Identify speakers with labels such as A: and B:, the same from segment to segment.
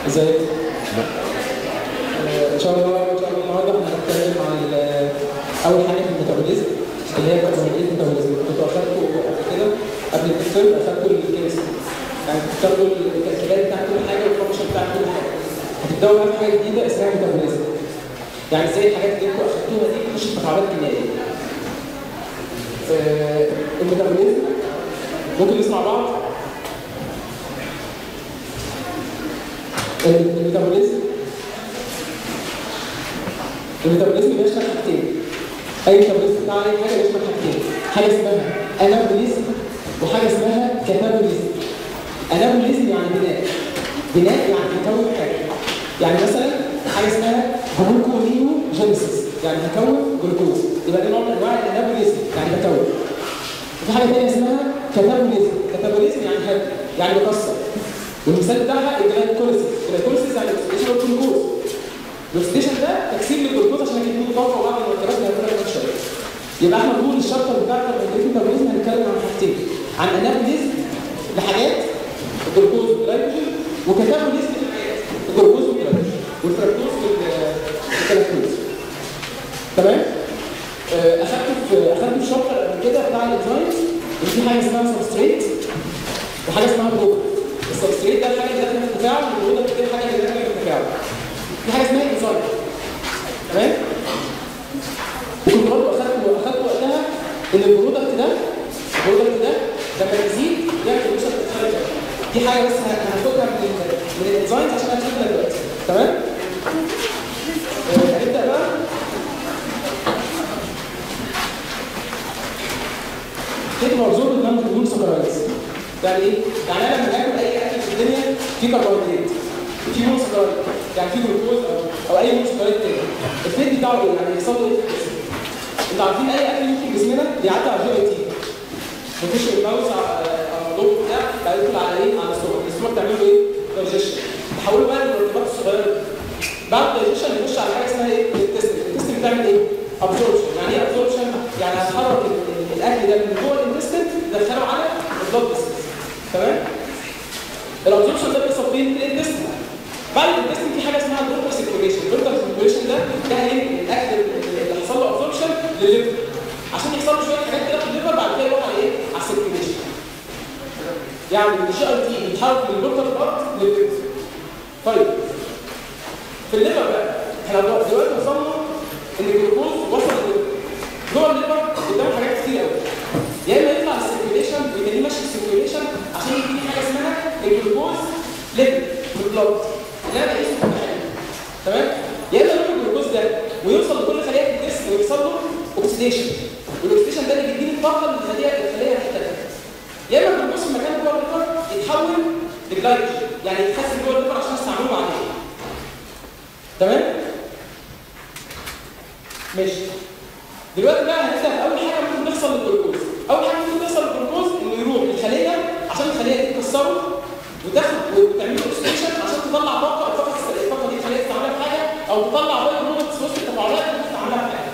A: ازيك؟ آه، ان شاء الله ان شاء الله النهارده هنتكلم عن ال- اول حاجه في الميتابوليزم اللي هي كربوهيدرات الميتابوليزم كنتوا اخدتوا قبل كده قبل الترم اخدتوا الكيمستري يعني بتاخدوا التركيبات بتاعت كل حاجه والفانكشن بتاعت كل حاجه هتبداوا بقى في حاجه جديده اسمها ميتابوليزم يعني ازاي الحاجات اللي انتوا اخدتوها دي تخش في تفاعلات كيميائيه آه، الميتابوليزم ممكن نسمع بعض الميتابوليزم الميتابوليزم بيشمل حاجتين اي ميتابوليزم بتاع اي حاجه بيشمل حاجتين حاجه اسمها انابوليزم وحاجه اسمها كاتابوليزم انابوليزم يعني بناء بناء يعني بيكون حاجه يعني مثلا حاجه اسمها جلوكونيو جينيسيس يعني هكون جلوكوز يبقى ده نوع من انواع الانابوليزم يعني بكون وفي حاجه ثانيه اسمها كاتابوليزم كاتابوليزم يعني هب يعني بكسر والمثال بتاعها الجلايكوليسيس الجلايكوليسيس يعني اكسديشن اوف جلوكوز الاكسديشن ده تكسير للجلوكوز عشان اجيب منه طاقه وبعض المركبات اللي هنقولها كمان شويه يبقى احنا طول الشابتر بتاعنا في الميتابوليزم هنتكلم عن حاجتين عن انابوليزم لحاجات الجلوكوز والجلايكوجين وكاتابوليزم لحاجات الجلوكوز والجلايكوجين والفركتوز والكلاكتوز تمام آه، اخدت في اخدت في شابتر قبل كده بتاع الانزيمز ان في حاجه اسمها سبستريت وحاجه اسمها برودكت السبستريت ده الحاجه اللي داخله في التفاعل والبرودكت دي الحاجه اللي داخله في التفاعل في حاجه اسمها انزيم تمام وكنت برضه اخدت اخدت وقتها ان البرودكت ده البرودكت ده لما يزيد يعمل ريشن دي حاجه بس هناخدها من ال- من الانزيمز عشان هنشوفها دلوقتي تمام آه، هنبدا بقى كده مرزوق النمط بدون سكرايز يعني ايه؟ يعني انا لما باكل اي اكل في الدنيا فيه كربوهيدرات في مون سكرايد يعني في جلوكوز او او اي مون سكرايد تاني الفيد بتاعه ايه؟ يعني يحصل له ايه في الجسم؟ انتوا عارفين اي اكل يدخل جسمنا بيعدي على الجي اي تي بيخش الماوس على الضوء بتاع بعد يدخل على ايه؟ على السtomach السtomach تعمل له ايه؟ دايجيشن تحوله بقى للمركبات الصغيره دي. بعد الدايجيشن يخش على حاجه اسمها ايه؟ التستم التستم بتعمل ايه؟ ابزوربشن يعني ايه ابزوربشن؟ يعني هتحرك ال- ال- الاكل ده من جوه الانتستين تدخله على البلاد فيسلز تمام؟ الابزوربشن ده بيحصل فين؟ في الانتستين بعد الانتستين في حاجه اسمها دوبر سيركوليشن الدوبر سيركوليشن ده ده ايه؟ الاكل اللي حصل له ابزوربشن للليفر عشان يحصل له شويه حاجات كده في الليفر بعد كده يروح على ايه؟ على السيركوليشن يعني الجي اي تي بيتحرك من اللوكال بارت للليفر طيب في الليفر بقى احنا دلوقتي وصلنا ان الجلوكوز وصل للليفر جوه الليفر قدام حاجات كتير قوي يا اما يطلع السيركيوليشن ويخليه ماشي السيركيوليشن عشان يديني حاجه اسمها الجلوكوز ليفل في البلاد اللي انا بقيسه في الحاجه تمام يا اما يروح الجلوكوز ده ويوصل لكل خليه في الجسم ويحصل له اوكسيديشن والاكسيديشن ده اللي بيديني الطاقه للخليه الخليه محتاجها يا اما الجلوكوز في مكان جوه الليفر يتحول لجلايكوجين يعني يتخزن جوه الليفر عشان استعمله بعدين تمام ماشي دلوقتي بقى هنبدا باول حاجه ممكن تحصل للجلوكوز اول حاجه ممكن تحصل للجلوكوز انه يروح للخليه عشان الخليه دي تكسره وتاخد وتعمل له اوكسيديشن عشان تطلع طاقه الطاقه الطاقه دي الخليه تستعملها في حاجه او تطلع باي برودكتس وسط التفاعلات اللي تستعملها في حاجه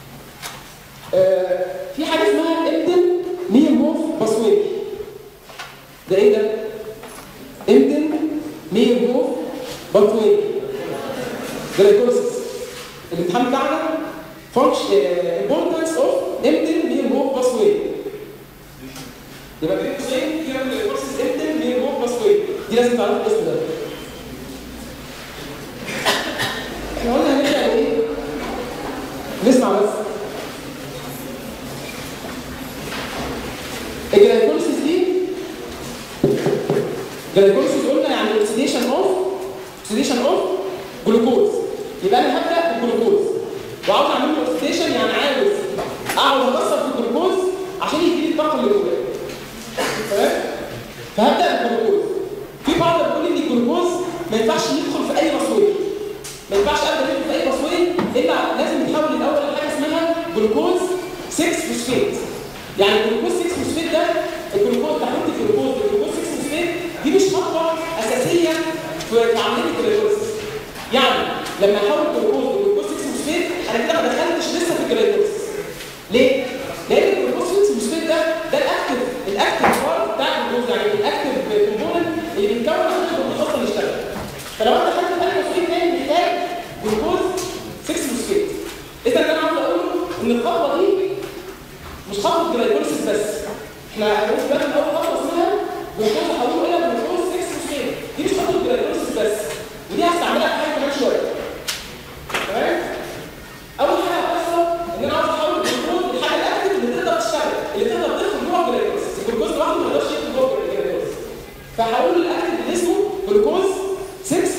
A: آه في حاجه اسمها امدن نيموف باسوي ده ايه ده؟ امدن نيموف باسوي جلايكوليسيس الامتحان بتاعنا function uh, importance of emptying near move pathway يبقى بين قوسين في البروسيس emptying near move pathway دي لازم تعرفوا الاسم ده احنا قلنا هنبدا بايه؟ نسمع بس الجلايكوليسيس دي الجلايكوليسيس قلنا يعني oxidation اوف oxidation اوف جلوكوز يبقى انا هبدا بالجلوكوز وعاوز اعمل له اوكسيديشن يعني عاوز اقعد اكسر في الجلوكوز عشان يديني الطاقه اللي جواه تمام فهبدا بالجلوكوز في بعض بيقول ان الجلوكوز ما ينفعش يدخل في اي مصويه ما ينفعش ابدا يدخل في اي مصويه الا لازم يتحول الاول لحاجه اسمها جلوكوز 6 فوسفيت يعني الجلوكوز 6 فوسفيت ده الجلوكوز تحويل الجلوكوز لجلوكوز 6 فوسفيت دي مش خطوه اساسيه في عمليه الجلوكوز يعني لما احول الجلوكوز لجلوكوز 6 فوسفيت انا كده ما دخلتش لسه في الجلايكوز ليه؟ لان الجلوكوز 6 فوسفيت ده ده الاكتف الاكتف بارت بتاع الجلوكوز يعني الاكتف كومبوننت اللي بيتكون عشان الجلوكوز اصلا يشتغل فلو انا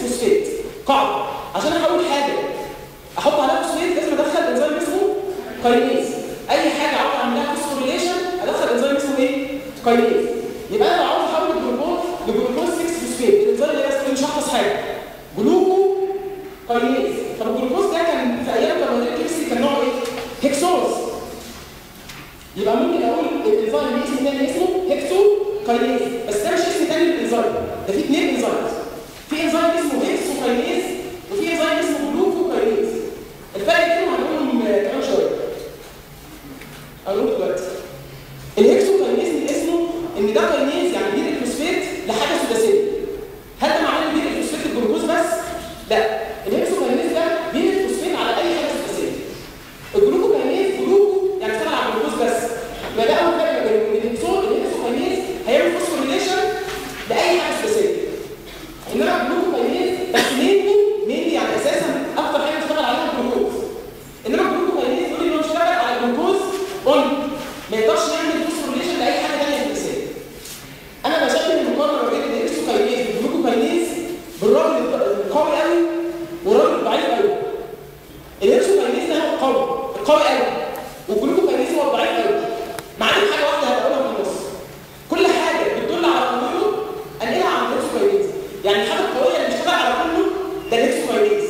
A: فوسفات قاعده عشان احول حاجه احط عليها فوسفات لازم ادخل انزيم اسمه كاينيز اي حاجه عاوز اعملها فوسفوريليشن ادخل انزيم اسمه ايه كاينيز يبقى انا لو عاوز احول الجلوكوز لجلوكوز 6 فوسفات الانزيم اللي بس مش هحفظ حاجه جلوكو كاينيز طب الجلوكوز ده كان في ايام كربونات الكبسي كان نوعه ايه هيكسوز يبقى ممكن اقول الانزيم ليه اسم تاني اسمه هيكسو كاينيز بس ده مش اسم تاني للانزيم ده في اثنين انزيمز في انزيم اسمه هيكسو كاينيز وفي انزيم اسمه جلوكو كاينيز الفرق بينهم هنقولهم كمان شويه اقول دلوقتي الهيكسو كاينيز من اسمه ان ده كاينيز يعني بيدي الفوسفات لحاجه سداسيه هل ده معناه ان بيدي الفوسفات الجلوكوز بس؟ لا الهيكسو كاينيز ده بيدي الفوسفات على اي حاجه سداسيه الجلوكو كاينيز جلوكو يعني اشتغل على الجلوكوز بس يبقى ده اول فرق بين الهيكسو الهيكسو كاينيز هيعمل فوسفوريليشن لاي حاجه سداسيه انما الجلوكو كاينيز بس مينلي مينلي يعني اساسا اكتر حاجه بيشتغل عليها الجلوكوز انما الجلوكو كاينيز يقول لي انه بيشتغل على الجلوكوز اون ما يقدرش يعمل فوسفوريليشن لاي حاجه ثانيه سداسيه انا بشكل المقارنه ما بين الهيكسو كاينيز والجلوكو كاينيز بالراجل القوي قوي والراجل الضعيف قوي الهيكسو كاينيز ده هو القوي القوي قوي والجلوكو كاينيز هو الضعيف قوي معناه حاجه واحده هتقولها في النص كل حاجه بتدل على قوته انقلها عن الهيكسو كاينيز يعني الحاجه القويه اللي بيشتغل على كله ده الهيكسو كاينيز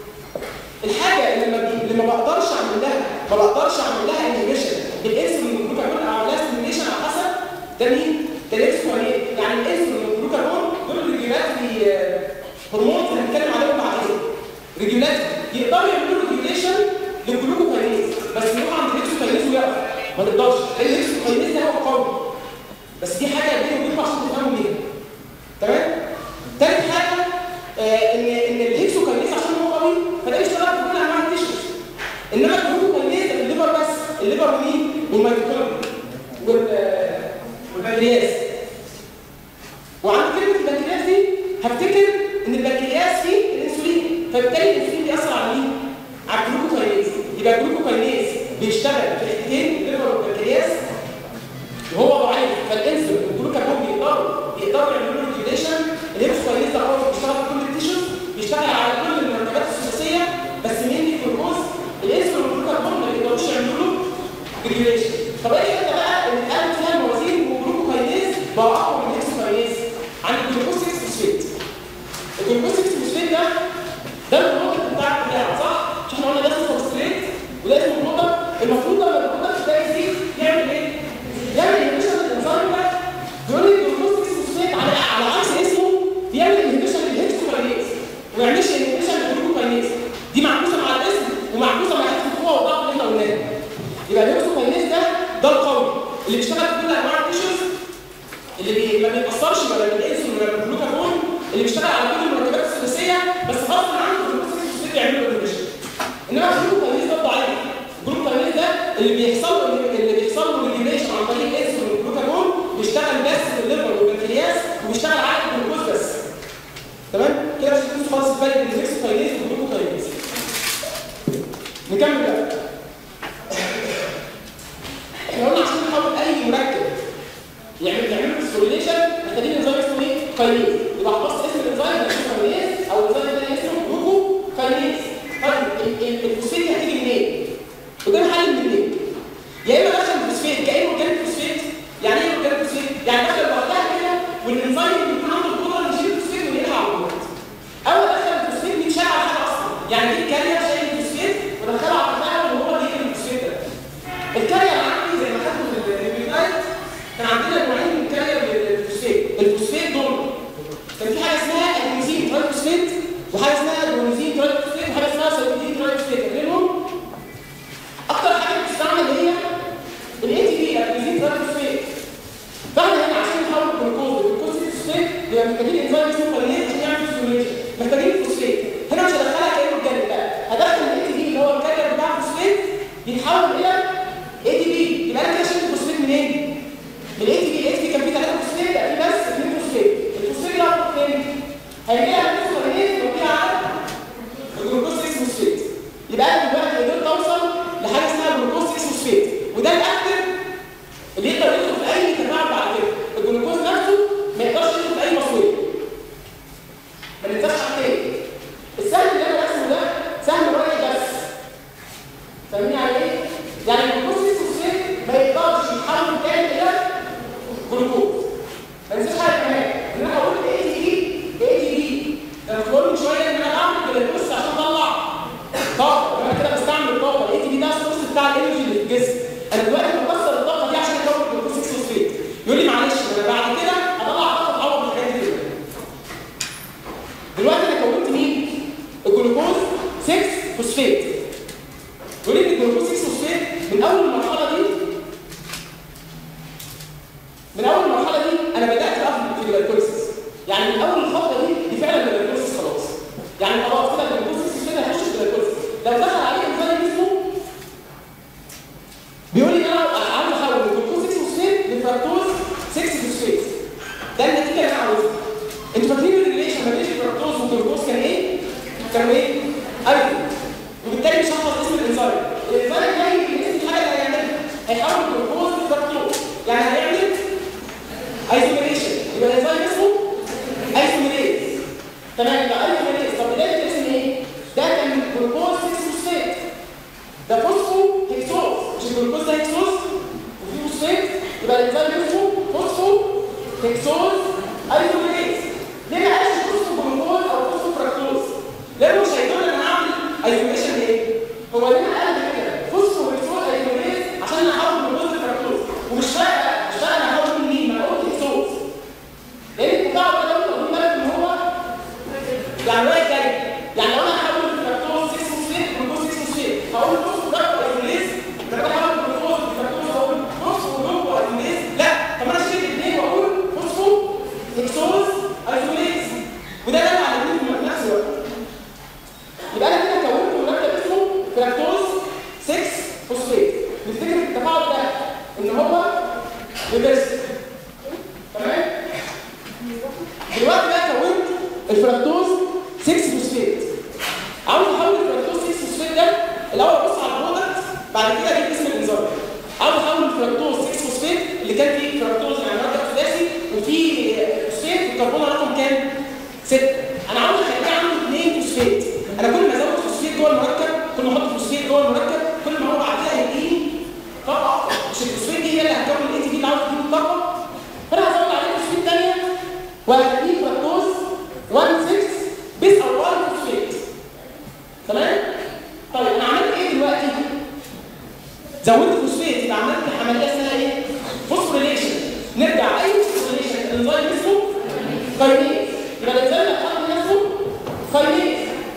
A: الحاجه اللي ما اللي ما بقدرش اعمل لها ما بقدرش اعمل لها انهبيشن بالانسولين والجلوكاجون او اعمل لها ستيميشن على حسب ده مين؟ ده الهيكسو كاينيز يعني الانسولين والجلوكاجون دول ريجولاتري هرمونز اللي هنتكلم عليهم بعدين ريجولاتري يقدروا يعملوا ريجوليشن للجلوكوكاينيز بس يروح عند الهيكسوكاينيز ويقف ما تقدرش الهيكسوكاينيز ده هو القوي بس دي حاجه بيني وبينكم عشان تفهموا بيها تمام تالت حاجه آه ان ان الهيكسوكاينيز عشان هو قوي فده بيشتغل في كل انواع التيشوز انما الجلوكوكاينيز ده في الليفر بس الليفر ومين والميتوكوندريا والبنكرياس وعند كلمه البنكرياس دي هفتكر ان البنكرياس فيه الانسولين فبالتالي الانسولين بيأثر على مين؟ على الجلوكوكاينيز يبقى الجلوكوكاينيز بيشتغل في الحتتين الليفر والبنكرياس وهو ضعيف فالانسولين والجلوكاجون بيقدروا بيقدروا يعملوا له ريجوليشن الهيبسوكاينيز ده هو بيشتغل في كل التيشوز بيشتغل على كل المركبات الثلاثيه بس مين الجلوكوز الانسولين والجلوكاجون ما بيقدروش يعملوا له ريجوليشن طب ايه الحته بقى اللي اتقالت فيها الموازين والجلوكوكاينيز بقى اقوى من الهيبسوكاينيز عند الجلوكوز 6 فوسفات الجلوكوز 6 فوسفات ده ده البرودكت بتاع البتاع صح؟ مش احنا قلنا ده اسمه سبستريت وده اسمه برودكت المفروض لما البرودكت ده يزيد يعمل ايه؟ يعمل انهبيشن للانزيم ده بيقول لي الجلوكوز 6 فوسفات على على عكس اسمه بيعمل انهبيشن للهيكسوكاينيز وما يعملش انهبيشن للجلوكوكاينيز دي معكوسه مع الاسم ومعكوسه مع حته القوه والضغط اللي احنا قلناه يبقى الهيكسوكاينيز ده ده القوي اللي بيشتغل في كل انواع التيشوز اللي بي... ما بيتاثرش ولا بالانسولين ولا بالجلوكاجون اللي بيشتغل على كل المركبات الثلاثيه بس غصب عنه الجلوكوز بيعملوا انهبيشن انما الجلوكوكاينيز ده ضعيف الجلوكوكاينيز ده اللي بيحصل له اللي بيحصل له ريجوليشن عن طريق الانسولين والجلوكاجون بيشتغل بس في الليفر والبنكرياس وبيشتغل على الجلوكوز بس تمام كده مش هتنسوا خالص الفرق بين الهيكسوكاينيز والجلوكوكاينيز نكمل بقى احنا قلنا عشان نحول اي مركب يعمل يعمل فوسفوريليشن محتاجين انزيم اسمه ايه؟ كاينيز يبقى خلاص اسم الانزيم اسمه كاينيز او الانزيم الثاني اسمه جلوكو كاينيز طيب الفوسفات هتيجي منين؟ قدام حل من الاثنين يا اما دخل الفوسفات كانه اورجانيك فوسفات يعني ايه اورجانيك فوسفات؟ يعني دخل لوحدها كده والانزيم بيكون عنده القدره انه يشيل الفوسفات وينقلها على الجلوكوز او دخل الفوسفات بيتشال على حاجه اصلا يعني دي الكارير شايل الفوسفات ودخلها على التفاعل وهو بيقلب الفوسفات ده الكارير عندي زي ما خدته في النيوكليوتايد كان عندنا نوعين من الكارير للفوسفات الفوسفات دول كان في حاجه اسمها ادينوزين ترايفوسفات وحاجه اسمها ادينوزين ترايفوسفات وحاجه اسمها سيتوزين ترايفوسفات فاكرينهم اكتر حاجه بتستعمل هي الاي تي بي ادينوزين ترايفوسفات فاحنا هنا عشان نحول الجلوكوز لجلوكوز فوسفات بيبقى محتاجين انزيم اسمه كارينيز عشان يعمل فوسفوريليشن محتاجين الفوسفات هنا مش هدخلها كانه الجانب لا هدخل الاي تي بي اللي هو الكارير بتاع الفوسفات يتحول الى اي تي بي يبقى انا كده شلت الفوسفات منين؟ من الاي تي بي الاي تي بي كان فيه ثلاثه فوسفات بقى فيه بس اثنين فوسفات الفوسفات ده هيروح فين؟ هيجي على الفوسفوريليز ويجي على الجلوكوز 6 فوسفات يبقى انا دلوقتي قدرت اوصل لحاجه اسمها جلوكوز 6 فوسفات وده الاكتر اللي يقدر يدخل في اي تفاعل بعد كده الجلوكوز نفسه ما يقدرش يدخل في اي مصويه ما ننساش حاجتين جلوكوز 6 فوسفات يقول لي الجلوكوز 6 فوسفات من اول المرحله دي من اول المرحله دي انا بدات اقف في الجلايكوليسيس يعني من اول الخطوه دي دي فعلا الجلايكوليسيس خلاص يعني خلاص كده الجلوكوز 6 فوسفات هيخش في الجلايكوليسيس لو دخل عليه انسان جسمه بيقول لي انا عاوز احول من جلوكوز 6 فوسفات لفركتوز 6 فوسفات ده النتيجه اللي انا عاوزها انتوا فاكرين الريليشن ما بين الفركتوز والجلوكوز كان ايه؟ كان ايه؟ ايوه وبالتالي مش هحفظ اسم الانزيم الانزيم جاي من اسم الحاجه اللي هيعملها هيحول الجلوكوز لفركتوز يعني هيعمل ايزوميريشن يبقى الانزيم اسمه ايزوميريز تمام يبقى ايزوميريز طب بدايه الاسم ايه؟ ده كان جلوكوز 6 فوسفات ده فوسفو هيكسوز مش الجلوكوز ده هيكسوز وفي فوسفات يبقى الانزيم اسمه فوسفو هيكسوز ايزوميريز ليه ما قالش فوسفو جلوكوز او فوسفو فركتوز لانه مش هيقدر ان انا اعمل ايزوميريشن ايه هو ليه ما قال كده فوسفو هيكسوز ايزوميريز عشان انا احول جلوكوز لفركتوز ومش فارقه مش فارقه انا هحول من مين ما انا قلت هيكسوز لان التفاعل ده لو انت بالك ان هو يعني رايح جاي يعني لو انا هحول الفركتوز 6 فوسفات جلوكوز 6 فوسفات هقول فوسفو ده ايزوميريز طب انا هحول جلوكوز لفركتوز هقول فوسفو جلوكو ايزوميريز لا طب انا اشيل الاثنين واقول فوسفو هيكسوز ايزوميريز وده اللي انا علمته في نفس الوقت يبقى انا كده كونت مركب اسمه فركتوز 6 فوسفات نفتكر التفاعل ده ان هو ريفرس تمام دلوقتي بقى كونت الفركتوز 6 فوسفات عاوز احول الفركتوز 6 فوسفات ده الاول ابص على البرودكت بعد كده اجيب اسم الانزيم عاوز احول الفركتوز 6 فوسفات اللي كان فيه فركتوز يعني مركب ثلاثي وفيه فوسفات الكربون رقم كام 6 انا عاوز اخليه عنده 2 فوسفات انا كل ما ازود فوسفات جوه المركب كل ما احط فوسفات جوه المركب كل ما هو بعد كده هيديني طاقه اكتر مش الفوسفات دي هي اللي هتكون الاي تي بي اللي عاوز تجيب الطاقه فانا هزود عليه فوسفات ثانيه وهخليه فركتوز 1 6 بيس او 1 فوسفات تمام طيب انا عملت ايه دلوقتي زودت فوسفات يبقى عملت عمليه اسمها ايه فوسفوريليشن نرجع اي فوسفوريليشن الانزيم اسمه كاينيز يبقى الانزيم اللي اتحط نفسه كاينيز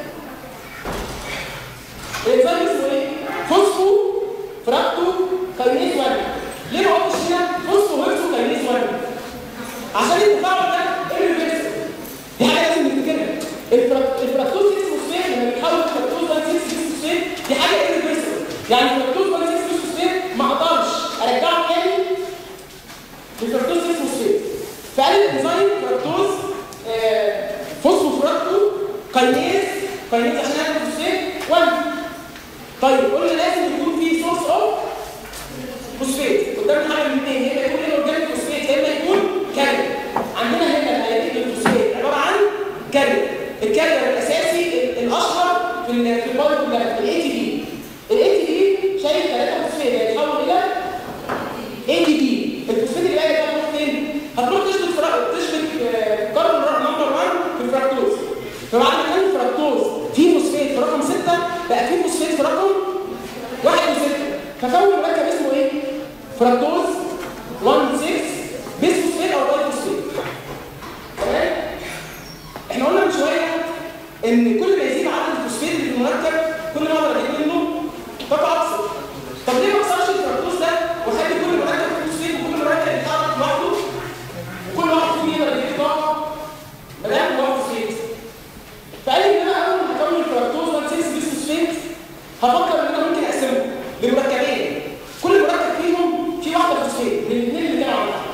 A: الانزيم اسمه ايه فوسفو فراكتو كاينيز 1 ليه ما قلتش هنا فوسفو هيكسو كاينيز 1 عشان التفاعل ده irreversible دي حاجه لازم نفتكرها الفرا- الفراكتوز 6 فوسفات لما بيتحول لفراكتوز 1 6 فوسفات دي حاجه irreversible يعني الفراكتوز 1 6 فوسفات ما اقدرش ارجعه تاني للفراكتوز 6 فوسفات فقال الانزيم فراكتوز آه، فوسفوفراكتو كاينيز كاينيز عشان اعمل فوسفات 1 طيب قلنا لازم يكون في سورس اوف فوسفات قدامنا حاجه من اثنين يا اما يكون الاورجانيك فوسفات يا اما يكون كارير عندنا هنا الهيئات الفوسفات عباره عن كارير الكارير الاساسي ال- الاشهر في ال- في البايو كلها الاي تي بي الاي تي بي شايل ثلاثه فوسفات هيتحول الى اي تي بي الفوسفات اللي باقي ده هتروح فين؟ هتروح تشبك فرا... تشبك آه، كاربون نمبر 1 في الفراكتوز فبعد ما كان الفراكتوز فيه فوسفات في رقم 6 بقى فيه فوسفات في رقم 1 و6 فكون مركب اسمه ايه؟ فراكتوز 1 6 بيس فوسفات او باي فوسفات تمام؟ احنا قلنا من شويه ان كل ما يزيد عدد الفوسفات اللي في المركب كل ما اقدر اجيب منه طاقه اكثر طب ليه ما اكسرش الفراكتوز ده واخلي كل مركب فيه فوسفات وكل مركب يتحرك لوحده وكل واحد فيهم يقدر يجيب طاقه ما دام هو فوسفات فقال لي ان انا اول ما هكون الفراكتوز 1 6 بيس فوسفات هفكر ان انا ممكن اقسمه لمركبين كل مركب فيهم فيه واحده فوسفات من الاثنين اللي كانوا عندنا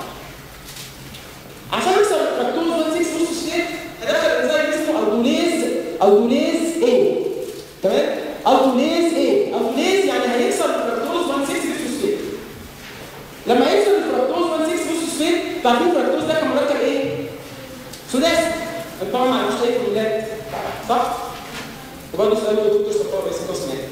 A: عشان اكسر الفراكتوز 1 6 بيس فوسفات هدخل انزيم اسمه الدوليز الدوليز ايه تمام الدوليز ايه الدوليز يعني هيكسر الفراكتوز 1 6 بيس فوسفات لما يكسر الفراكتوز 1 6 بيس فوسفات تعرفين الفراكتوز ده كان مركب ايه سداسي انت طبعا ما عندوش اي فورمولات صح وبرضه سالوا الدكتور صفار رئيس القسم يعني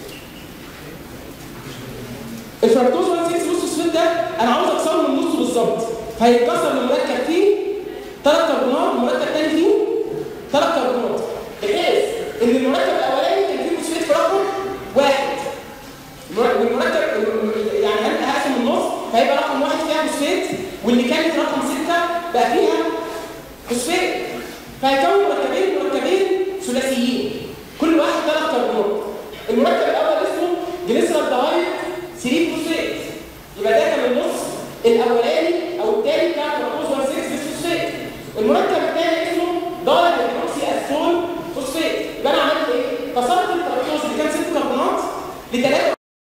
A: الفراكتوز 1 6 بيس فوسفات ده انا عاوز اكسره من نصه بالظبط فهيتكسر لمركب فيه ثلاث كربونات ومركب ثاني فيه ثلاث كربونات بحيث ان المركب الاولاني كان فيه فوسفات في رقم واحد والمركب يعني انا هقسم النص فهيبقى رقم واحد فيها فوسفات واللي كانت رقم سته بقى فيها فوسفات فهيكون مركبين مركبين ثلاثيين كل واحد لثلاثه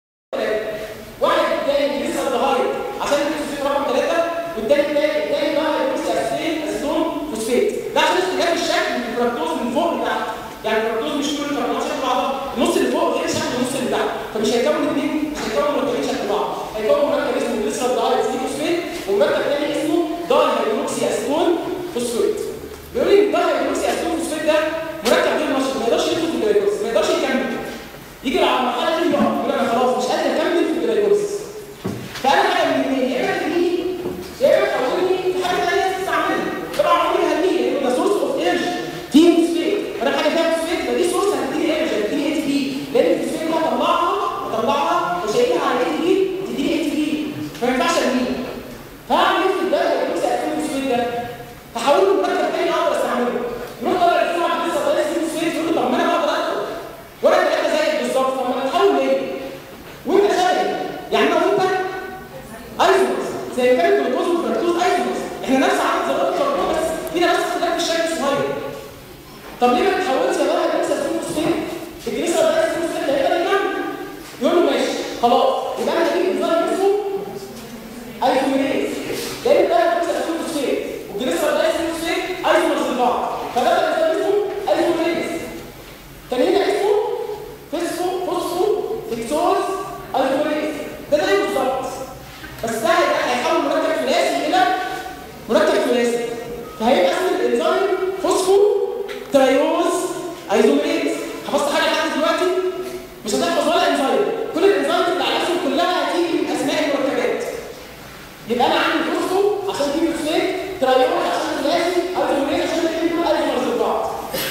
A: واحد الثاني لسه الظهاير عشان الفوسفيت رقم ثلاثه والثاني الثاني الثاني بقى هيبص اسيتين اسيتون فوسفيت ده عشان اختلاف الشكل من الفركتوز من فوق لتحت يعني الفركتوز مش كل الفركتوز شكل بعضها النص اللي فوق غير شكل النص اللي تحت فمش هيكون اثنين مش هيكون مركبين شكل بعض هيكون مركب اسمه لسه الظهاير فوسفيت ومركب ثاني اسمه داي هيدروكسي اسيتون فوسفيت بيقول لي الداي هيدروكسي اسيتون فوسفيت ده مركب غير نشط ما يقدرش يدخل في الجلايكوز ما يقدرش يكمل يجي على المرحله دي يقف يقول انا خلاص مش قادر اكمل في الجلايكوز فانا حاجه من الاثنين يا اما تجيلي يا اما تحولني في حاجه ثانيه تستعملها طبعا عمري هديه لانه ده سورس اوف انرجي تيم فوسفيت فانا حاجه فيها فوسفيت فدي سورس هتديني انرجي هتديني اي تي بي لان الفوسفيت ده هطلعها هطلعها وشايلها على اي تي بي تديني اي تي بي فما ينفعش ارميها فهعمل ايه في الداتا اللي بيوصل الفوسفيت ده؟ هحوله لمركب ثاني اقدر استعمله يروح طالع يسمع لسه طالع فوسفيت يقول له طب ما انا بقدر ادخل وانا ثلاثه زيك بالظبط طب ما تحول ليه؟ وانت شايف يعني انا وانت ايزومرز زي كانت الجلوكوز والفركتوز ايزومرز احنا نفس عدد ذرات الكربون بس فينا نفس اختلاف في الشكل الصغير طب ليه ما تحولش يا بقى لسه فوسفين الجليسر ده اسمه فوسفين ده هيقدر يكمل يقول له ماشي خلاص يبقى انا هجيب انزيم اسمه ايزوميريز لان ده لسه فوسفين والجليسر ده اسمه فوسفين ايزومرز لبعض فده الانزيم اسمه ايزوميريز كان هنا اسمه فوسفو فوسفو فيكسوز ايزوميريز ده زي بالظبط بس ده هيحول مركب ثلاثي الى مركب ثلاثي فهيبقى اسم الانزيم فوسفو تريوز ايزوميريز حفظت حاجه لحد دلوقتي مش هتحفظ ولا انزيم كل الانزيمات اللي عليهم كلها هتيجي من اسماء المركبات يبقى انا عندي فوسفو عشان تجيب فوسفات تريوز عشان ثلاثي ايزوميريز عشان تجيب ايزومرز لبعض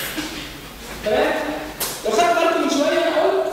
A: تمام لو خدت بالكم من شويه انا قلت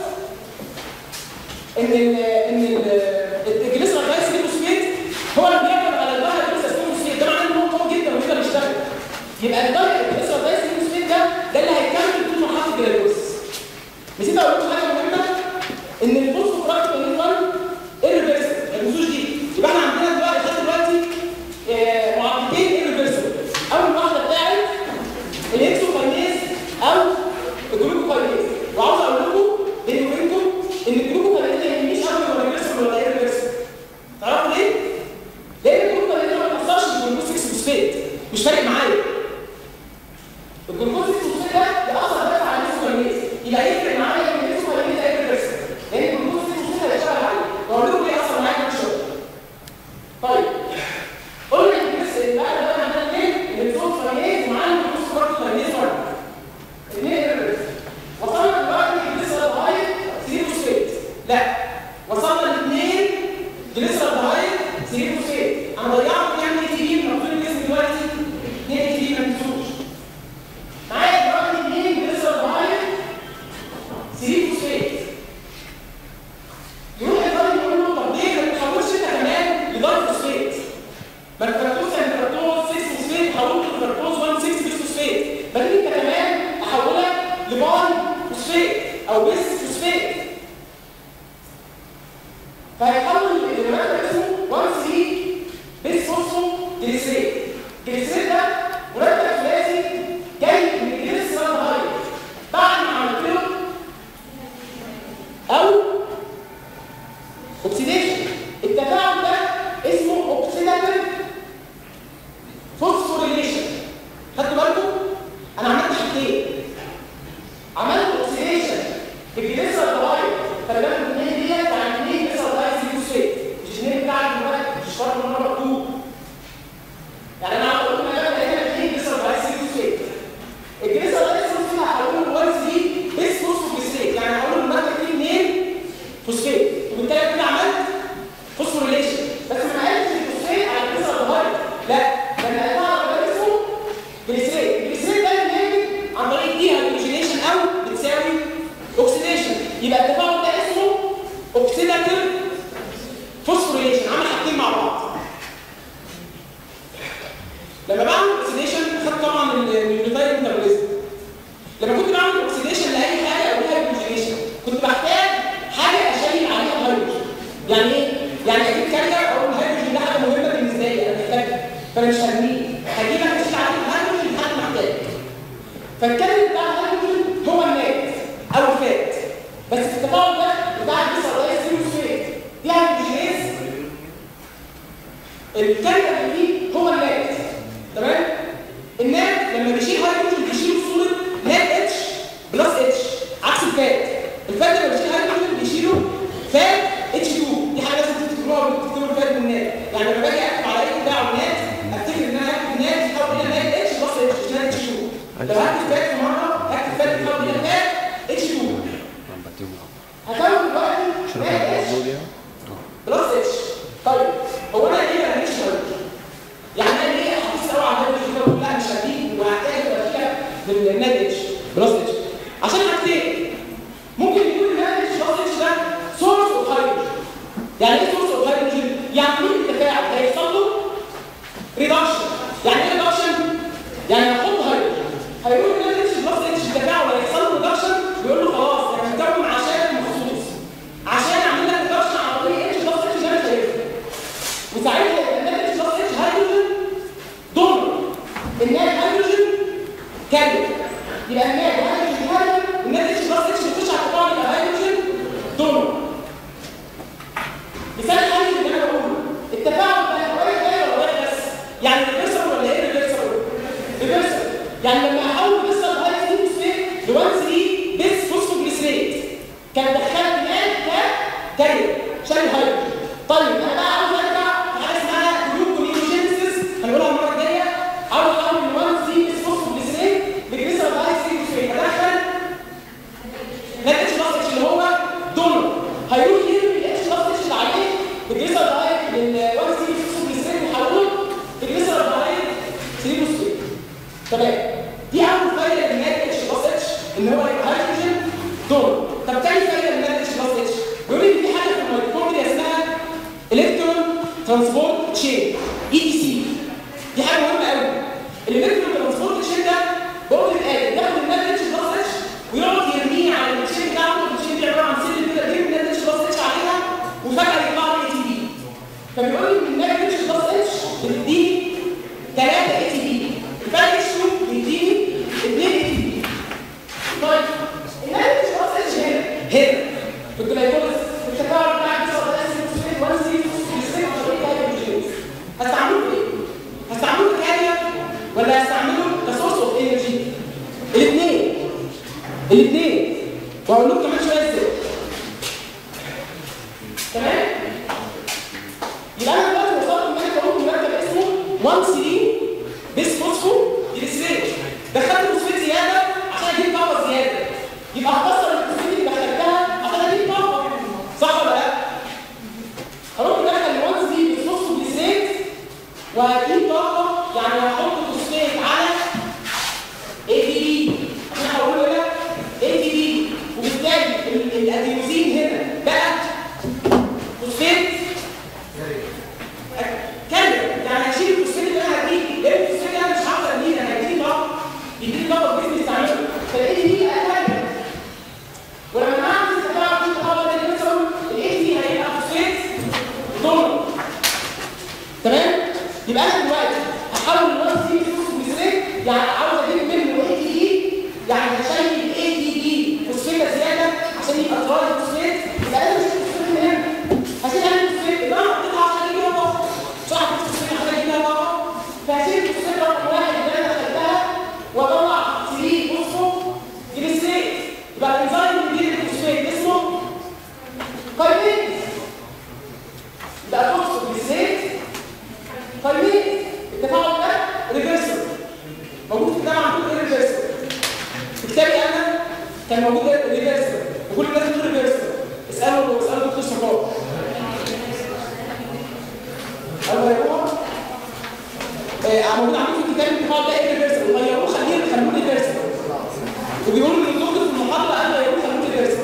A: ان ال ان ال الجليسرول جلايس ليبوسفيت هو اللي بيعمل على الظهر الجليسرول ليبوسفيت ده معناه ان هو قوي جدا ويقدر يشتغل يبقى الظهر الجليسرول جلايس ليبوسفيت ده ده اللي هيكمل طول مرحله الجلايكوز نسيت اقول لكم حاجه مهمه ان الفوسفوراكت والنيوترال ايرفيرسبل ما تنسوش دي يبقى احنا عندنا دلوقتي لحد دلوقتي آه، معادلتين ايرفيرسبل اول واحده بتاعت الاكسوكاينيز او الجلوكوكاينيز وعاوز اقول لكم بيني وبينكم ان الجلوكوكاينيز ما يهمنيش قوي ولا ريفرسبل ولا ايرفيرسبل تعرفوا ليه؟ لان الجلوكوكاينيز ما بيأثرش في الجلوكوز 6 فوسفات مش فارق معايا الجلوكوز 6 فوسفات ده بيأثر بس على الاكسوكاينيز يبقى يفرق معايا ان الاكسوكاينيز ده ايرفيرسبل لان الجلوكوز 6 فوسفات هيشتغل عليه واقول لكم ليه اثر معايا كمان شويه طيب قلنا الجلوكوز بقى ده عندنا اثنين الاكسوكاينيز ومعانا الجلوكوز برضه اثنين ايرفيرسبل وصلنا دلوقتي لسه لغايه سيرين فوسفات لا وصلنا لاثنين جليسرال دهايد سيرين فوسفات انا ضيعت كام اي تي بي من مطلوب الجسم دلوقتي 2 اي تي بي ما تنسوش معايا دلوقتي اثنين جليسرال دهايد سيرين فوسفات يروح الراجل يقول له طب ليه ما تحولش انت كمان لداي فوسفات ما الفركتوز كان فركتوز 6 فوسفات حولته لفركتوز 1 6 بيس فوسفات بدل انت كمان احولك لباي فوسفات او بيس فوسفات فهيحول المركب اسمه 1 3 بيس فوسفو جليسريت الجليسريت ده مركب ثلاثي جاي من الجليسرال هاي بعد ما عملت له او اوكسيديشن التفاعل ده اسمه اوكسيداتيف فوسفوريليشن خدتوا بالكم انا عملت حاجتين عملت اوكسيديشن بالجليسرال درايف خلي بالك من الاثنين ديت يعني اثنين جليسرال درايف سيليوسيت مش اثنين بتاع المركب مش شرط ان انا مكتوب يعني انا هقول لكم انا هنا اثنين جليسرال درايف سيليوسيت الجليسرال درايف سيليوسيت هقول له 1 3 بس فوسفوجليسريت يعني هقول له المركب فيه اثنين فوسفات وبالتالي كده عملت فوسفوريليشن بس ما قالش الفوسفات على الجليسرال درايف لا ده انا قلتها على اسمه جليسريت الجليسريت ده بيتعمل عن طريق دي هيدروجينيشن او بتساوي اوكسيديشن يبقى التفاعل ده اسمه اوكسيداتيف فوسفوريليشن عمل حاجتين مع بعض لما بعمل اوكسيديشن خدت طبعا النيوكليوتايد ميتابوليزم لما كنت بعمل اوكسيديشن لاي حاجه او ليها هيدروجينيشن كنت بحتاج حاجه اشيل عليها هيدروجين يعني ايه؟ يعني اجيب كارير او الهيدروجين ده حاجه مهمه بالنسبه لي انا محتاجها فانا مش هرميه هجيب انا اشيل عليه الهيدروجين لحد ما احتاج فالكارير بتاع الهيدروجين هو النات او الفات بس في التفاعل ده بتاع الجسر ده سيروسفيت دي هيدروجينيز الكلمه دي هو النات تمام النات لما بيشيل هيدروجين بيشيل صوره نات اتش بلس اتش عكس الفات الفات لما بيشيل هيدروجين بيشيله فات اتش 2 دي حاجه لازم تفتكروها وتكتبوا الفات بالنات يعني لما باجي اكتب على اي بتاع النات افتكر ان انا هكتب نات يحول الى نات اتش بلس اتش مش نات اتش 2 لو هكتب فات في مره هكتب فات يحول الى فات اتش 2 هكون دلوقتي نات اتش بلس اتش طيب هو انا ليه ما هنمشي يعني انا ليه هحس قوي على الهيدروجين كده كلها مش هديك وهحتاج ابقى فيها بالنات اتش بلس اتش عشان حاجتين ممكن يكون النات اتش بلس اتش ده سورس اوف هيدروجين يعني ايه سورس اوف هيدروجين؟ يعني مين التفاعل هيحصل له ريدكشن يعني ايه ريدكشن؟ يعني هحط هيدروجين هيقول النات اتش بلس اتش التفاعل هيحصل له ريدكشن ويقول له خلاص انا مكون عشان مخصوص عشان اعمل لك ريدكشن على طريق اتش بلس اتش ده مش هيفرق وساعتها يبقى النات اتش بلس اتش هيدروجين دونر النات هيدروجين كارير يبقى النات هيدروجين كارير النات اتش بلس اتش بتخش على التفاعل يبقى هيدروجين دونر مثال حالي اللي انا بقوله التفاعل ده واحد جاي ولا واحد بس يعني ريفرسال ولا ايه ريفرسال ريفرسال يعني لما احول ريفرسال هاي فوسفيت ل 1 3 بيس فوسفوجليسريت كان دخلت نات كارير شايل هيدروجين طيب انا بقى عاوز ارجع لحاجه اسمها جلوكونيوجينيسيس هنقولها المره الجايه عاوز احول من 1 3 بيس فوسفوجليسريت لجليسرال هاي فوسفيت هدخل نات اتش بلس اتش اللي هو دونر هيروح يرمي الاتش بلس اتش اللي عليه بالجليسرال هاي من 1 3 بيس فوسفوجليسريت ويحوله لجليسرال هاي سيليبوسفيت تمام دي اول فايده من نات اتش بلس اتش ان هو يبقى هيدروجين دونر طب تاني فايده من نات اتش بلس اتش بيقول لي في حاجه في الميتوكوندريا اسمها الكترون ترانسبورت تشين اي تي سي دي حاجه مهمه قوي الالكترون ترانسبورت تشين ده بقول لك ايه ياخد النات اتش بلس اتش ويقعد يرميه على التشين بتاعته التشين دي عباره عن سيل كده بيرمي النات اتش بلس اتش عليها وفجاه يطلع لي اي تي بي فبيقول لي ان النات اتش بلس اتش بتديني 3 اي تي بي الفرق اتش 2 بيديني 2 اي تي بي طيب النات اتش بلس اتش هنا هنا في الجلايكوليس في التفاعل بتاع الجسر ده اسمه فوسفيت 1 سي فوسفيت عن طريق الهيدروجينيز هستعمله في ايه؟ هستعمله ككارير ولا هستعمله كسورس اوف انرجي؟ الاثنين الاثنين وهقول لكم كمان شويه ازاي تمام؟ يبقى انا دلوقتي وصلت ان انا كونت مركب اسمه 1 سي بيس فوسفو جليسريت دخلت فوسفيت زياده عشان اجيب طاقه زياده يبقى هكسر الفوسفيت اللي دخلتها عشان اجيب طاقه صح ولا لا؟ هروح ادخل ال 1 سي بيس فوسفو جليسريت وهجيب طاقه يعني هحط فوسفيت على اي تي بي عشان هقول هنا اي تي بي وبالتالي ال- الادينوزين هنا بقى فوسفيت كلمه يعني هشيل الفوسفيت اللي انا هديه لان الفوسفيت انا مش عاوز اديه انا هديه طاقه يديني طاقه الجسم يستعملها فالاي تي بي بقى كلمه ولما اعمل التفاعل في التفاعل ده مثلا الاي تي بي هيبقى فوسفيت دونر تمام يبقى انا دلوقتي هحول الوان سي فوسفوجليسريت يعني عاوز اجيب منه اي تي بي يعني هشيل الاي تي بي فوسفيت زياده عشان يبقى تراي فوسفيت يبقى انا مش فوسفيت من هنا هشيل انا الفوسفيت يبقى انا حطيتها عشان اجيبها طاقه صح الفوسفيت عشان اجيبها طاقه فهشيل الفوسفيت رقم واحد اللي انا دخلتها واطلع 3 فوسفو جليسريت يبقى الانزيم اللي بيدير الفوسفيت اسمه كاينيز يبقى فوسفو جليسريت كاينيز التفاعل ده ريفرسال موجود في الجامعه عندكم ايه ريفرسال بالتالي انا كان موجود ريفرسال وكل الناس بتقول ريفرسال اسالوا اسالوا دكتور صفاء قالوا يا جماعه آه موجود عندكم في كتاب التفاعل ده ايه ريفرسال وغيروه خليه خلوه ريفرسال وبيقولوا ان الدكتور في المحاضره قال غيروه خلوه ريفرسال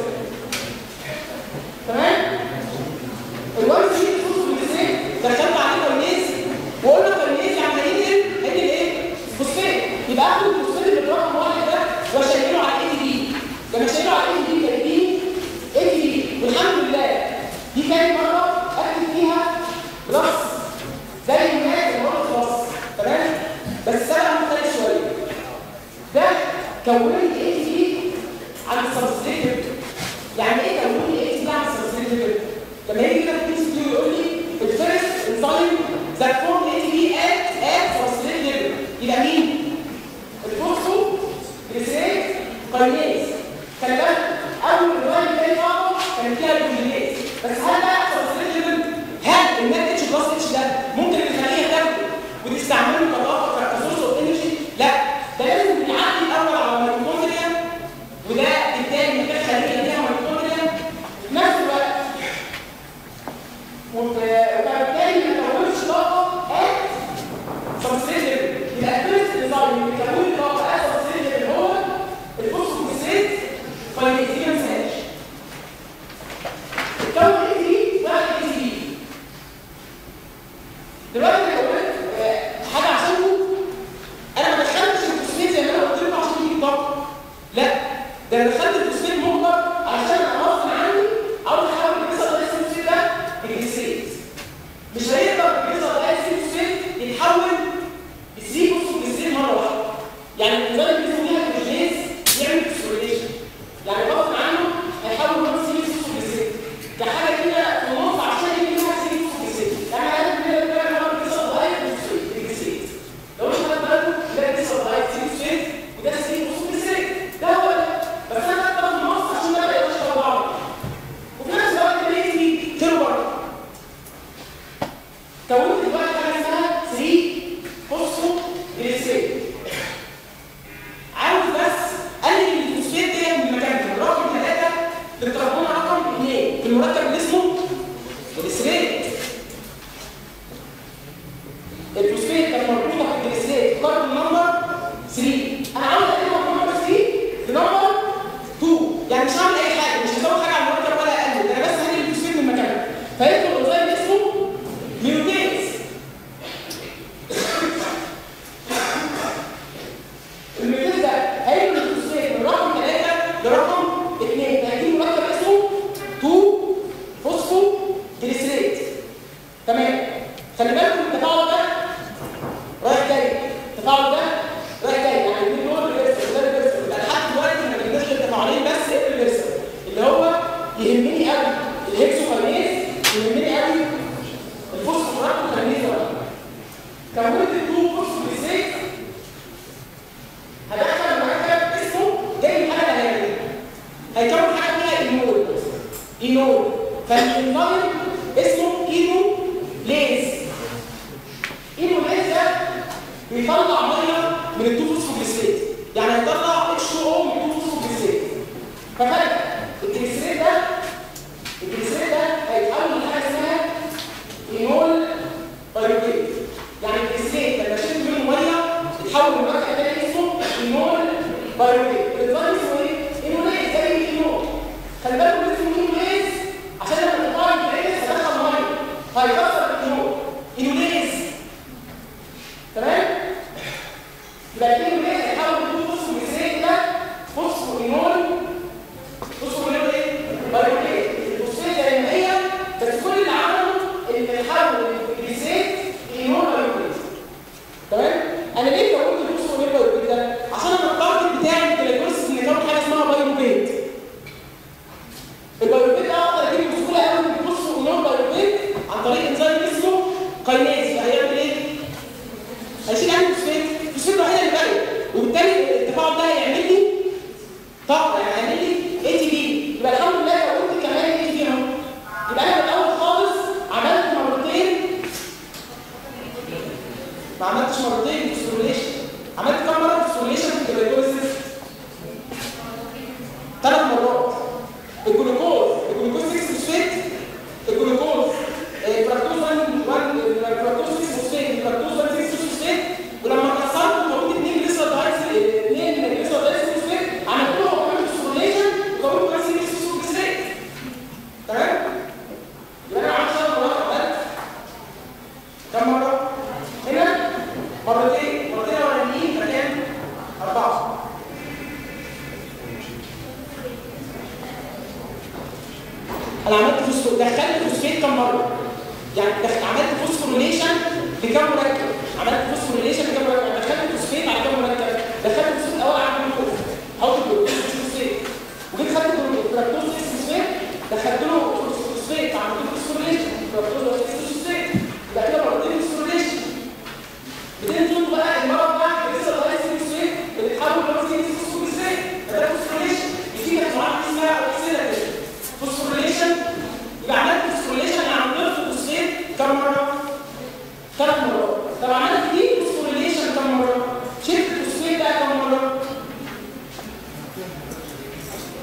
A: تمام الوان سي فوسفوجليسريت دخلت عليه كوينيز وقلنا كوينيز يعني هينقل هينقل ايه؟ فوسفات يبقى اخد الفوسفات اللي برقم واحد ده واشيله على الاي تي بي لما اشيله على الاي تي بي كان يديني اي تي بي والحمد لله دي كانت مره اكتب فيها بلس زي الناس اللي هو بلس تمام بس السبب مختلف شويه ده كون لي اي تي بي عن السبستريت يعني ايه كون لي اي تي بي عن السبستريت ليفل لما يجي كده في الكيو يقول لي الفيرست انزيم ذات فورم اي تي بي ات ات سبستريت ليفل يبقى مين؟ الفوسفو جليسريت قينيز خلي بالك اول الوان اللي كانت كان فيها الجليسريت بس هل بقى سبستريت ليفل هل النت اتش بلس اتش ده ممكن نخليه تاخده وتستعمله كطاقه كسورس اوف انرجي؟ لا ده لازم يعدي الاول على الميتوكوندريا وده بالتالي محتاج خليه فيها ميتوكوندريا في نفس الوقت وبالتالي ما تكونش طاقه ات سبستريت ليفل يبقى الفيرست نظام اللي بيكون طاقه ات سبستريت ليفل هو الفوسفوجليسريت فاينيز دي ما ننساهاش الكون اي دي واحد اي دي دلوقتي انا قلت حاجه عشانكم انا ما دخلتش الفوسفيت زي ما انا قلت لكم عشان يجيب طاقه لا ده انا دخلت الفوسفيت مجبر عشان انا غصب عني عاوز احاول الجسد ده الفوسفيت ده لجليسريت مش هيقدر الجسد ده الفوسفيت يتحول يسيب فوسفوجليسريت مره واحده يعني النظام اللي بيسموها الجليز يعمل فوسفوريليشن يعني غصب عنه هيحول من نص يسيب فوسفوجليسريت ده حاجه كده في النص عشان يجيب منها يسيب فوسفوجليسريت يعني انا كده كده انا الجسد ده الجليسريت لو مش خدت بالكم ده الجسد ده الفوسفوريليشن وده يسيب فوسفوجليسريت ده هو ده بس انا خدت في النص عشان ما يبقاش بعض وفي نفس الوقت لقيت تربر كونت دلوقتي حاجه اسمها 3 فوسفو جليسريت عاوز بس انقل الفوسفات دي من مكانها من رقم 3 للكربون رقم 2 في المركب اللي اسمه جليسريت الفوسفات كانت مربوطه في الجليسريت كاربون نمبر 3 انا عاوز انقل نمبر 3 لنمبر 2 يعني مش هعمل اي حاجه مش هزود حاجه على المركب ولا اقلل انا بس هنقل الفوسفات من مكانها فيدخل الانزيم اسمه ميوتيز الميوتيز ده هينقل الفوسفات من رقم 3 لرقم 2 هيجيب مركب اسمه 2 فوسفو جليسريت تمام خلي بالكم التفاعل ده رايح جاي التفاعل ده رايح جاي يعني الاثنين دول ريفرسال ده ريفرسال يبقى لحد دلوقتي ما جبناش التفاعلين بس ايه الريفرسال اللي هو يهمني قوي الهكسوكاينيز يهمني قوي الفوسفورات والكاينيز كونت التو فوسفوريسيت هدخل مركب اسمه جاي من حاجه هيعمل هيكون حاجه اسمها اينول اينول فالانزيم اسمه اينو ليز اينو ليز ده بيطلع ميه من التو فوسفوجليسريت يعني هيطلع اتش 2 او من التو فوسفوجليسريت ففجاه الجليسريت ده الجليسريت ده هيتحول لحاجه اسمها اينول بايروكيت يعني الجليسريت لما شربت منه ميه يتحول لمركب تاني اسمه اينول بايروكيت الانزيم اسمه ايه؟ اينوليز زي الاينول خلي بالكم اسمه اينوليز عشان لما تطلع الجليس هتدخل ميه فهيكسر الاينول اينوليز تمام؟ يبقى الاينوليز هيحول من فوسفوجليسريت ده فوسفو اينول فوسفو اينول ايه؟ بايروكيت الفوسفات زي ما هي بس كل اللي عمله ان حول الجليسريت اينول بايروكيت تمام انا ليه قلت الفوسفو اينول بايروكيت ده عشان انا التارجت بتاعي الجلايكولايسيس ان يكون حاجه اسمها بايروكيت البايروكيت ده اقدر اجيبه بسهوله قوي من الفوسفو اينول بايروكيت عن طريق انزيم اسمه كاينيز هيعمل ايه هيشيل عني الفوسفات الفوسفات الوحيده اللي باقيه وبالتالي التفاعل ده هيعمل لي طاقه يعني هيعمل لي اي تي بي يبقى الحمد لله لو قلت كمان اي تي بي اهو يبقى انا من الاول خالص عملت مرتين ما عملتش مرتين فوسفوريليشن عملت كام مره فوسفوريليشن في الجلايكوليسيس ثلاث مرات الجلوكوز الجلوكوز 6 فوسفات الجلوكوز الفراكتوز 1 1 الفراكتوز 6 فوسفات الفراكتوز 1 6 فوسفات ولما كسرت وكونت 2 جليسرول دايس 2 جليسرول دايس فوسفات عملت له كمان فوسفوريليشن وكونت 1 6 فوسفات تمام يبقى انا عملت ثلاث مرات عملت كم مره هنا مرتين مرتين اولانيين مكان اربعه انا عملت فوسفور دخلت فوسفات كم مره يعني دخل عملت فوسفوريليشن لكم مركب عملت فوسفوريليشن لكم مركب يعني دخلت فوسفات على كم مركب دخلت فوسفات الاول على الجلوكوز حط الجلوكوز فوسفات وجيت خدت الفراكتوز فوسفات دخلت له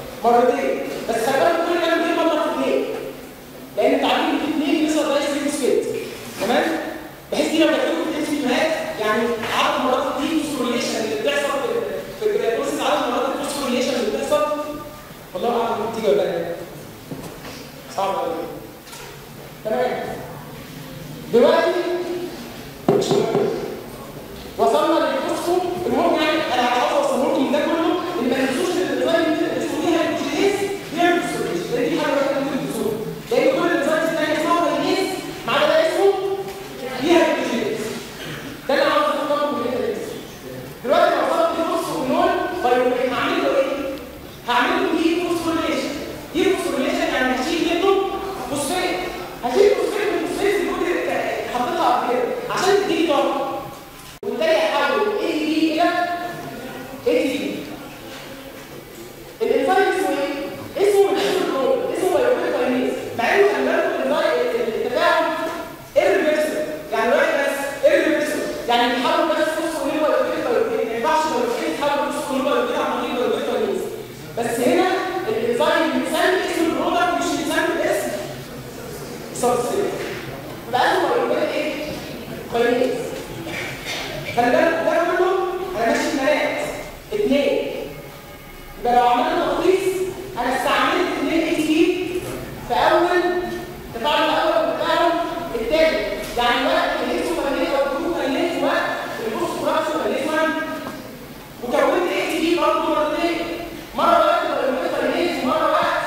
A: مرتين بس خلي بالك كل كلام دي مره في اثنين لان انت عارفين في اثنين لسه ده اسمه فوسفات تمام بحيث دي لو كتبت في الفيديوهات يعني عدد مرات دي فوسفوريليشن اللي بتحصل في في الجلايكوزيس عدد مرات الفوسفوريليشن اللي بتحصل والله اعلم بتيجي ولا لا صعب قوي تمام دلوقتي مش مهم. وصلنا للفوسفو المهم يعني انا عاوز اوصله لكم ده كله ان ما تنسوش ان الديزاين اللي اسمه ليها الجينيز بيعمل فوسفوريليشن لان دي حاجه واحده ممكن تنسوها لان كل الديزاين الثانيه اسمها الجينيز ما عدا ده اسمه ليها الجينيز ده اللي عاوز افكركم بيه دلوقتي لو وصلت للفوسفو نقول طيب هعمل له ايه؟ هعمل له دي فوسفوريليشن دي فوسفوريليشن يعني هشيل منه فوسفات هشيل فوسفات من الفوسفات اللي كنت حطيتها قبل كده عشان تديني طاقه وبالتالي احول اي دي الى اي دي الانسان اسمه ايه؟ اسمه من اسم الكون اسمه بايوبيك كاينيز مع انه خلي بالكم التفاعل irreversible يعني واحد بس irreversible يعني بيحول بس فوسفور ليه بايوبيك كاينيز ما ينفعش بايوبيك يتحول فوسفور ليه بايوبيك عن طريق بايوبيك كاينيز بس هنا الانزيم بيسمي اسم البرودكت مش بيسمي اسم السبستريت يبقى اسمه بايوبيك ايه؟ كاينيز خلي بالك ده كله انا ماشي بنات اثنين يبقى لو عملنا تخليص انا استعملت اثنين اي تي في اول تفاعل الاول والتفاعل الثاني يعني وقت الهيكسو كانيز او الجلوكو كانيز وقت الفوسفوراكسو كانيز وكونت اي تي برضه مرتين مره وقت الجلوكو كانيز ومره وقت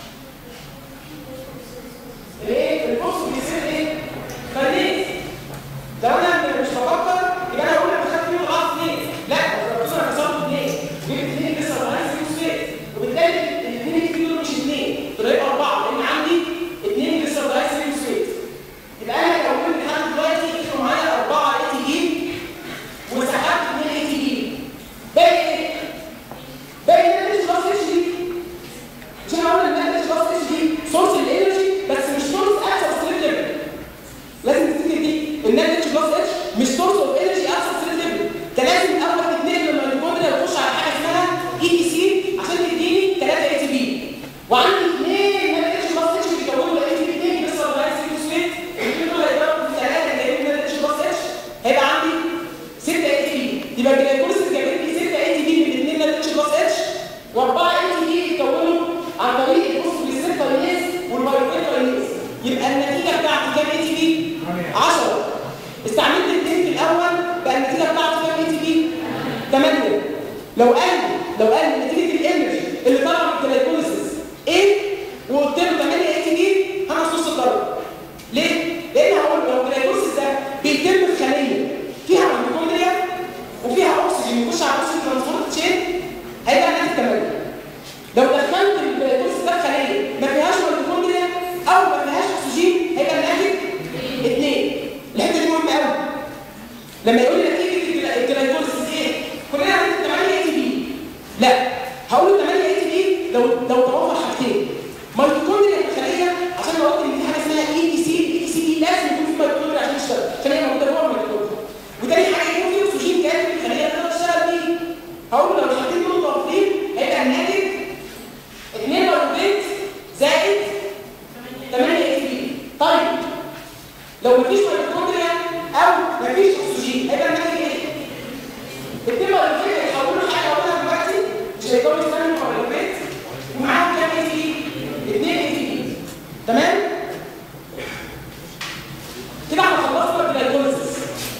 A: الايه الفوسفو بيصير ايه كانيز لو انا مش بفكر يبقى انا هقول لك خدت فيهم اضعاف اثنين لا بس انا كسرت اثنين جبت اثنين لسه صغيرين في فوسفات وبالتالي الاثنين اللي دول مش اثنين دول هيبقوا اربعه لان عندي اثنين لسه صغيرين في فوسفات يبقى انا كونت لحد دلوقتي كانوا معايا اربعه اي تي جي وسحبت اثنين اي تي جي باقي ايه؟ باقي ان انا مش خلاص اتش دي مش انا هقول ان انا مش خلاص اتش دي سورس الانرجي بس مش سورس اكسس ليفل لازم تفتكر دي النات اتش بلس اتش مش سورس اوف انرجي اكسس ليفل ده لازم اول اثنين لما الميتوكوندريا يخش على حاجه اسمها اي تي سي عشان تديني 3 اي تي بي وعندي اثنين نات اتش بلس اتش بيكونوا الاي تي بي 2 لسه صغيرين في فوسفات الاثنين دول هيضربوا في 3 اللي جايين نات اتش بلس اتش هيبقى عندي 6 اي تي بي يبقى الجلايكوليسيس جابت لي 6 اي تي بي من الاثنين نات اتش بلس اتش واربعه اي تي بي يتكونوا عن طريق الفوسفوريسيت كاينيز والمايوكين كاينيز يبقى النتيجه بتاعتي كام اي تي بي 10 استعملت الاثنين في الاول بقى النتيجه بتاعتي كام اي تي بي 8 لو قال لو قال نتيجه الانرجي اللي طالعه من الجلايكوليسيس ايه وقلت له 8 اي تي بي هنقص نص الدرجه ليه؟ لان هقول لو الجلايكوليسيس ده بيتم في خليه فيها ميتوكوندريا وفيها اكسجين يخش على الاكسجين ترانسبورت تشين هيبقى ناتج 8 لو دخلت الجلايكوليسيس ده في خليه ما فيهاش ميتوكوندريا او ما فيهاش اكسجين هيبقى الناتج 2 الحته دي مهمه قوي لما يقول لي نتيجه الجلايكوليسيس ايه كلنا عندنا 8 اي تي بي لا هقول له 8 اي تي بي لو لو توفر حاجتين ميتوكوندريا في الخليه عشان لو قلت ان في حاجه اسمها اي تي سي الاي تي سي دي لازم يكون في ميتوكوندريا عشان يشتغل عشان هي موجوده جوه الميتوكوندريا وتاني حاجه يكون في اكسجين كامل في الخليه تقدر تشتغل بيه هقول له لو الحاجتين دول متوفرين هيبقى الناتج 2 ميتوكوندريا زائد 8 اي تي بي طيب لو مفيش ميتوكوندريا او مفيش اكسجين هيبقى الناتج ايه؟ التبقى الفكره يحولوا حاجه اقولها دلوقتي مش هيقدروا يستنوا معلومات ومعاهم كام اي تي بي؟ 2 اي تي بي تمام؟ كده احنا خلصنا الجلايكوليسيس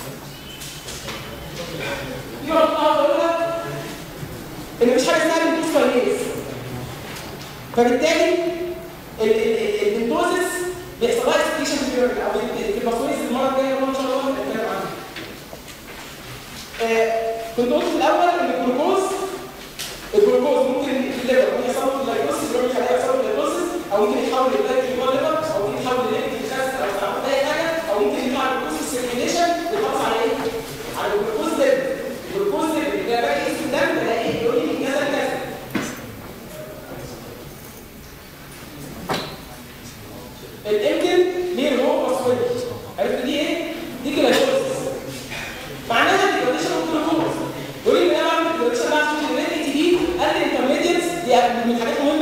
A: دي نقطه عاوز اقولها ان مفيش حاجه اسمها بنتوز كاينيز فبالتالي البنتوزس بيحصل لها اكسبريشن في او في الباسويس المره الجايه ان شاء الله هنتكلم عنها. كنت قلت في الاول ان الجلوكوز الجلوكوز ممكن الليفر ممكن يحصل له جلايكوسيس يروح يخليه يحصل له جلايكوسيس او ممكن يتحول لجلايكوز جوه الليفر او ممكن يتحول لليبيد يتخزن او يتعمل اي حاجه او ممكن يطلع الجلوكوز في السيركيليشن يحافظ على ايه؟ على الجلوكوز ليفل الجلوكوز ليفل ده باقي اسم الدم بلاقيه يقول لي من كذا لكذا الامكن ليه هو باسورد عرفت دي ايه؟ دي جلايكوزيس معناها ديجراديشن اوف جلوكوز يقول لي انا بعمل ديجراديشن بعد شويه الاي تي دي قال لي انترميديتس دي من الحاجات المهمه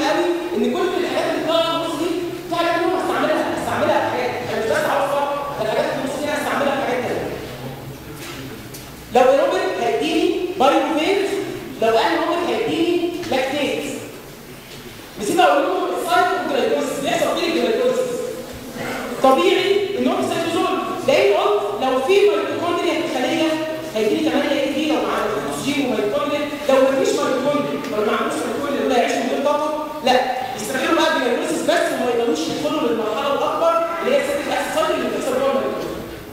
A: لا يستخدموا بقى الجلايكوليسيس بس وما يقدروش يدخلوا للمرحله الاكبر اللي هي السيتيك اسيد سايكل اللي بتحصل جوه الميتوكوندريا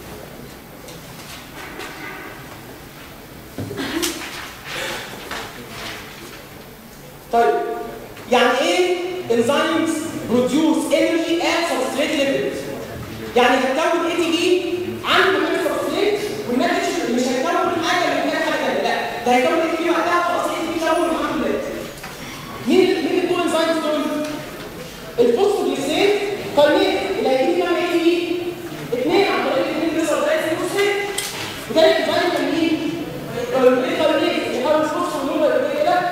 A: طيب يعني ايه enzymes produce energy at substrate level يعني هتكون اي تي بي عند مكان السبستريت والناتج مش هيكون حاجه من غير حاجه ثانيه لا ده هيكون اي تي بي بعدها خلاص اي تي بي كون الحمد لله مين مين الدول انزيمز دول؟ الفوسفوجليسيد قرنيت اللي هيجي كام اي تي بي؟ اثنين عن طريق الاثنين بيصل زي الفوسفوجليسيد وثالث انزيم كان مين؟ قرنيت قرنيت يحول الفوسفوجليسيد الى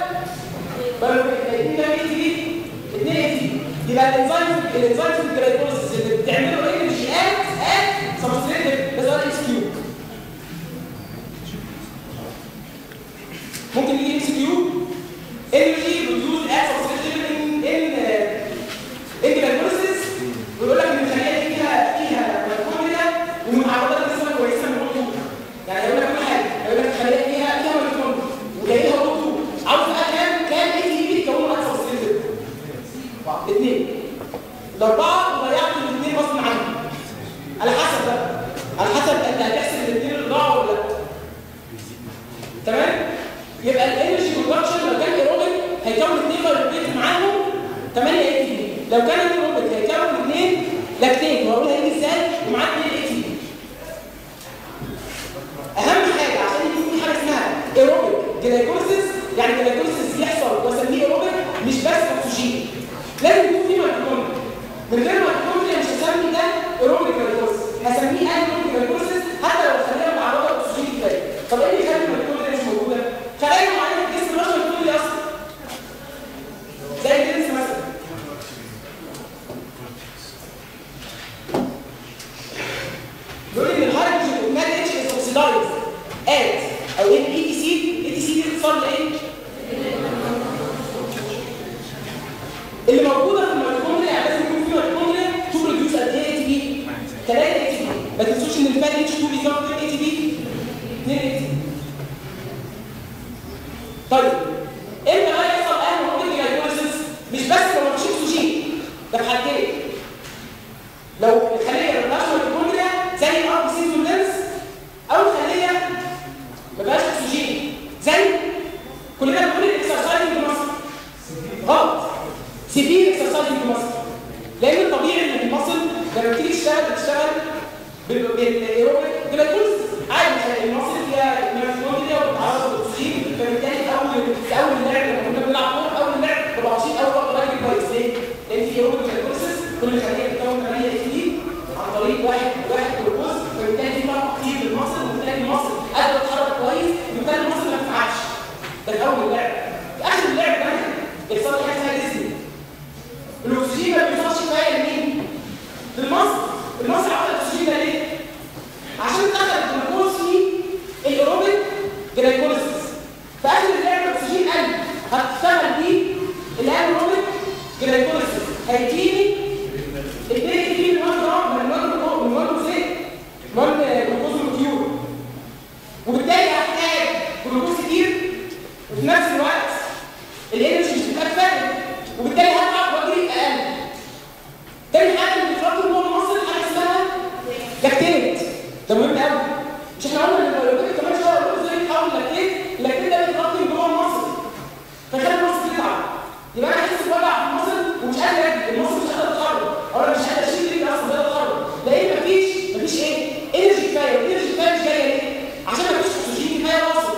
A: يبقى الانزيم الانزيم في الجلايكوليسيس اللي بتعمله انرجي ات ات سبستريت ده سؤال اس كيو ممكن يجي ام سي كيو انرجي بروديوس ات سبستريت ان ان ان جلايكوليسيس ويقول لك ان الخليه دي فيها فيها ميتوكوندريا ومن عضلات الجسم كويسه من البروتين يعني هيقول لك كل حاجه هيقول لك الخليه فيها فيها ميتوكوندريا وجايبها بروتين عاوز بقى كام كام اي تي بي تكون ات سبستريت اثنين الاربعه ضيعت الاثنين غصب عنك على حسب بقى على حسب انت هتحسب الاثنين اللي ضاعوا ولا لا تمام يبقى الانرجي برودكشن لو كان ايروبيك هيكون اثنين بايروبيك معاهم 8 اي تي بي لو كان ايروبيك هيكون اثنين لاكتين وهقول هيجي ازاي ومعاه 2 اي تي بي اهم حاجه عشان يكون في حاجه اسمها ايروبيك جلايكوليسيس يعني جلايكوليسيس يحصل واسميه ايروبيك مش بس اكسجين لازم يكون في ميتوكوندريا من غير ميتوكوندريا مش هسمي ده ايروبيك جلايكوليسيس هسميه انيروبيك جلايكوليسيس حتى لو خلينا متعرضه لاكسجين كفايه طب ايه اللي يخلي الميتوكوندريا مش موجوده؟ خلايا معينه في الجسم مش ميتوكوندريا اصلا زي الجنس مثلا بيقول ان الهيدروجين والنات اتش از اوكسيدايز ات او ان اي تي سي اي تي سي دي اختصار لايه؟ اللي موجوده في الميتوكوندريا يعني لازم يكون في ميتوكوندريا تو بروديوس قد ايه اي تي بي 3 اي تي بي ما تنسوش ان الفات اتش 2 بيكون كام اي تي بي 2 اي تي بي طيب امتى بقى يحصل انهي جلايكوليسيس مش بس لو مفيش اكسجين ده في حالتين لو الخليه ما فيهاش ميتوكوندريا زي الار بي سي لينس او الخليه ما فيهاش اكسجين زي كلنا بنقول الاكسرسايز في مصر غلط سيفير اكسرسايز في مصر لان الطبيعي ان المصل لما بتيجي تشتغل بتشتغل بالايروبيك جلايكوليسيس عادي المصل فيها ميتوكوندريا وبتتعرض للاكسجين فبالتالي في اول في اول اللعب لما كنا بنلعب كوره اول اللعب ببقى عايشين اول وقت راجل كويس ليه؟ لان في ايروبيك جلايكوليسيس كل خليه بتكون 8 اي تي عن طريق واحد واحد جلوكوز فبالتالي في فرق كتير في المصل وبالتالي المصل قادره تتحرك كويس وبالتالي المصل ما تنفعش ده في اول اللعب في اخر اللعب بقى بيحصل حاجه اسمها ديزني الاكسجين ما بيوصلش كفايه لمين؟ للمصل المصل عمل الاكسجين ده ليه؟ عشان دخل الجلوكوز في الايروبيك جلايكوليسيس في اخر اللعب الاكسجين قل هتشتغل بيه الانيروبيك جلايكوليسيس هيجيني 2 كيلو من 1 جرام من 1 جرام من 1 زيت 1 جلوكوز مكيور وبالتالي هحتاج جلوكوز كتير وفي نفس الوقت الانرجي مش بتبقى كفايه وبالتالي هتعب واجري اقل تاني حاجه اللي بتفكر جوه المصل حاجه اسمها لاكتيت ده مهم قوي مش احنا قلنا ان البيولوجيك كمان شويه قلنا ازاي يتحول لاكتيت اللاكتيت ده بيتراكم جوه المصل فخلي المصل تتعب يبقى انا احس بوجع في المصل ومش قادر اجري المصل مش قادر اتحرك او انا مش قادر اشيل رجلي اصلا مش قادر اتحرك لان مفيش مفيش ايه انرجي كفايه والانرجي كفايه مش جايه ليه؟ عشان مفيش اكسجين كفايه واصل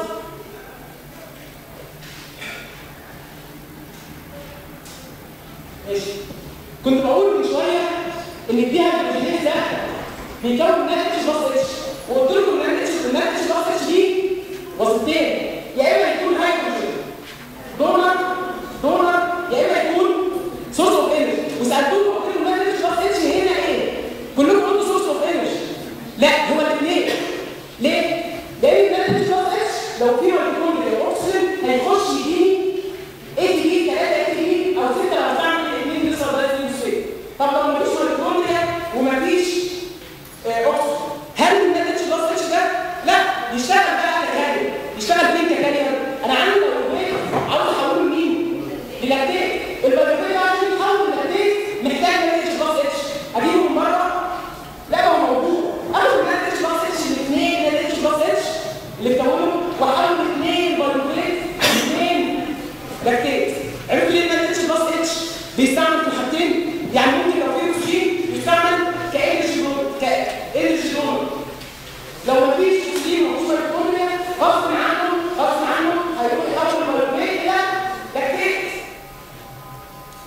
A: ماشي كنت بقول من شويه ان الديها الهيدروجينيز ده بيكون ناتج اتش بلس اتش وقلت لكم ان الناتج الناتج بلس اتش دي وسطين يا اما يكون هيدروجين دونر دونر يا اما يكون سورس اوف انرجي وسالتكم قلت لكم الناتج بلس اتش هنا ايه؟ كلكم قلتوا سورس اوف انرجي لا هو الاثنين ليه؟ لان الناتج بلس اتش لو في ميتوكوندريا اوكسجين هيخش يديني اي تي بي 3 اي تي بي او 6 لو بعمل الاثنين بيصير ده يسوي طب لو مفيش ميتوكوندريا ومفيش اوكسجين هل الناتج بلس اتش ده؟ لا يشتغل بقى ككارير يشتغل فين ككارير؟ انا عندي بيروبيت عاوز احوله لمين؟ للاكتيت البيروبيت ده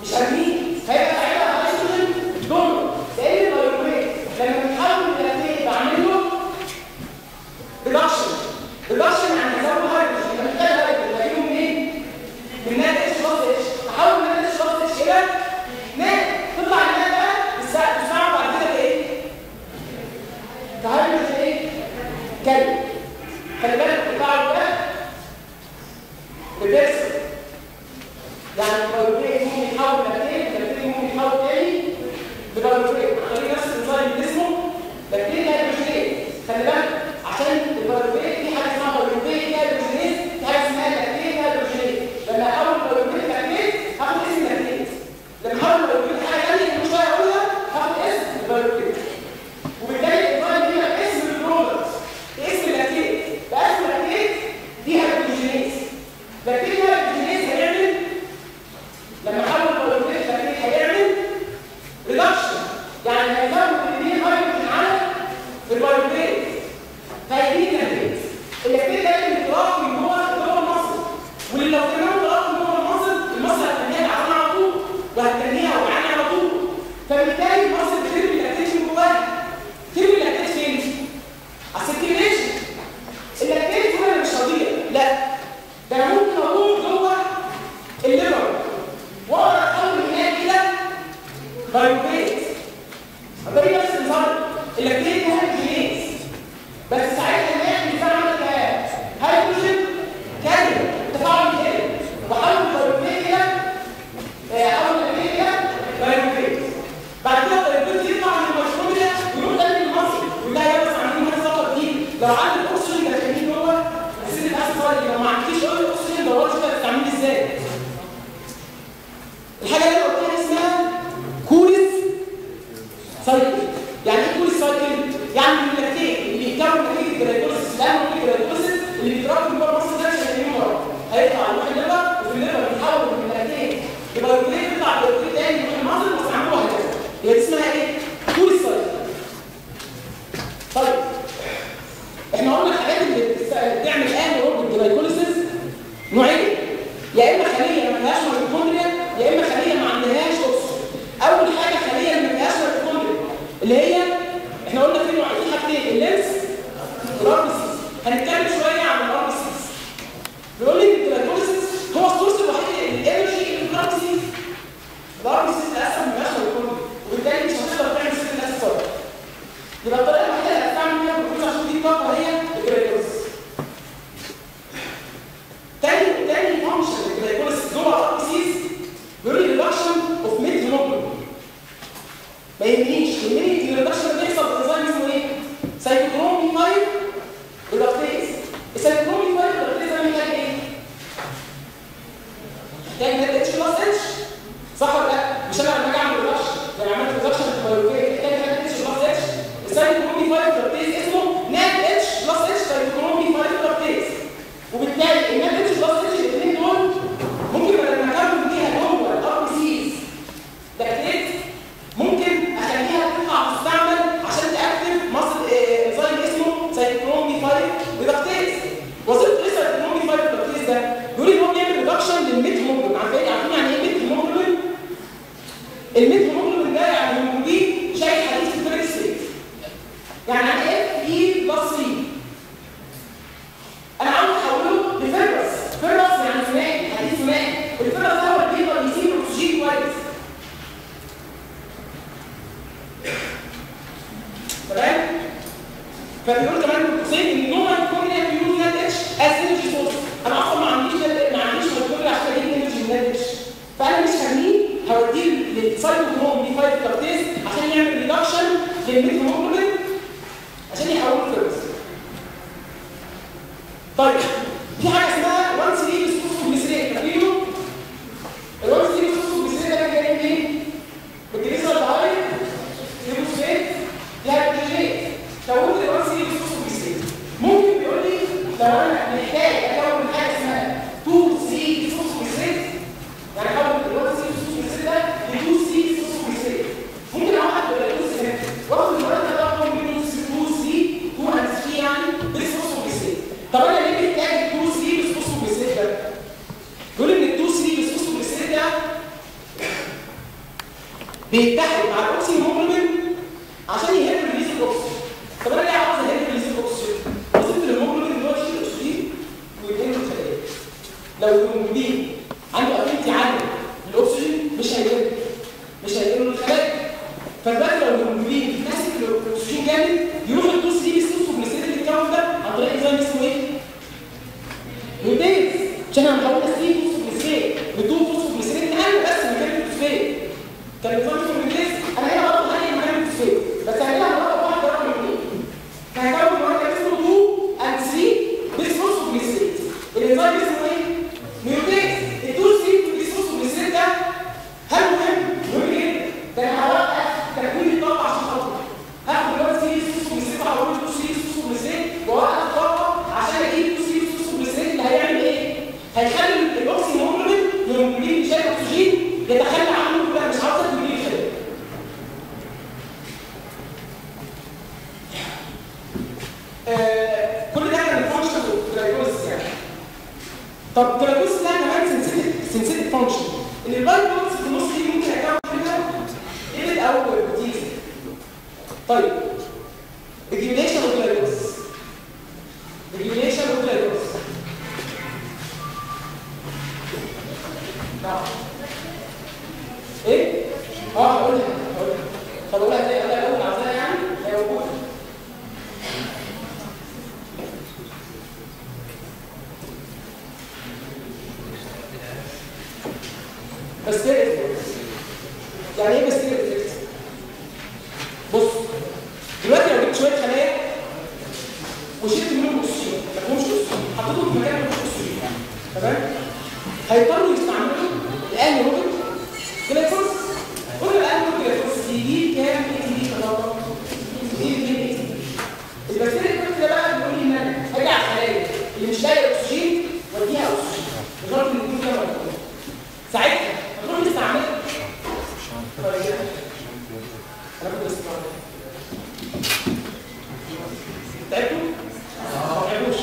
A: مش هرميه هيبقى ساعتها هيدروجين دونر لان البايروكليت لما بنحول اللاكتيت بعمل له ريدكشن ريدكشن يعني هزود هيدروجين يبقى محتاج هيدروجين بجيبه منين؟ من ناد اتش بلس اتش احول من ناد اتش بلس اتش الى ناد تطلع الناد بقى تساعد بعد كده بايه؟ كهيدروجين ايه؟ كلب خلي بالك التفاعل ده ريفرس يعني البايروكليت ممكن يتحول لاكتيت اللاكتيت ممكن يتحول تاني ببايروكليت عن طريق نفس الانزيم اللي اسمه لاكتيت هيدروجينيز خلي بالك عشان البايروكليت في حاجه اسمها بايروكليت هيدروجينيز في حاجه اسمها لاكتيت هيدروجينيز لما احول البايروكليت لاكتيت هاخد اسم لاكتيت لما احول البايروكليت حاجه ثانيه كل شويه اقولها هاخد اسم البايروكليت وبالتالي الانزيم دي اسم البرودكت اسم لاكتيت بقى اسم لاكتيت دي هيدروجينيز لاكتيت هيدروجينيز هيعمل لما احول البايروكليت لاكتيت هيعمل ريدكشن يعني هيزود الاثنين هيدروجين على البايروكليت فهيديني لاكتيت اللاكتيت ده اللي بيتراكم من جوه جوه المصل واللي لو كمان تراكم جوه المصل المصل هتنيها بعدين على طول وهتنيها وبعدين على طول فبالتالي المصل بترمي اللاكتيت من جواها ترمي اللاكتيت فين؟ على السيركيليشن اللاكتيت هو اللي مش هضيع لا ده انا ممكن اقول جوه الليفر واقدر احول هناك الى بايوبيت طريقه نفس النظام اللاكتيت هو الجينيز بس ساعتها نعمل فعلا هيدروجين كارير تفاعل كارير وحول البايوبيت الى حول اللاكتيت الى بايوبيت بعد كده البايوبيت يطلع من المشروبيه ويروح تاني للمصل يقول لها يا بس عندي هنا سفر جديد لو عندك اكسجين داخلين جوه السن الاسفل لو ما عندكيش قوي اكسجين دوري شوف هتستعمليه ازاي الحاجه اللي انا قلتها اسمها كوليس سايكل يعني ايه كوليس سايكل يعني اللاكتيت اللي بيتكون نتيجه الجلايكوليسيس الان الجلايكوليسيس اللي بيتراكم جوه المصل ده مش هيتم مره هيطلع يروح الليفر وفي الليفر بيتحول من اللاكتيت لبايوكليت يطلع بايوكليت تاني يروح المصل واستعملوها هكذا هي اسمها ايه؟ كوليس سايكل طيب احنا قلنا الحاجات اللي بتعمل ان رود الجلايكوليسيس نوعين يا اما خليه ما فيهاش ميتوكوندريا يا اما خليه ما عندهاش اكسجين اول حاجه خليه اللي ما فيهاش ميتوكوندريا اللي هي احنا قلنا في نوع في حاجتين اللينس والاربسيس هنتكلم شويه عن الاربسيس بيقول لي الجلايكوليسيس هو السورس الوحيد للانرجي اللي في الاربسيس الاربسيس للاسف ما فيهاش ميتوكوندريا وبالتالي مش هتقدر تعمل ست الاسفل يبقى الطريقه الوحيده اللي هتستعمل فيها الجلوكوز عشان دي طاقه هي الجلايكوليسيس تاني تاني فانكشن الجلايكوليسيس جوه الاربسيس بيقول لي ريدكشن اوف ميد هيموجلوبين ما يهمنيش يهمني الريدكشن ده بيحصل بانزيم اسمه ايه؟ سايكوكروم 5 ريدكتيز السايكوكروم 5 ريدكتيز ده محتاج ايه؟ محتاج نت اتش بلس اتش صح ولا لا؟ مش انا لما اجي اعمل ريدكشن لما عملت ريدكشن في البايوكيت محتاج نت اتش بلس اتش السايكوكروم 5 ريدكتيز اسمه نت اتش بلس اتش سايكوكروم 5 ريدكتيز وبالتالي النت اتش بلس اتش الاثنين دول ممكن لما اكمل بيها جوه الار بي سيز لاكتيت ممكن اخليها تطلع تستعمل عشان تاكتف مصل انزيم اسمه سايكلون 5 ريدكتيز وظيفه ايه سايكلون 5 ريدكتيز ده بيقول ان هو بيعمل ريدكشن للميت هيموجلوبين عارفين عارفين يعني ايه ميت هيموجلوبين الميت هيموجلوبين ده يعني هيموجلوبين شاي حديد في الفريق ستيت يعني انا اف اي بلس 3 انا عاوز احوله لفيروس فيروس يعني ثنائي حديد ثنائي الفيروس ده هو اللي بيقدر يسيب الاكسجين كويس تمام فبيقول كمان القوسين ان نو مان كون يوز نت اتش از انرجي سورس انا اصلا ما عنديش ما عنديش مشكله عشان اجيب انرجي من نت اتش فانا مش هرميه هوديه للسايكوكروم دي 5 كارتيز عشان يعمل ريدكشن للميثيوموجلوبين عشان يحوله لفيروس طيب في حاجه اسمها 1 3 بسفوسفوجليسرين فاكرينه؟ ال 1 3 بسفوسفوجليسرين ده كان جاي منين؟ بالجليسرول دهايد ليبوسفيت لهيدروجينيت كونت ال 1 3 بسفوسفوجليسرين ممكن بيقول لي لو انا محتاج اكون حاجه اسمها 2 3 بسفوسفوجليسرين يعني احول ال 1 3 بسفوسفوجليسرين ده ل 2 3 بسفوسفوجليسرين ممكن احط الجلوكوز هنا واخد المركب ده بيتحد مع الاوكسي هيموجلوبين عشان يهد ريليز الاكسجين طب انا ليه عاوز اهد ريليز الاكسجين؟ وظيفه الهيموجلوبين ان هو يشيل الاكسجين وينقل الخلايا لو الهيموجلوبين عنده افينتي عاليه للاكسجين مش هينقل مش هينقل الخلايا فدلوقتي لو الهيموجلوبين ماسك الاكسجين جامد يروح الدوس 3 بيسوسوجليسيريد اللي اتكون ده عن طريق انزيم اسمه ايه؟ ميوتيز عشان انا محولنا 3 فوسفوجليسيريد بدون فوسفوجليسيريد نقل بس مكان الفوسفات كان النظام اسمه ميوتيز انا هنا برضه هنقل مكان الفوسفات بس هنقلها مره واحده رقم اثنين فهكون مركب اسمه 2 اند 3 بيسفوسفوجليسيريد الانزيم اسمه ايه؟ ميوتيز ال 2 3 بيسفوسفوجليسيريد ده هل مهم؟ مهم جدا ده انا هوقف تكوين الطاقه عشان خاطر هاخد دلوقتي 3 بيسفوسفوجليسيريد هحوله 2 3 بيسفوسفوجليسيريد واوقف الطاقه عشان اجيب 2 3 بيسفوسفوجليسيريد اللي هيعمل ايه؟ هيخلي الاوكسي هيموجلوبين الهيموجلوبين اللي شايل اكسجين يتخلى عنه كلها مش عاوز تدي خير آه كل ده كان فانكشن جلايكوز يعني طب جلايكوز ده كمان سنسيتيف سنسيتيف فانكشن ان الجلايكوز في النص دي ممكن يكون منها ايبل او بروتين طيب ريجيوليشن اوف جلايكوز ريجيوليشن اوف جلايكوز نعم ايه؟ اه هقولها هقولها طب اقولها ازاي؟ اقولها الاول عاوزاها يعني؟ هي موجوده بس كده يعني ايه بس كده بص دلوقتي لو جبت شويه خلايا وشلت منهم اكسجين ما فيهمش اكسجين حطيتهم في مكان ما فيهوش اكسجين تمام هيضطروا يستعملوا الان روبوت جلايكوز قلنا الان روبوت جلايكوز يجيب كام اي تي دي تطور يجيب 2 اي تي دي البكتيريا الكبت ده بقى بيقول لي ان انا هاجي على الخلايا اللي مش لاقيه اكسجين واديها اكسجين بشرط ان يكون فيها ميكروبات ساعتها هتروح تستعملها انا كنت استعملها تعبتوا؟ ما تعبوش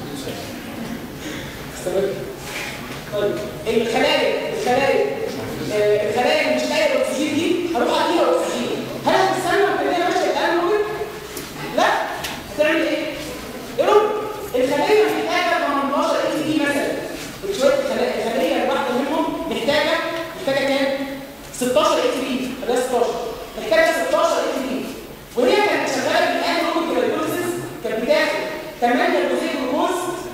A: استمر طيب الخلايا الخلايا آه، الخلايا اللي مش لاقيه الاكسجين دي هروح اديها اكسجين هل هتستنى وتلاقيها ماشيه الان روبوت؟ لا هتعمل ايه؟ ايروب الخليه محتاجه 18 اي تي دي مثلا شويه الخلايا الخليه الواحده منهم محتاجه محتاجه كام؟ 16 اي تي دي خليها 16 محتاجه 16 اي تي دي وهي كانت شغاله بالان روبوت جلايكوزيس كانت بتاخد 8 جزيء جلوكوز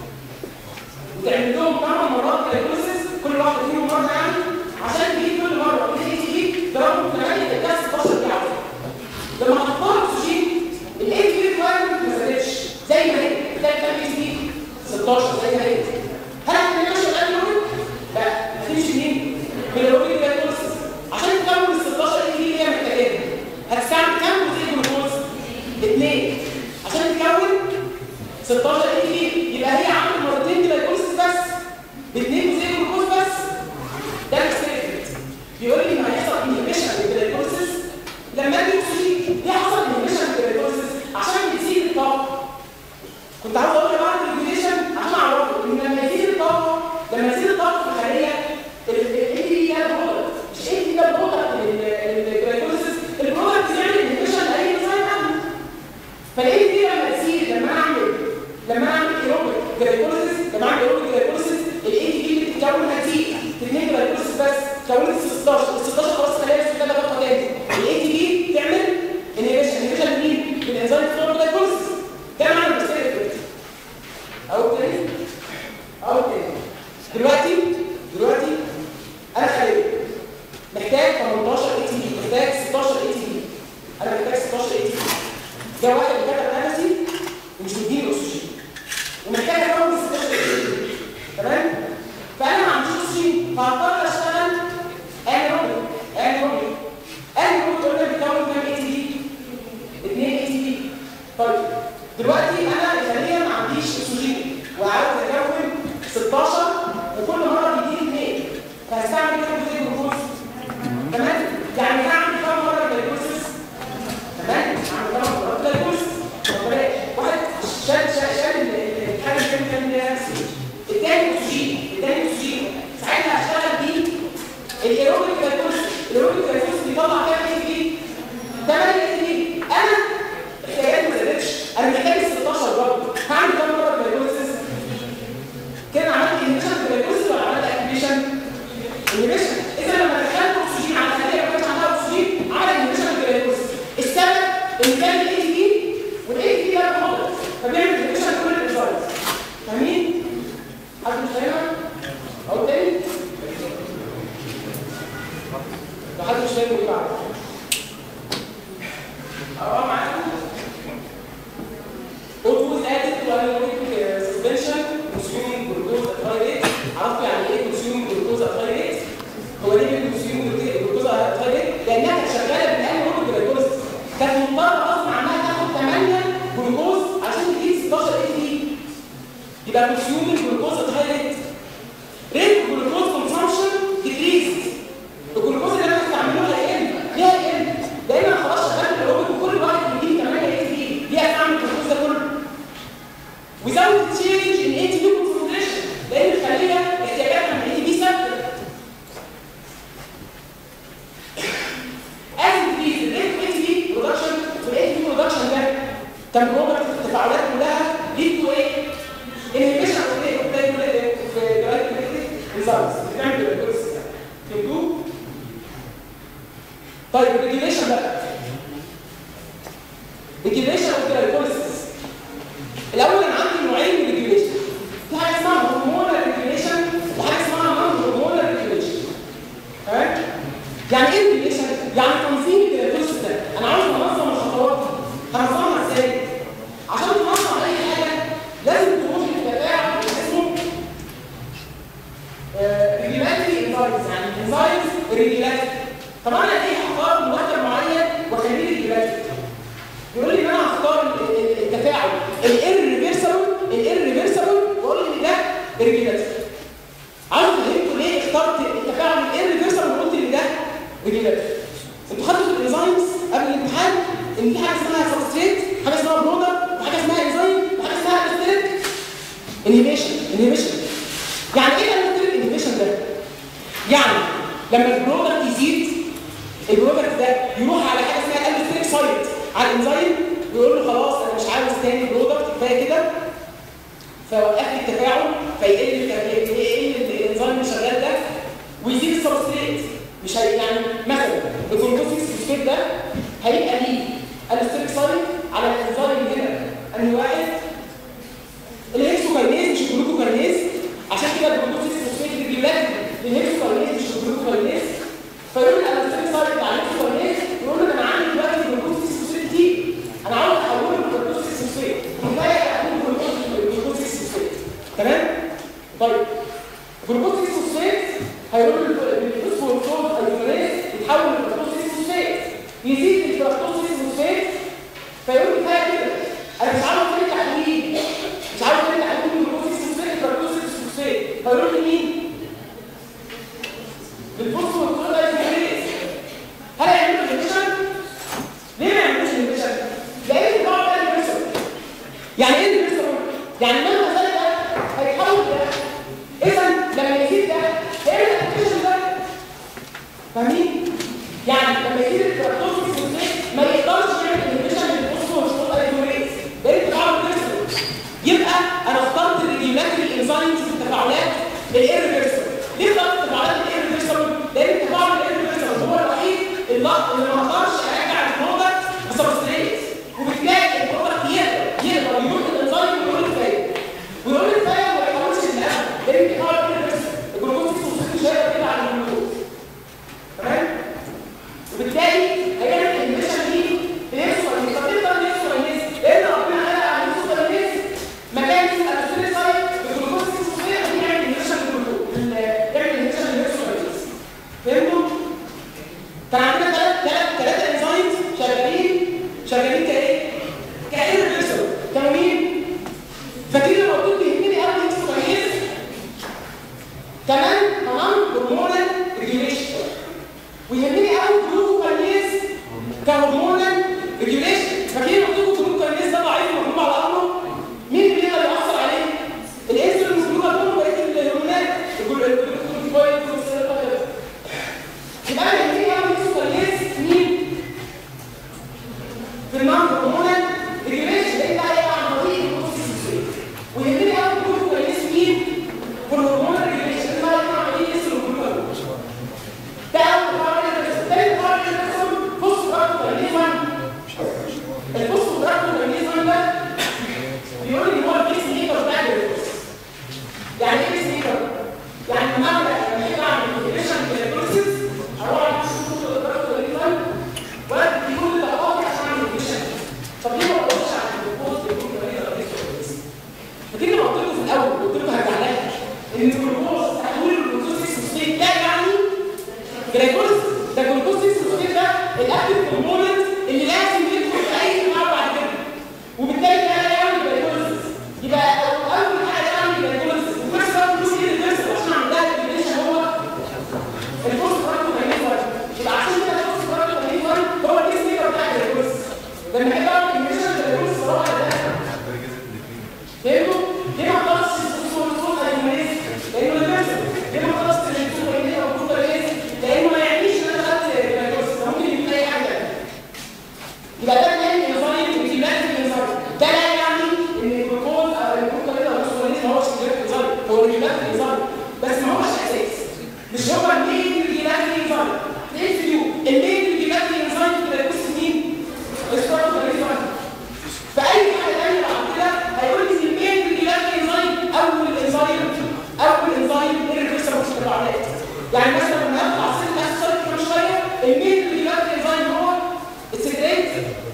A: وتعمل لهم 8 مرات جلايكوزيس كل واحده فيهم مره يعني عشان تجيب كل مره الاي تي دي ضربهم 8 تديها 16 دي عاوزه لما حطها اكسجين الاي تي دي ما زادتش زي ما هي بتلاقي كام اي تي دي 16 زي ما هي هل هتمشي الان روبوت؟ لا هتمشي منين؟ من الروبوت جلايكوزيس عشان تكون ال 16 اي تي دي اللي هي محتاجاها هتستعمل كام جزيء جلوكوز؟ اثنين عشان تكون 16 اي تي دي يبقى هي عملت مرتين جلايكوزيس بس باثنين جزيء جلوكوز بس ده الاكسبيرمنت بيقول لي ما هيحصل انهبيشن للجلايكوزيس لما ادي اكسجين ليه حصل انهبيشن للجلايكوزيس عشان بتزيد الطاقه كنت عاوز اقول بعد الريجوليشن عشان اعرفه ان لما يزيد الطاقه لما يزيد الطاقه في الخليه الاي دي ده برودكت مش اي دي ده برودكت للجلايكوزيس البرودكت بيعمل انهبيشن لاي انزيم عندي فالاي دي لما تزيد لما انا اعمل لما انا اعمل ايروبيك جلايكوزيس لما اعمل ايروبيك جلايكوزيس الاي دي اللي بتتكون هتزيد اثنين جلايكوزيس بس كونت 16 ال 16 خلاص خليها مش محتاجه طاقه تاني الاي دي دي تعمل انهبيشن انهبيشن لمين؟ للانزيم بتاع الجلايكوزيس ده معنى المستهلك او تاني او تاني دلوقتي دلوقتي انا خليه محتاج 18 اي تي دي محتاج 16 اي تي دي انا محتاج 16 اي تي دي جه واحد كتب نفسي ومش مديني اكسجين ومحتاج اكون 16 اي تي دي تمام فانا ما عنديش اكسجين فهضطر اشتغل انيروبيك انيروبيك انيروبيك قلنا بيكون كام اي تي دي 2 اي تي دي طيب دلوقتي انا الخليه ما عنديش اكسجين وعاوز اكون 16 وكل مره بيديني 2 فهستعمل كام جزيء جلوكوز تمام يعني هعمل كام مره جلوكوز تمام هعمل كام مره جلوكوز طب بلاش واحد شال شال شال الحاجه اللي كان كان ليها نفسي الثاني اكسجين الثاني اكسجين ساعتها هشتغل بيه الايروبيك جلوكوز الايروبيك جلوكوز بيطلع كام انا محتاج ال 16 برضه هعمل كام مره جلايكوليسيس كده عملت انهبيشن جلايكوليسيس ولا عملت اكتيفيشن انهبيشن اذا لما دخلت اكسجين على خليه ما كانش عندها اكسجين عمل انهبيشن جلايكوليسيس السبب ان كان الاي تي بي والاي تي بي ده مضر فبيعمل انهبيشن كل الانزيمز فاهمين حد مش فاهمها او تاني لو حد مش فاهم ايه بعد اه معاكم What was added to anaerobic uh, suspension consuming glucose at high rate عرفتوا يعني ايه consuming glucose at high rate؟ هو ليه بيقول consuming glucose at high rate؟ لانها كانت شغاله بالانيروبيك جلايكوليسيس كانت مضطره غصب عنها تاخد 8 جلوكوز عشان تجيب 16 اي تي يبقى consuming glucose at high rate rate of glucose consumption decreased الجلوكوز اللي انا بستعمله هيقل ليه هيقل؟ لان انا خلاص شغال بالانيروبيك وكل واحد بيجيب 8 اي تي ليه اعمل الجلوكوز ده كله؟ without change in ATP concentration لان الخليه احتياجاتها من ATP ثابته as increase the rate of ATP production والATP production ده كان برودكت التفاعلات كلها lead to ايه؟ inhibition of ايه؟ of glycolytic enzymes بتعمل glycolysis فهمتوا؟ طيب الريجيليشن بقى ريجيليشن اوف glycolysis الاول انا عندي نوعين من الريجيوليشن في حاجه اسمها هرمونال ريجيوليشن وحاجه اسمها نون هرمونال ريجيوليشن تمام يعني ايه ريجيوليشن يعني تنظيم الجلوكوز ده انا عاوز انظم الخطوات دي هنظمها ازاي عشان تنظم اي حاجه لازم تروح للتفاعل اللي اسمه ريجيلاتري انزايمز يعني انزايمز ريجيلاتري طب انا ليه هختار مركب معين واخليه ريجيلاتري يقول لي ان انا هختار التفاعل الirreversible الirreversible واقول لي ده ريجيلاتيف عاوز افهمكم ليه اخترت التفاعل الirreversible وقلت لي ده ريجيلاتيف انتوا خدتوا في الانزيمز قبل الامتحان ان في حاجه اسمها سبستريت حاجه اسمها برودكت وحاجه اسمها انزيم وحاجه اسمها الستريك انهيبيشن انهيبيشن يعني ايه الستريك انهيبيشن ده يعني لما البرودكت يزيد البرودكت ده يروح على حاجه اسمها الستريك سايت على الانزيم ويقول له خلاص انا مش عاوز تاني برودكت كفايه كده فوقف لي التفاعل فيقل يقل الانزيم اللي شغال ده ويزيد السبستريت مش هي يعني مثلا الجلوكوز فوسفات ده هيبقى ليه الستريك سايت على الانزيم هنا انهي واحد الهيكسوكاينيز مش الجلوكوكاينيز عشان كده الجلوكوز فوسفات اللي بيولد الهيكسوكاينيز مش الجلوكوكاينيز فيقول لي الستريك سايت على الهيكسوكاينيز يقول له انا عندي دلوقتي جلوكوز فوسفات كتير انا عاوز احوله لجلوكوز فوسفات كفايه احوله لجلوكوز فوسفات تمام طيب جلوكوز فوسفات هيروح للفوسفورفوز ايزوليز يتحول لجلوكوز فوسفات يزيد الجلوكوز فوسفات فيقول لي كفايه كده انا مش عاوز تاني تحويل مش عاوز تاني تحويل من جلوكوز فوسفات لجلوكوز فوسفات هيروح لمين؟ للفوسفورفوز ايزوليز هل هيعمل انهبيشن؟ ليه ما يعملوش انهبيشن؟ لان البعض ده انهبيشن يعني ايه انهبيشن؟ يعني مهما زاد ده هيتحول ده اذا لما يزيد ده هيعمل انهبيشن ده فاهمين؟ يعني لما يزيد الفركتوز ما يقدرش يعمل انهبيشن للفوسفورفوز ايزوليز لان التفاعل بيحصل يبقى انا اخترت الريجيولاتري انزيمز في التفاعلات الايرفيرسبل ليه اخترت التفاعلات الايرفيرسبل؟ لان التفاعل الايرفيرسبل هو الوحيد اللي اللي ما اقدرش ارجع البرودكت بسبستريت وبالتالي البرودكت يقدر يقدر يروح للانزيم ويقول كفايه ويقول كفايه وما يحاولش للاسف لان التفاعل الايرفيرسبل الجلوكوز فوسفات مش هيقدر يبعد عن الجلوكوز تمام؟ وبالتالي هيعمل الانهبيشن دي بيحصل طب تقدر يحصل لان ربنا قال على الفوسفوريليز مكان الفوسفوريليز الجلوكوز فوسفات يعمل انهبيشن للجلوكوز يعمل انهبيشن للفوسفوريليز فهمتوا؟ كان عندنا ثلاث ثلاث ثلاثة انزيمز شغالين شغالين كايه؟ كايرفيرسبل كانوا مين؟ فاكرين لما قلت لكم يهمني قوي الهيكسوكاينيز كمان تمام هرمونال ريجوليشن ويهمني قوي الجلوكوكاينيز جلايكوز ده جلوكوز 6 فوسفيت ده الاكتيف كومبوننت اللي لازم يدخل في اي تفاعل بعد كده وبالتالي ده لا يعمل جلايكوز يبقى اول حاجه تعمل جلايكوز وفي نفس الوقت تدوس ايه الريفرسال عشان عندها الكومبينيشن هو الفوسفو كاربون يبقى عشان كده الفوسفو كاربون هو الكيس ميكر بتاع الجلايكوز لما كده بعمل كومبينيشن الجلايكوز صراحه ده فهمتوا؟ ليه ما خلصش الفوسفو الفوسفو هيميز لانه الريفرسال ليه ما خلصش الفوسفو هيميز او الفوسفو هيميز لانه ما يعنيش ان انا خدت جلايكوز ده ممكن يكون اي حاجه يبقى ده كان انزايم انتماء الانزايم ده لا يعني ان الجلوكوز او الجلوكوز كده او السولانيز ما هوش انزايم هو ريجولات الانزايم بس ما هوش اساس مش هو المين ريجولات الانزايم ايه فيو المين ريجولات الانزايم في الجلوكوز مين؟ الستارت الانزايم فاي حاجه ثانيه بعد كده هيقول لي المين ريجولات الانزايم اول انزايم اول انزايم الريفرسال مستقبلات يعني مثلا لما اطلع سنه اسفل كمان شويه المين ريجولات الانزايم هو السكريت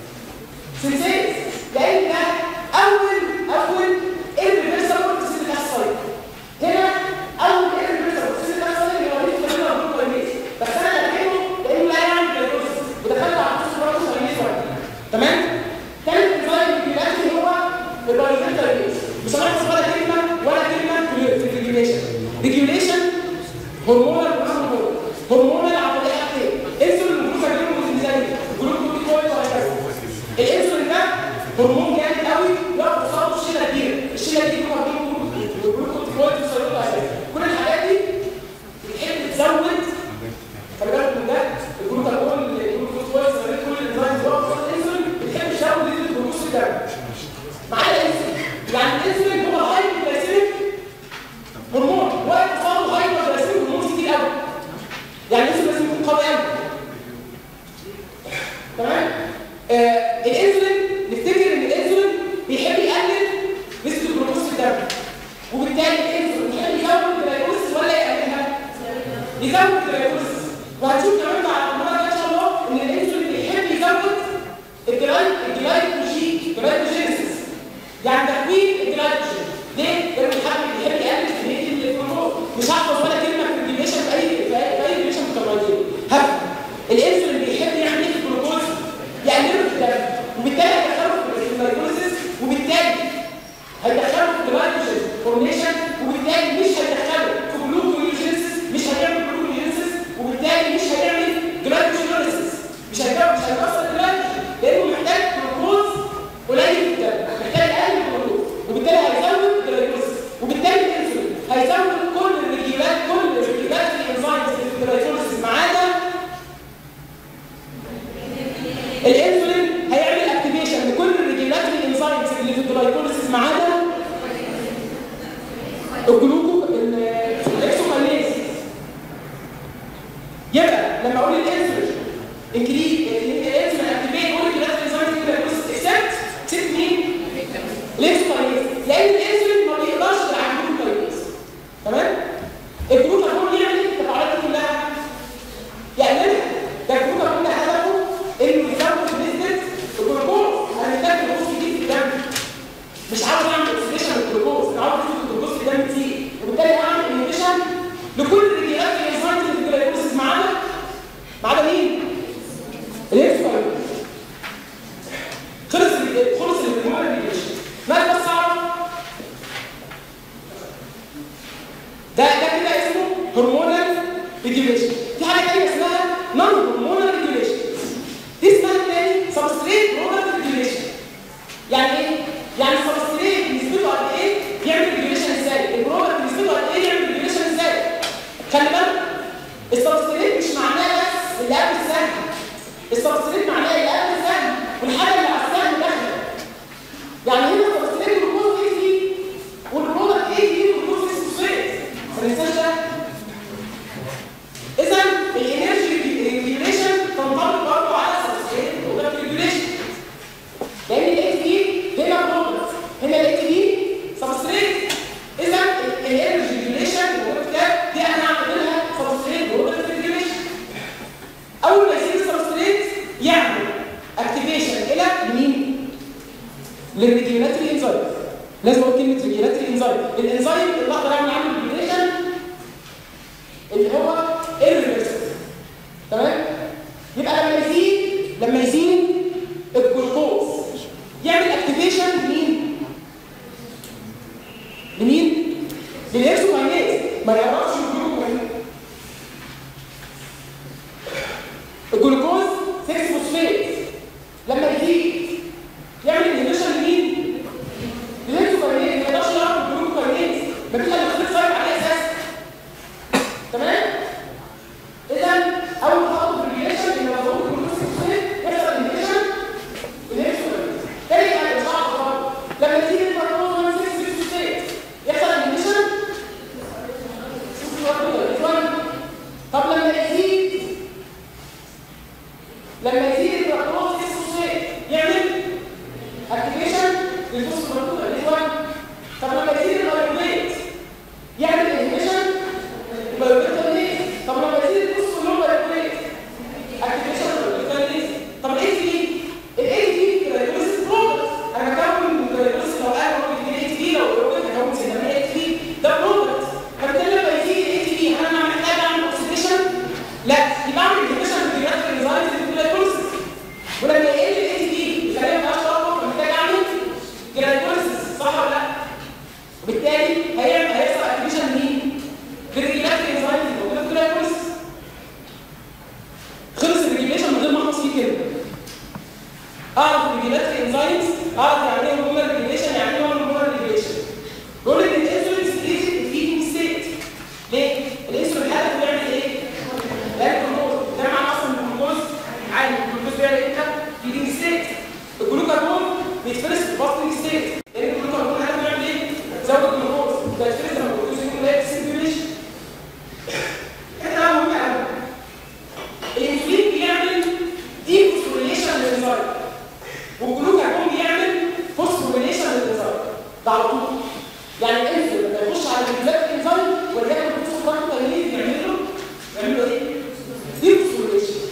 A: سنسيت لان ده اول اول irreversible في سن الاسفل هنا اول irreversible في سن الاسفل اللي هو ليه كلنا بنقول كويس بس انا لقيته لانه لا يعني جلوكوز ودخلت على الفوسفور برضه كويس تمام ثالث انزايم الجلاكتي هو البايوفيتال مش هنحفظ ولا كلمه ولا كلمه في الريجوليشن ريجوليشن هرمونال هرمونال هرمونال عن طريق حاجتين انسولين وجلوكاجون وزنزانين جلوكوكورتيكويد وهكذا الانسولين ده هرمون جامد قوي يقف قصاده شيله كبيره الشيله دي هرمون والجلوكوكورتيكويد وهكذا كل الحاجات دي بتحب تزود خلي بالك من ده الجلوكاجون الجلوكوكورتيكويد كل الانزيمز بقى قصاد الانسولين بتحب تزود نسبه الجلوكوز في الدم معايا الانسولين يعني الانسولين هو هايبوغلايسيميك هرمون واقف قصاده هايبوغلايسيميك هرمون كتير قوي يعني الانسولين لازم يكون قوي قوي تمام آه الانسولين نفتكر ان الانسولين بيحب يقلل نسبه الجلوكوز في الدم وبالتالي الانسولين بيحب يزود الجلوكوز ولا يقللها يزود الجلوكوز وهنشوف كمان مع المره ان شاء الله ان الانسولين بيحب يزود الجلاي الجلايكوجين الجلايكوجينيسيس يعني تكوين الجلايكوجين ليه؟ لانه بيحب بيحب يقلل كميه الجلوكوز مش هحفظ ولا كلمه في الريجيشن في اي في اي في اي ريجيشن في الكربوهيدرات هفهم الانسولين بيحب يعمل ايه في الجلوكوز يقلله في الدم وبالتالي هيدخله في الجلايكوزيس وبالتالي هيدخله في الجلايكوجين فورميشن وبالتالي مش هيدخله في جلوكوجينيسيس مش هيعمل جلوكوجينيسيس وبالتالي مش هيعمل جلايكوجينيسيس مش هيكون مش هيكسر الجلايكوجين لانه محتاج جلوكوز قليل في الدم محتاج اقل جلوكوز وبالتالي هيزود الجلايكوزيس وبالتالي الانسولين هيزود كل الريجولات كل الريجولات الانزيمز اللي في الجلايكوزيس ما عدا الانسولين هيعمل اكتيفيشن لكل الريجولاتري انزيمز اللي في الجلايكوليسيس ما عدا الجلوكو الاكسوكاينيز يبقى لما اقول الانسولين انكريز الانسولين اكتيفيت كل الريجولاتري انزيمز في الجلايكوليسيس اكسبت اكسبت مين؟ الاكسوكاينيز لان الانسولين ما بيقدرش على الجلوكوكاينيز تمام؟ الجلوكاجون يعمل التفاعلات دي كلها يقللها ده الجلوكاجون ده هدفه انه يزود نسبه الجلوكوز هنحتاج جلوكوز كتير في الدم مش عاوز اعمل اوكسيديشن للجلوكوز انا عاوز نسبه الجلوكوز في الدم كتير وبالتالي اعمل انهبيشن لكل الريجيلات الانزيمز اللي في الجلوكوز ما عدا ما عدا مين؟ الانسولين خلص ال- خلص الهرمون ريجيليشن ما ده صعب ده ده كده اسمه هرمونال ريجيليشن في حاجه ثانيه اسمها نون هرمونال ريجيليشن دي اسمها تاني سبستريت برودكت ريجيليشن يعني ايه؟ يعني السبستريت نسبته قد ايه يعمل ريجيليشن ازاي؟ البرودكت نسبته قد ايه يعمل ريجيليشن ازاي؟ خلي بالك السبستريت مش معناه بس اللي قبل السهم السبستريت معناه اللي قبل السهم والحاجه اللي على السهم داخله يعني هنا السبستريت جلوكوز ايه فيه والبرودكت ايه فيه والجلوكوز ايه فوسفات ما ننساش ده اذا الانرجي ريجيوليشن تنطبق برضه على السبستريت برودكت ريجيوليشن لان الاي تي هنا برودكت هنا الاي تي سبستريت اذا الانرجي ريجيوليشن والكتاب دي انا هعمل لها سبستريت برودكت ريجيوليشن اول ما يصير السبستريت يعمل اكتيفيشن الى مين؟ للريجيولاتري انزايم لازم اقول كلمه ريجيولاتري انزايم الانزايم اللي اقدر اعمل عنه ريجيوليشن اللي هو irreversible لما يزيد الجلوكوز يعمل اكتيفيشن لمين؟ لمين؟ للاكسوكاينيز ما يعرفش الجلوكوز الجلوكوز 6 فوسفات لما يزيد يعمل انهبيشن لمين؟ للاكسوكاينيز ما يقدرش يعرف الجلوكوكاينيز مفيش حاجه بتختلف عليه اساسا تمام؟ اذا اول خطوه في الريليشن ان لو زودت الجلوكوز 6 فوسفات يحصل انهبيشن للاكسوكاينيز تاني حاجه صعبه برضه لما تيجي الجلوكوز 6 فوسفات يحصل انهبيشن طب لما يزيد لما يزيد الجلوكوز الفوسفات يعمل اكتيفيشن للفوسفوريد الاخوان طب لما يزيد البيروفيت يعمل انهبيشن البيروفيت طب لما يزيد الفوسفوريد اكتيفيشن للبيروفيت طب الاي تي الاي تي جلايكوليسيس برودكت انا بكون جلايكوليسيس لو قال ممكن يجي اي تي لو البيروفيت هكون سيناميه اي تي ده برودكت فبالتالي لما يزيد الاي تي هل انا محتاج اعمل اوكسيديشن؟ لا يبقى اعمل انهبيشن في الجلايكوليسيس انزايمز الجلايكوليسيس ولما يقل الاي تي بي يخليها ما فيهاش طاقه فمحتاج اعمل جلايكوليسيس صح ولا لا؟ وبالتالي هيعمل هيحصل اكتيفيشن مين؟ في الريجيلاتري انزايمز اللي موجوده في الجلايكوليسيس خلص الريجيليشن من غير ما احفظ فيه كلمه اعرف الريجيلاتري انزايمز اعرف يعني ايه هرمونال ريجيليشن يعني ايه هرمونال ريجيليشن بقول لك الانسولين ستيج فيدنج ستيت ليه؟ الانسولين هدفه يعمل ايه؟ لا الجلوكوز ده معنى اصلا الجلوكوز عادي الجلوكوز بيعمل ايه؟ فيدنج ستيت الجلوكاجون بيتفرز في فاستنج ستيت لان الجلوكاجون هدفه يعمل ايه؟ زود الجلوكوز ده يتفرز لما الجلوكوز يكون لا سيركيوليشن احنا مهم قوي الانسولين بيعمل دي فوسفوريليشن للانزيم والجلوكاجون بيعمل فوسفوريليشن للانزيم ده على طول يعني الانسولين لما يخش على الجلايكوليك انزيم ولكن الفوسفوريليشن بيعمل له بيعمل له ايه؟ دي فوسفوريليشن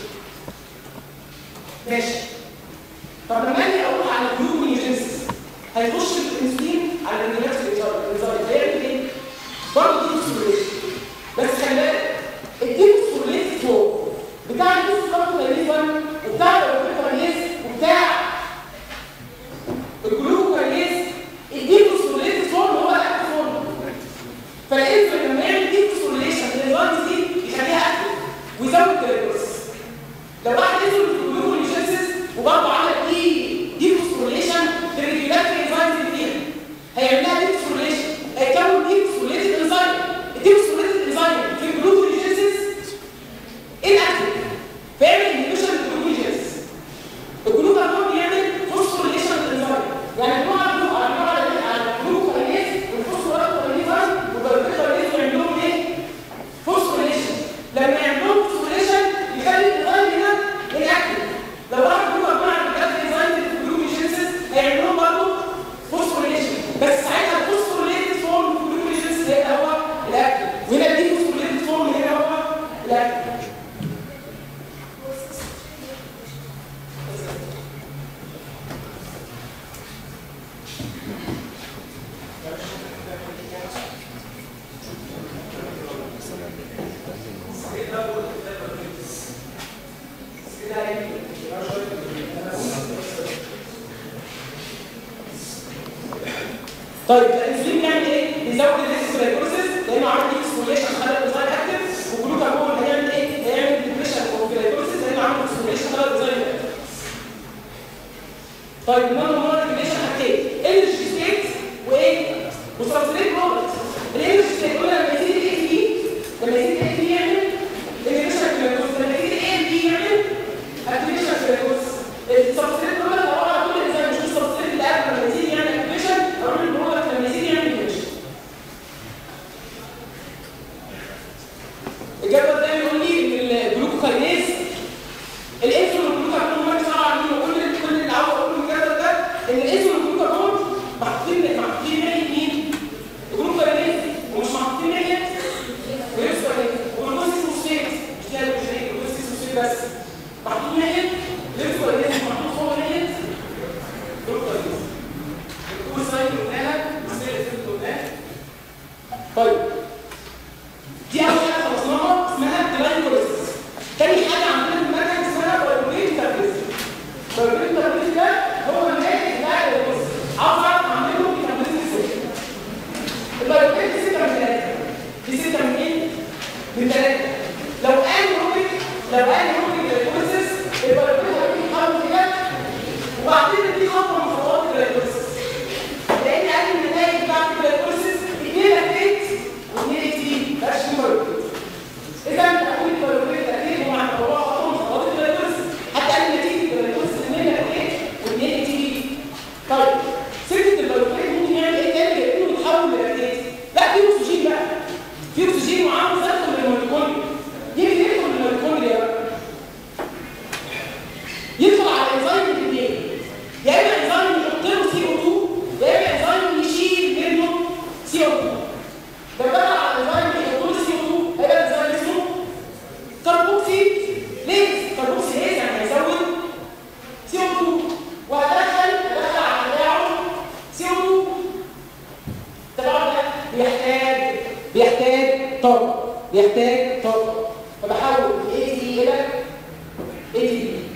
A: ماشي طب لما اجي اقول على الجلوكونيوجينسيس هيخش الانسولين على الجلايكوليك انزيم هيعمل ايه؟ برضه دي فوسفوريليشن بس خلي بالك الديفوسفوريليت فوق بتاع الديفوسفوريليت وبتاع الجلوكونيوجينيز وبتاع الجلوكونيوجينيز الديفوسفوريليت فوق هو الاكتف فورم فالانسولين لما يعمل ديفوسفوريليشن للانزيم دي يخليها اكتف ويزود الجلوكوز لو واحد يدخل في الجلوكونيوجينيز وبرضه عمل دي ديفوسفوريليشن للريجولاتري انزيمز اللي فيها هيعمل لها ديفوسفوريليشن هيكون ديفوسفوريليتد انزيم الديفوسفوريليتد انزيم في الجلوكونيوجينيز inactive فيعمل انهبيشن للجلوكونيوجينيز الجلوكاجون بيعمل فوسفوريليشن للانزيم يعني نوع نوع نوع على الجلوكونيوجينيز والفوسفوريليتد والبيروفيتال يعمل لهم ايه؟ فوسفوريليشن لما يعمل لهم فوسفوريليشن يخلي الانزيم هنا inactive لو راح الجلوكاجون على الانزيم اللي في الجلوكونيوجينيز هيعمل لهم برضه فوسفوريليشن بس ساعتها الفوسفوريليتد فورم في الجلوكونيوجينيز هيبقى هو الاكتف وهنا دي فوسفوريليتد فورم هنا هو الاكتف طيب الانسولين بيعمل ايه؟ بيزود الاكسبريكوسيس لانه عامل اكسبريشن خلى الانزيم اكتف والجلوكاجون هيعمل ايه؟ هيعمل ديبريشن اوف جلايكوسيس لانه عامل اكسبريشن خلى الانزيم اكتف طيب المهم هو الريليشن حاجتين انرجي ستيت وايه؟ وسبستريت بروبرتي الانرجي ستيت قلنا لما يزيد الاي بي لما يزيد الاي بي يعمل انرجيشن جلايكوز لما يزيد الاي بي يعمل اكتيفيشن جلايكوز السبستريت بروبرتي هو على طول الانزيم مش السبستريت اللي قبل لما يزيد يعمل اكتيفيشن اقول البروبرتي لما يزيد يعمل انرجيشن الجدول ده بيقول لي ان الجلوكوكاينيز الانسولين والجلوكاجون هم بيشتغلوا على مين وكل كل اللي عاوز اقوله من الجدول ده ان الانسولين والجلوكاجون محطوطين محطوطين ناحيه مين؟ الجلوكاجونيز ومش محطوطين ناحيه الجلوكاجونيز والجلوكوز فوسفات مش ده الجلوكوز فوسفات بس محطوط ناحيه الجلوكاجونيز محطوط فوق ناحيه الجلوكاجونيز الكول سايكل قلناها والسيل اللي قلناها طيب دي اول حاجه خلصناها اسمها جلايكوليسيس تاني حاجه عندنا في المنهج اسمها بايولوجيك ميتابوليزم فالبريد كاربونيت ده هو الناتج بتاع الجلوكوز عاوز اعرف اعمله كاربونيت ازاي البيروبيت دي سته من ثلاثه دي سته من ايه؟ من ثلاثه لو قال روبيك لو قال روبيك الجلوكوزيس البيروبيت هيجي يتحول كده وبعدين دي خطوه من خطوات الجلوكوزيس لان قال النتائج بتاعت الجلوكوزيس اثنين لاكتيت واثنين تي مبقاش في بيروبيت اذا تكوين البيروبيت اكيد هو مع هو خطوه من خطوات الجلوكوزيس حتى قال نتيجه الجلوكوزيس اثنين لاكتيت واثنين تي طيب سكه البيروبيت ممكن يعمل ايه تاني غير انه يتحول للاكتيت لا في اكسجين بقى في اكسجين وعامل زي الميتوكوندريا يجي يدخل الميتوكوندريا بقى يدخل على انزيم الاثنين يا اما انزيم يحط له سي او 2 يا اما انزيم يشيل منه سي او 2 لو دخل على انزيم يحط له سي او 2 هيبقى انزيم اسمه كربوكسي ليز كربوكسي ليز يعني هيزود سي او 2 وهدخل هدخل على بتاعه سي او 2 طبعا ده بيحتاج بيحتاج طاقه بيحتاج طاقه فبحول الاي تي الى اي تي بي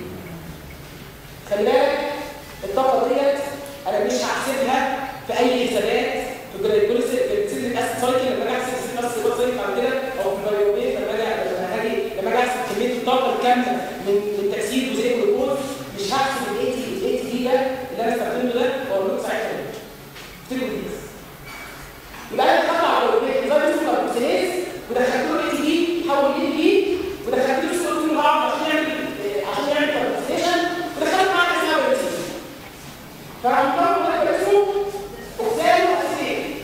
A: خلي بالك الطاقه ديت انا مش هحسبها في اي حسابات في الجلايكوليس في السيليك اسيد سايكل لما اجي احسب السيليك اسيد سايكل بعد كده او في البيوبيت لما اجي لما اجي لما اجي احسب كميه الطاقه الكامله من من تاثير جزيء الجلوكوز مش هحسب الاي تي الاي تي دي ده اللي انا استخدمته ده واقول لكم ساعتها افتكروا دي بس يبقى انا دخلت على البيوبيت زي ما اسمه كاربوكسيليز ودخلت له اي تي دي حول اي تي دي ودخلت له السكر بعض عشان يعمل عشان يعمل كاربوكسيليشن ودخلت معاه اسمها اي تي فهنقرر ده اسمه اوكسالو اسيد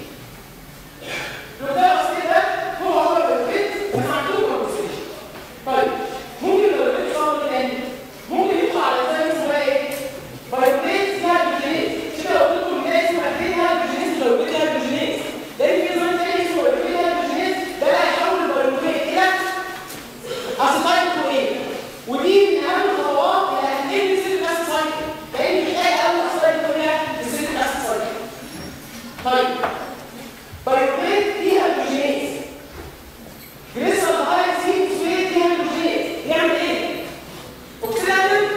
A: الاوكسالو اسيد ده هو هو البيت بس عندهم كاربوكسيليشن طيب ممكن لو البيت صار تاني ممكن يطلع على زي اسمه ايه بايوبيت هيدروجينيز كده لو قلت لكم ده اسمه اكيد هيدروجينيز لو البيت هيدروجينيز لان في نظام تاني اسمه البيت هيدروجينيز ده لا يحول البايوبيت الى اسيتايل كوين ودي من اهم الخطوات اللي هتنقل سيل الاسيتايل لان محتاج اول اسيتايل كوين لسيل الاسيتايل طيب بايوبيت فيها هيدروجينيز جليسرول هاي سي سويت فيها هيدروجينيز يعمل ايه؟ اوكسيداتيف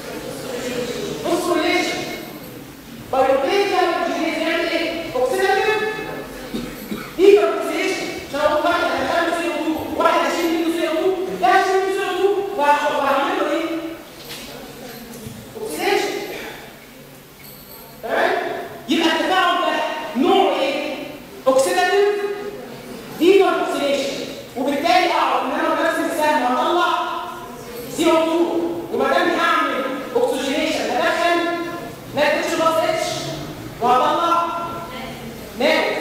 A: فوسفوريليشن بايوبيت فيها هيدروجينيز يعمل ايه؟ اوكسيداتيف ديكاربوكسيليشن عشان اقول واحد هدخله سي او 2 واحد هشيل منه سي او 2 ده هشيل منه سي او 2 وهعمل له ايه؟ اوكسيديشن تمام؟ يبقى التفاعل ده نوعه ايه؟ اوكسيداتيف ديكاربوكسيليشن وبالتالي اعرف ان انا بنفس السهم هطلع سي او 2 وما دام هعمل اوكسجينيشن هدخل ناتج بلس اتش وهطلع نات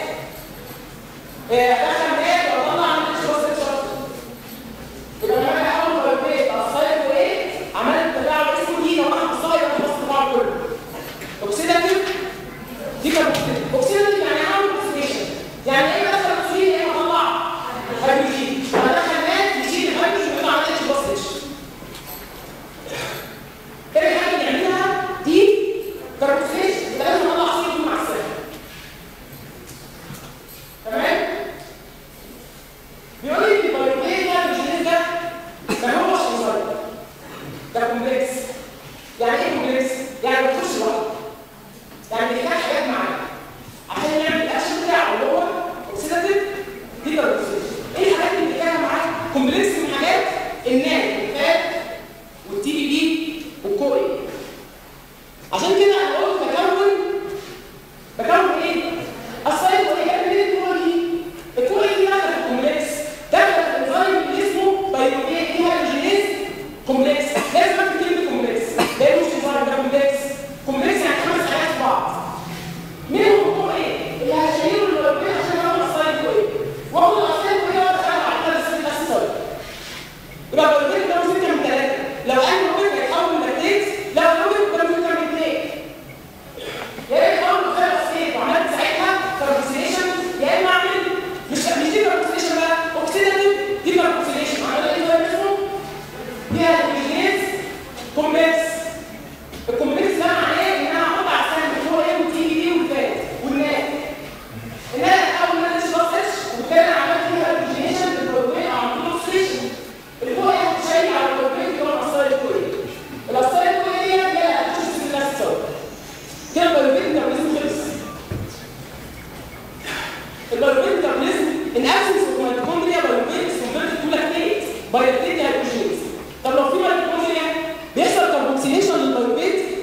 A: دخل نات وطلع من الشخص الشخص يبقى لما انا احاول بالبيت اصاير وايه عملت تفاعل اسمه دي لو انا اصاير خلاص التفاعل كله اوكسيداتيف دي كانت اوكسيداتيف يعني اعمل اوكسيديشن يعني ايه بدخل اكسجين يا اما اطلع هيدروجين لما ادخل نات يشيل الهيدروجين ويطلع على اتش بلس اتش تاني حاجه نعملها دي كاربوكسيليشن يبقى لازم اطلع عصير مع السهم تمام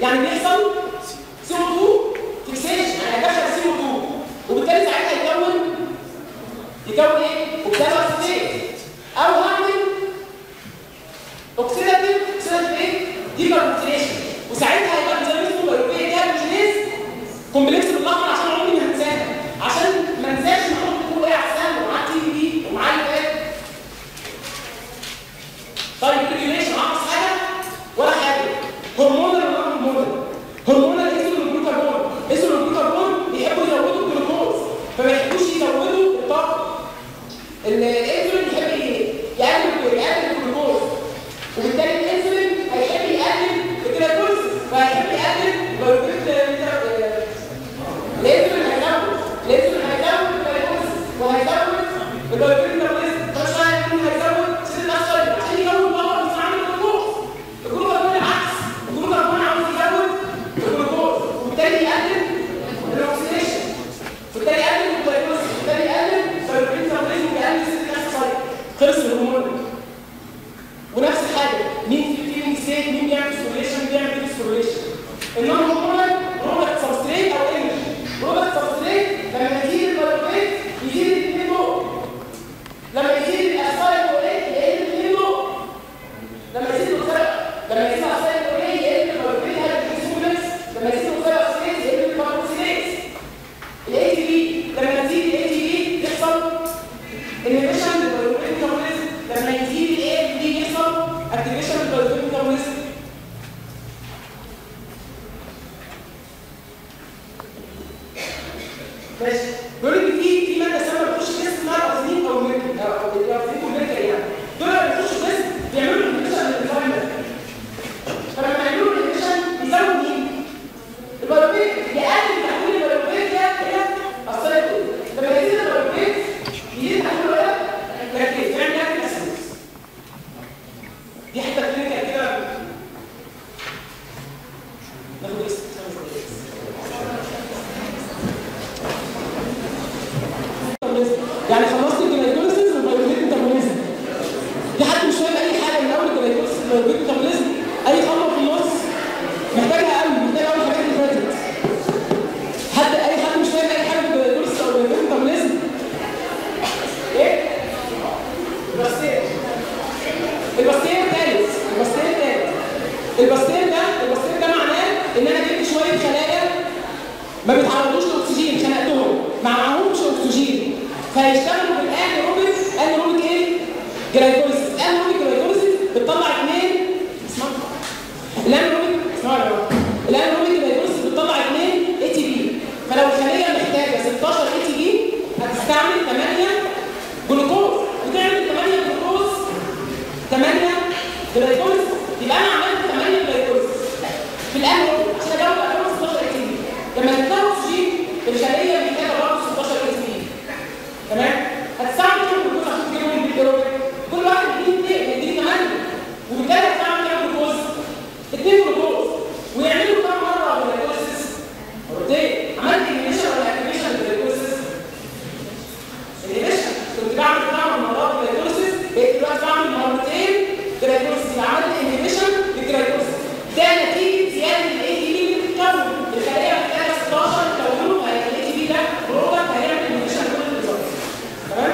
A: يعني بيحصل سي او 2 فيكسيشن يعني هيدخل سي او 2 وبالتالي ساعتها يكون يكون ايه؟ وبالتالي اوكسيديت او هعمل اوكسيداتيف اوكسيداتيف ايه؟ ديكاربوكسيليشن وساعتها هيبقى زي ما اسمه بايوبيه كاربوكسيليز كومبلكس بالاحمر عشان عمري ما هنساها عشان ما انساش ان هو بيقول ايه على السهم ومعاه تي في ومعاه الفات طيب ريجوليشن عاوز حاجه ولا حاجه هرمونال ولا هرمونال هرمونال اسمه الجلوكاجون اسمه الجلوكاجون بيحبوا يزودوا الجلوكوز فما يحبوش يزودوا الطاقه الانسولين يحب ايه؟ يقلل يقلل الجلوكوز وبالتالي الانسولين هيحب يقلل الجلوكوز فهيحب يقلل الجلوكوز الانسولين هيزود الانسولين هيزود الجلوكوز وهيزود الجلوكوز مش هيكون هيزود سن الاصفر عشان يكون باور يستعمل الجلوكوز الجلوكوز هو العكس الجلوكوز هو عاوز يزود الجلوكوز وبالتالي يقلل الاكسجين وبالتالي يقلل الجلوكوز وبالتالي يقلل الجلوكوز ويقلل سن الاصفر خلص الهرمون ونفس الحاجه مين في فيلينج ستيت مين بيعمل سبوريشن مين بيعمل ديسبوريشن انما هرمون برودكت سبستريت او انرجي برودكت سبستريت لما يزيد البيروبيت يزيد الاثنين دول لما يزيد الاسفايل اوليه يقل الاثنين دول لما يزيد الخرق لما يزيد الاسفايل اوليه يقل البيروبيت هذا الكيسومكس لما يزيد الخرق سبستريت يقل البيروكسيليز الاي تي بي لما تزيد الاي تي بي يحصل انيبيشن للبيروبيت ميتابوليزم لما يزيد الاي تي بي يحصل اكتيفيشن للبيروبيت ميتابوليزم ماشي بيقول لك في في ماده اسمها بتخش جسم اسمها الارزين او الميركل او الارزين والميركل يعني دول لما بيخشوا جسم بيعملوا انفكشن للفايبر فلما يعملوا انفكشن يزود مين؟ البيروبيت يقلل تحويل البيروبيت ده الى السايكل لما يزيد البيروبيت يزيد تحويله الى لاكتيز يعمل لاكتيك اسيدوز دي حته كلينيكال كده ناخد اسم يعني خلصت الجلايكوليسيس والبيوبيت ميتابوليزم في حد مش فاهم اي حاجه من اول الجلايكوليسيس والبيوبيت ميتابوليزم اي خطوه في النص محتاجها قوي محتاجه اول الحاجات اللي فاتت حد اي حد مش فاهم اي حاجه في الجلايكوليسيس او البيوبيت ميتابوليزم ايه الباستير الباستير الثالث الباستير الثالث الباستير ده الباستير ده معناه ان انا جبت شويه خلايا ما بيتعرضوش لاكسجين خنقتهم ما معهمش اكسجين فيشتغلوا بالانيروبيك انيروبيك ايه؟ جلايكوليسيس الانيروبيك جلايكوليسيس بتطلع اثنين اسمعوا الانيروبيك اسمعوا يا جماعه الانيروبيك جلايكوليسيس بتطلع اثنين اي تي بي فلو الخليه محتاجه 16 اي تي بي هتستعمل 8 جلوكوز وتعمل 8 جلوكوز 8 جلايكوليسيس يبقى انا عملت 8 جلايكوليسيس في الانيروبيك عشان اجاوب على 16 اي تي بي لما تدخل اكسجين الخليه محتاجه برضه 16 اي تي بي تمام هتستعمل كام جلوكوز عشان تجيبهم بالجلوكوز كل واحد يديني اثنين يديني 8 وبالتالي هتستعمل كام جلوكوز؟ اثنين جلوكوز ويعملوا كام مره جلوكوزيس؟ مرتين عملت انيميشن ولا اكتيفيشن للجلوكوزيس؟ انيميشن كنت بعمل ثمان مرات جلوكوزيس بقيت دلوقتي بعمل مرتين جلوكوزيس يبقى عملت انيميشن للجلوكوزيس ده نتيجه زياده الاي تي بي اللي بتتكون الخليه محتاجه 16 تكونه فالاي تي بي ده برودكت هيعمل انيميشن لكل الريزلتس تمام؟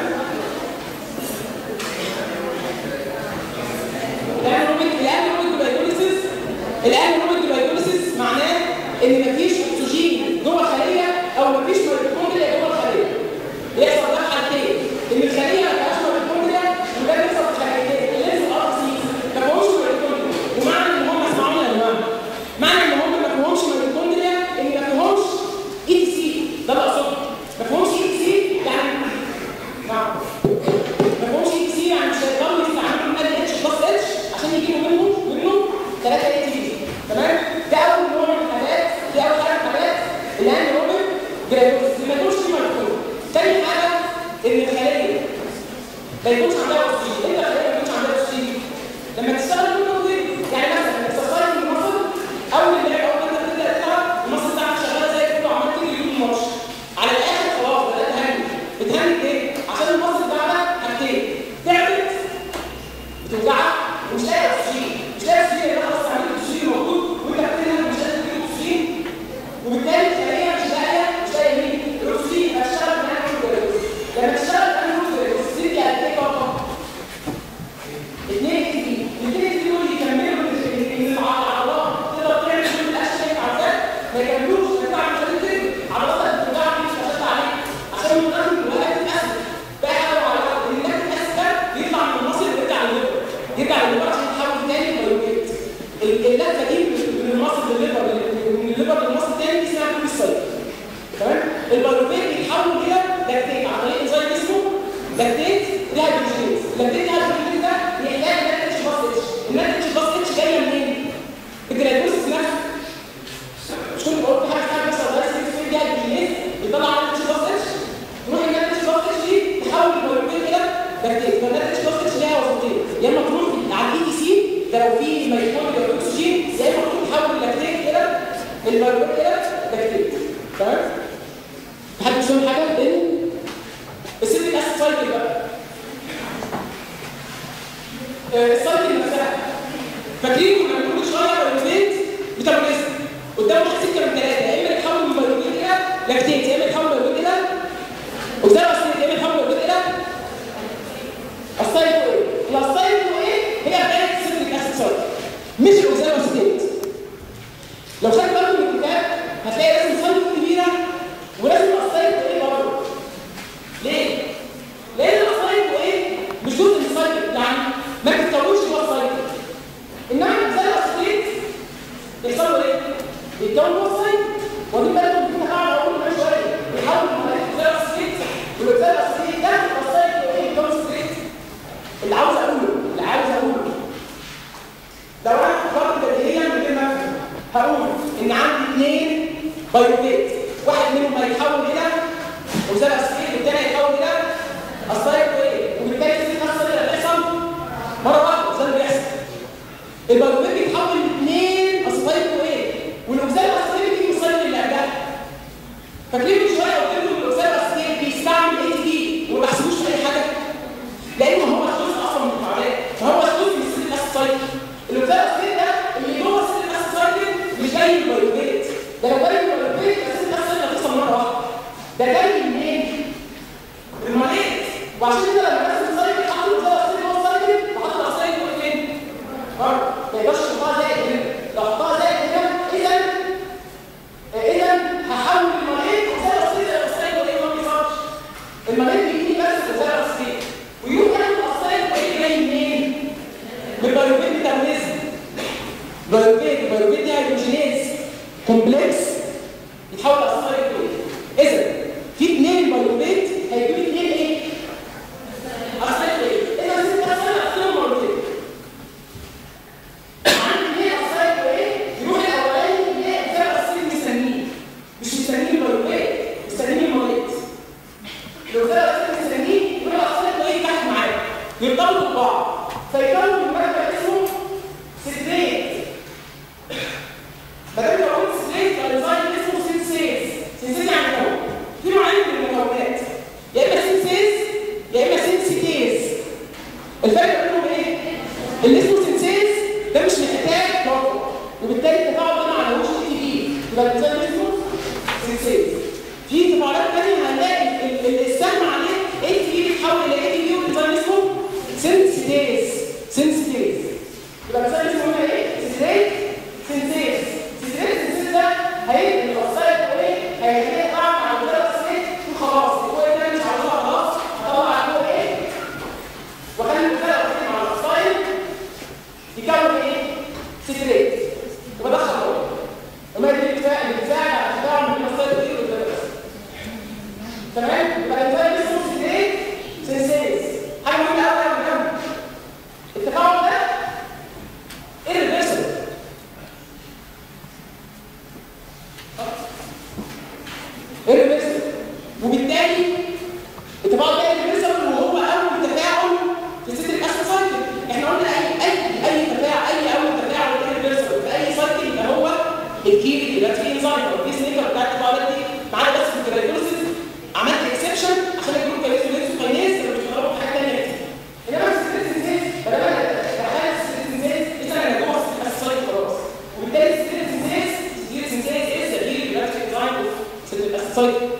A: الانيروبيك الانيروبيك جلايكوليسيس الانيروبيك جلايكوليسيس معناه ان مفيش اكسجين جوه الخليه او مفيش ميتوكوندريا جوه الخليه بيحصل ده في حالتين ان الخليه ما فيهاش ميتوكوندريا وده بيحصل في حالتين اللينس ار سي ما فيهوش ميتوكوندريا ومعنى ان هم اسمعونا يا جماعه معنى ان هم ما فيهمش ميتوكوندريا ان ما فيهمش اي تي سي ده اللي اقصده ما فيهمش اي تي سي يعني نعم ما فيهمش اي تي سي يعني مش هيقدروا يستعملوا ال اتش بلس اتش عشان يجيبوا منه منه 3 اي تي بي تمام ده اول نوع من الحالات دي اول حاجه من الحالات الانيروبيك جرادوس ما يكونش فيه ميتوكوندريا تاني حاجه ان الخليه ما يكونش عندها اكسجين انت الخليه ما يكونش عندها اكسجين لما تشتغل بالموتور يعني مثلا الاكسرسايز المصل اول اللعب اول ما انت تبدا تلعب المصل بتاعك شغال زي كده وعمال تجري يوم الماتش على الاخر خلاص بدات تهنج بتهنج ليه؟ عشان المصل بتاعك حاجتين تعبت بتوجعك ومش لاقي اكسجين مش لاقي اكسجين يبقى خلاص عندك اكسجين موجود وانت بتنهج مش قادر اللفه دي من المصل للليفر من الليفر للمصل الثاني دي اسمها كل السايكل تمام البايروفيت بيتحول الى لاكتيت عن طريق انزيم اسمه لاكتيت ديهايدروجينيز اللاكتيت ديهايدروجينيز ده بيحتاج ناتج اتش بلس اتش الناتج اتش بلس اتش جايه منين؟ الجلايكوزيس نفسه مش كنت بقول في حاجه اسمها بس الغاز ديهايدروجينيز بيطلع ناتج اتش بلس اتش تروح الناتج اتش بلس اتش دي تحول البايروفيت الى لاكتيت فالناتج اتش بلس اتش ليها وظيفتين يا اما تروح على الاي دي سي ده لو في ميتوكوندريا اكسجين يا اما تروح تحول اللاكتيت الى البايروفيت الى لاكتيت تمام؟ حد مش فاهم حاجه تاني السيتيك اسيد سايكل بقى آه، السايكل نفسها فاكرين كنا بنقول شويه بايروفيت ميتابوليزم قدامه سكه من ثلاثه يا اما يتحول من بايروفيت الى لاكتيت يا اما يتحول من بايروفيت الى اوكسيد اسيد يا اما يتحول من بايروفيت الى السايكل ايه؟ السايكل ايه؟ هي بدايه السيتيك اسيد سايكل مش الاوكسيد اسيد لو خدت بالكم من الكتاب هتلاقي لازم سايكل كبيره ولازم السايكل ايه برضه ليه؟ لان السايكل ايه؟ مش جزء من السايكل يعني ما بتتكونش جوه السايكل انما زي الاسيد بيحصل له ايه؟ بيتكون جوه السايكل ودي بالك من قاعده اقول من شويه بيحاول من زي الاسيد والزي الاسيد ده السايكل ايه؟ بيتكون ستريت اللي عاوز اقوله اللي عاوز اقوله لو انا فكرت بديهيا من غير ما افهم هقول ان عندي اثنين بايوفيت واحد منهم هيتحول الى وزي الاسيد والثاني هيتحول الى السايكل ايه وبالتالي في نفس اللي بيحصل مره واحده زي اللي بيحصل البايوفيت بيتحول لاثنين السايكل ايه والاوكسيد الاسيد بيجي من السايكل اللي قبلها فاكرين من شويه قلت لكم الاوكسيد الاسيد بيستعمل اي تي دي وما بحسبوش في اي حاجه لانه هو جزء اصلا من المعادلات فهو جزء من السيل اسيد سايكل الاوكسيد الاسيد ده اللي جوه السيل اسيد سايكل مش جاي من البايوفيت ده لو جاي من البايوفيت السيل اسيد هتحصل مره واحده ده جاي منين؟ من المريض وعشان كده لما الناس السايكل حطوا الاوكسيد الاسيد جوه السايكل فحطوا الاسيد جوه فين؟ بره ما يقدرش يحطها زائد هنا لو حطها زائد هنا اذا اذا هحول المريض زي الاسيد الى الاسيد وايه ما بيصابش المريض بيجي بس زي الاسيد ويروح ياخد الاسيد وايه جاي منين؟ من البايوفيت ميتابوليزم بايوفيت البايوفيت دي هيدروجينيز كومبلكس يتحول لاسيد ايه؟ اذا في اثنين بايوفيت هيجيبوا اثنين ايه؟ اسيد ايه؟ اذا ست اسيد هتكون مرتين عندي اثنين اسيد ايه؟ يروح الاولاني يلاقي زي الاسيد مستنيه مش مستنيه البايوفيت مستنيه المريض لو ده الاسيد مستنيه يروح الاسيد ايه تحت معاه يرتبطوا ببعض فيكون مركب اسمه ستريت ما دام لو قلت ستريت فالانزيم اسمه سينسيز سينسيز يعني مكون في نوعين من المكونات يا اما سينسيز يا اما سينسيتيز الفرق بينهم ايه؟ اللي اسمه سينسيز ده مش محتاج موقع وبالتالي التفاعل ده ما عليهوش تي بي يبقى الانزيم اسمه سينسيز في تفاعلات ثانيه هنلاقي ال- ال- السهم عليه اي تي بي بيتحول الى اي تي بي والانزيم اسمه سينسيتيز سينسيتيز يبقى الانزيم اسمه هنا ايه؟ سينسيتيز سينسيز سينسيتيز سينسيز ده هيبقى الاوكسايد ايه؟ هيخليه يطلع مع الجلوكوز وخلاص هو ده مش عاوزها خلاص هطلع جوه ايه؟ وخلي الجلوكوز مع الاوكسايد يكون ايه؟ سيتريت وبدخل جوه وما دي الاتفاق اللي بتساعد على التفاعل بين الاوكسايد والجلوكوز تمام؟ يبقى الانزيم اسمه سيتريت سينسيز حاجه مهمه قوي قوي قوي التفاعل ده irreversible irreversible وبالتالي التفاعل ده irreversible وهو اول تفاعل في السيتريك اسيد سايكل احنا قلنا اي اي اي تفاعل اي اول تفاعل irreversible في اي سايكل يبقى هو الكي اللي في انزيم او البيس ميكر بتاع التفاعلات دي معانا بس في الجلايكوزيس عملت اكسبشن عشان الجروب كاينيز كاينيز اللي بيشتغلوا في حاجه ثانيه كتير انما السيتريك بدل ما دخلت السيتريك اذا انا جوه السيتريك اسيد خلاص وبالتالي السيتريك السيتريك سينسيز از ذا كي اللي في انزيم السيتريك اسيد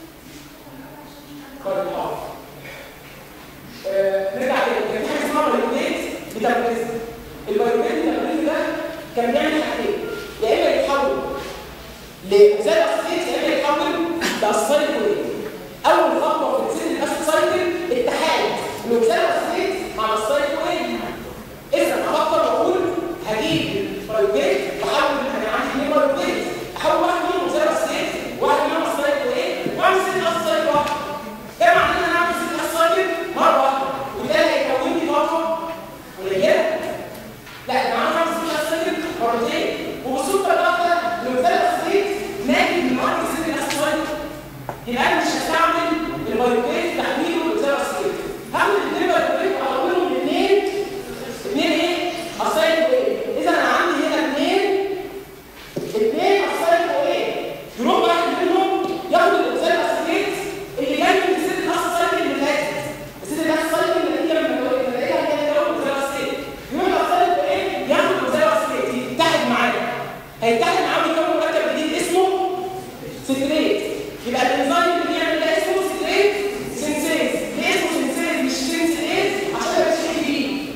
A: نرجع تاني كان في حاجه اسمها بايوميت ميتابوليزم البايوميت ميتابوليزم ده كان بيعمل حاجتين يا اما يتحول لزي الاسيد يا اما يتحول لاسيد اول خطوه في السيل الاسيد سايكل اتحاد الاوكسيد مع السايكل اذا افكر واقول هجيب البايوميت مرتين وبالصدفه الواحده المثلث الصغير ناتج من واحد سن الاسود يبقى انا مش هستعمل البايوكيت تحويله لمثلث صغير هعمل الاثنين بايوكيت واحولهم لاثنين اثنين ايه؟ اصايل وايه؟ اذا انا عندي هنا اثنين اثنين اصايل وايه؟ يروح واحد منهم ياخد المثلث الصغير اللي جاي من سن الاسايل اللي فاتت السن الاسايل اللي هي من النتيجه اللي كانت جايه من المثلث الصغير يروح الاصايل وايه؟ ياخد المثلث الصغير يتحد معاه هيتحد معاه ويكون مركب جديد اسمه ستريت يبقى الانزيم اللي بيعمل ده اسمه ستريت سينسيز ليه اسمه سينسيز مش سينسيز عشان ما يبقاش جديد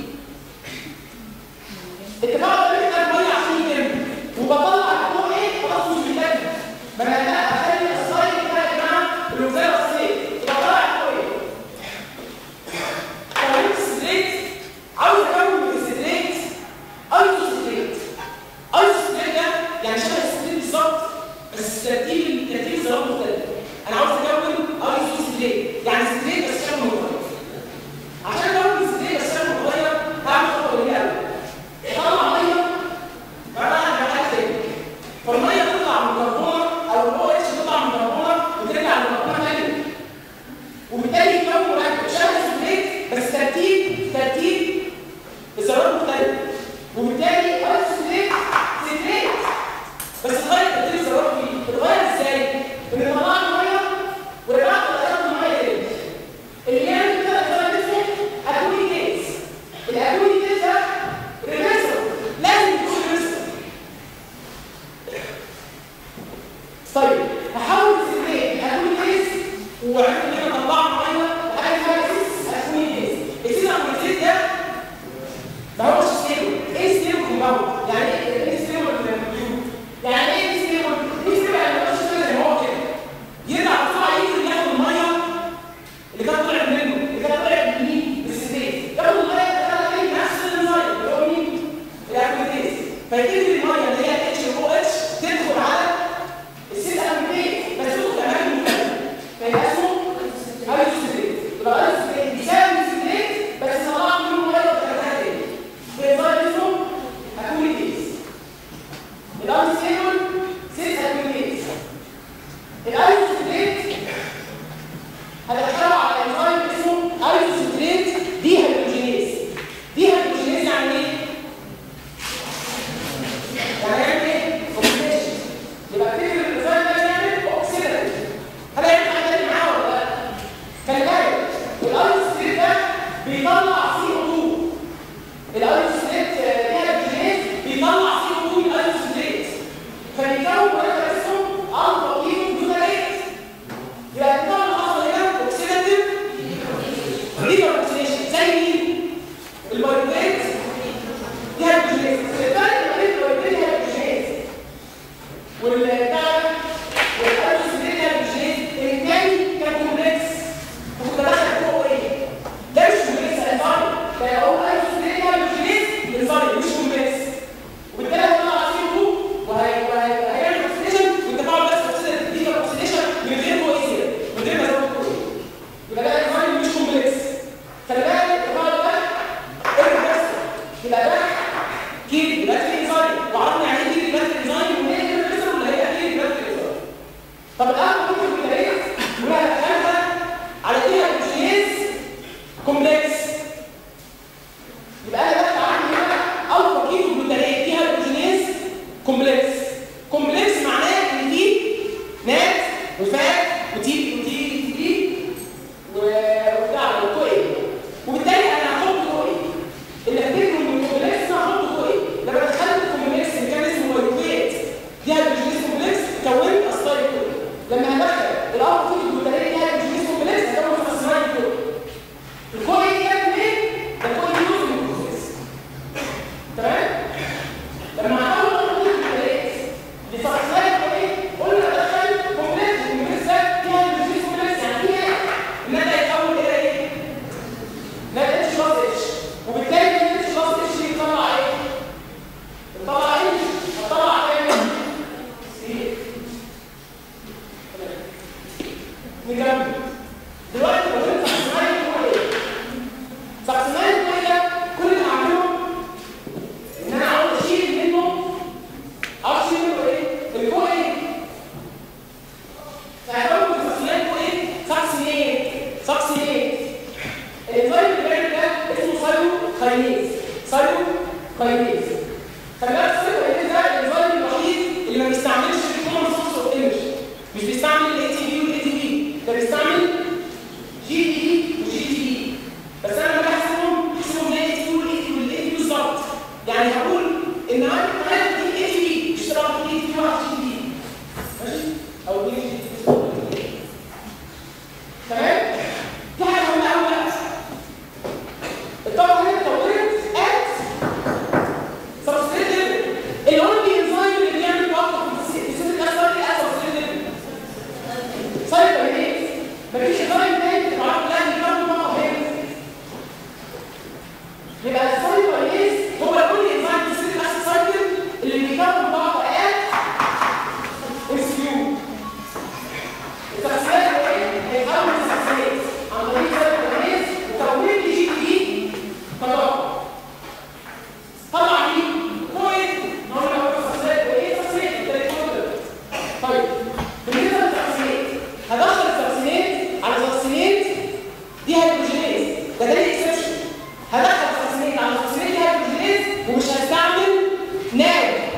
A: اتفاق ده محتاج ميه عشان يتم وبطلع فوق ايه خلاص مش محتاج ما انا لا اخلي الصايد كده يا جماعه الوزاره الصيف بطلع فوق ايه طريق الستريت عاوز اكون من الستريت ايزو ستريت ايزو ستريت ده يعني شبه الستريت بالظبط بس ترتيب ترتيب الزرار مختلف انا عاوز اكون ايزو ستريت يعني ستريت بس شكله مختلف عشان اكون ستريت بس شكله متغير هعمل خطوه قليله قوي طلع ميه بعدها انا بحتاج تاني فالميه تطلع من الكربونه او الاو اتش تطلع من الكربونه وترجع للكربونه تاني وبالتالي يكون مركب شبه السوليت بس ترتيب ترتيب الذرات مختلف وبالتالي ايس سوليت سيتريت بس اتغير ترتيب الذرات فيه اتغير ازاي؟ ان طلعت ميه ورجعت غيرت الميه تاني اللي يعمل كده الذره اسمه اكوني كيس الاكوني كيس ده ريفرسل لازم يكون ريفرسل طيب هحاول السيتريت اكوني كيس وعرفت ان انا طلعت ميه وحاجه اسمها اسيس اكوني كيس الاسيس اكوني كيس ده ما هوش ستيبل ايه ستيبل كومباوند يعني ايه ايه ستيبل كومباوند يعني ايه ستيبل ايه ستيبل يعني ما يبقاش كده زي ما هو كده يرجع بسرعه يجري ياخد الميه اللي كانت طلعت منه اللي كانت طلعت من مين بالستيت ياخد الميه اللي كانت طلعت من نفس النظام اللي هو مين الاكويتيز فيجري الميه اللي هي اتش او اتش تدخل على السيت اكويتيز بس تدخل في اماكن مختلفه فيبقى اسمه ايزوستريت يبقى ايزوستريت بيساوي ستريت بس طلعت منه ميه وخرجها تاني بنظام اسمه اكويتيز الانستيبل سيت اكويتيز الايزوستريت هدخله على انزيم اسمه ايزوستريت دي هيدروجينيز دي هيدروجينيز يعني ايه؟ يعني هيعمل ايه؟ اوكسيديشن يبقى فكر الانزيم ده بيعمل اوكسيديشن هل هيعمل حاجه تانية معاه ولا لا؟ خلي بالك الايزوستريت ده بيطلع سي او 2 الايزوستريت دي هيدروجينيز بيطلع سي او 2 من الايزوستريت فبيكون مركب اسمه الفا كيتو جلوتاريت يبقى النوع اللي حصل هنا اوكسيداتيف ليفر اوكسيديشن زي مين؟ البايوبيت دي هيدروجينيز الفرق ما بين البايوبيت دي هيدروجينيز والبتاع والارجوسيديت هيدروجينيز الثاني كان كومبلكس وكنت بدخل فوق ايه؟ ده مش كومبلكس انزايم ده هو ارجوسيديت هيدروجينيز انزايم مش كومبلكس وبالتالي هيطلع سي 2 وهي- وهي- وهيعمل اوكسيديشن والتفاعل ده اوكسيديشن دي اوكسيديشن من غير كويسير من غير ما ازود كويس يبقى ده انزايم مش كومبلكس خلي بالك التفاعل ده irreversible. يبقى ده كيري يبقى في انزايم وعرفنا يعني ايه كيري يبقى انزايم ومين irreversible اللي هي كيري يبقى انزايم طب الان ممكن في التاريخ ولا هتفهمها على دي هيدروجينيز كومبلكس يبقى انا بقى عندي هنا الفا كيتو جلوتاريت دي هيدروجينيز كومبلكس كومبلكس معناه ان في نات وفات وتي وتي تي وبتاع وكوي وبالتالي انا هحط كوي اللي هتجيبه من الكومبلكس انا هحط كوي لما دخلت الكومبلكس اللي كان اسمه مايكروفيت دي هيدروجينيز كومبلكس كونت اسطايل كوي لما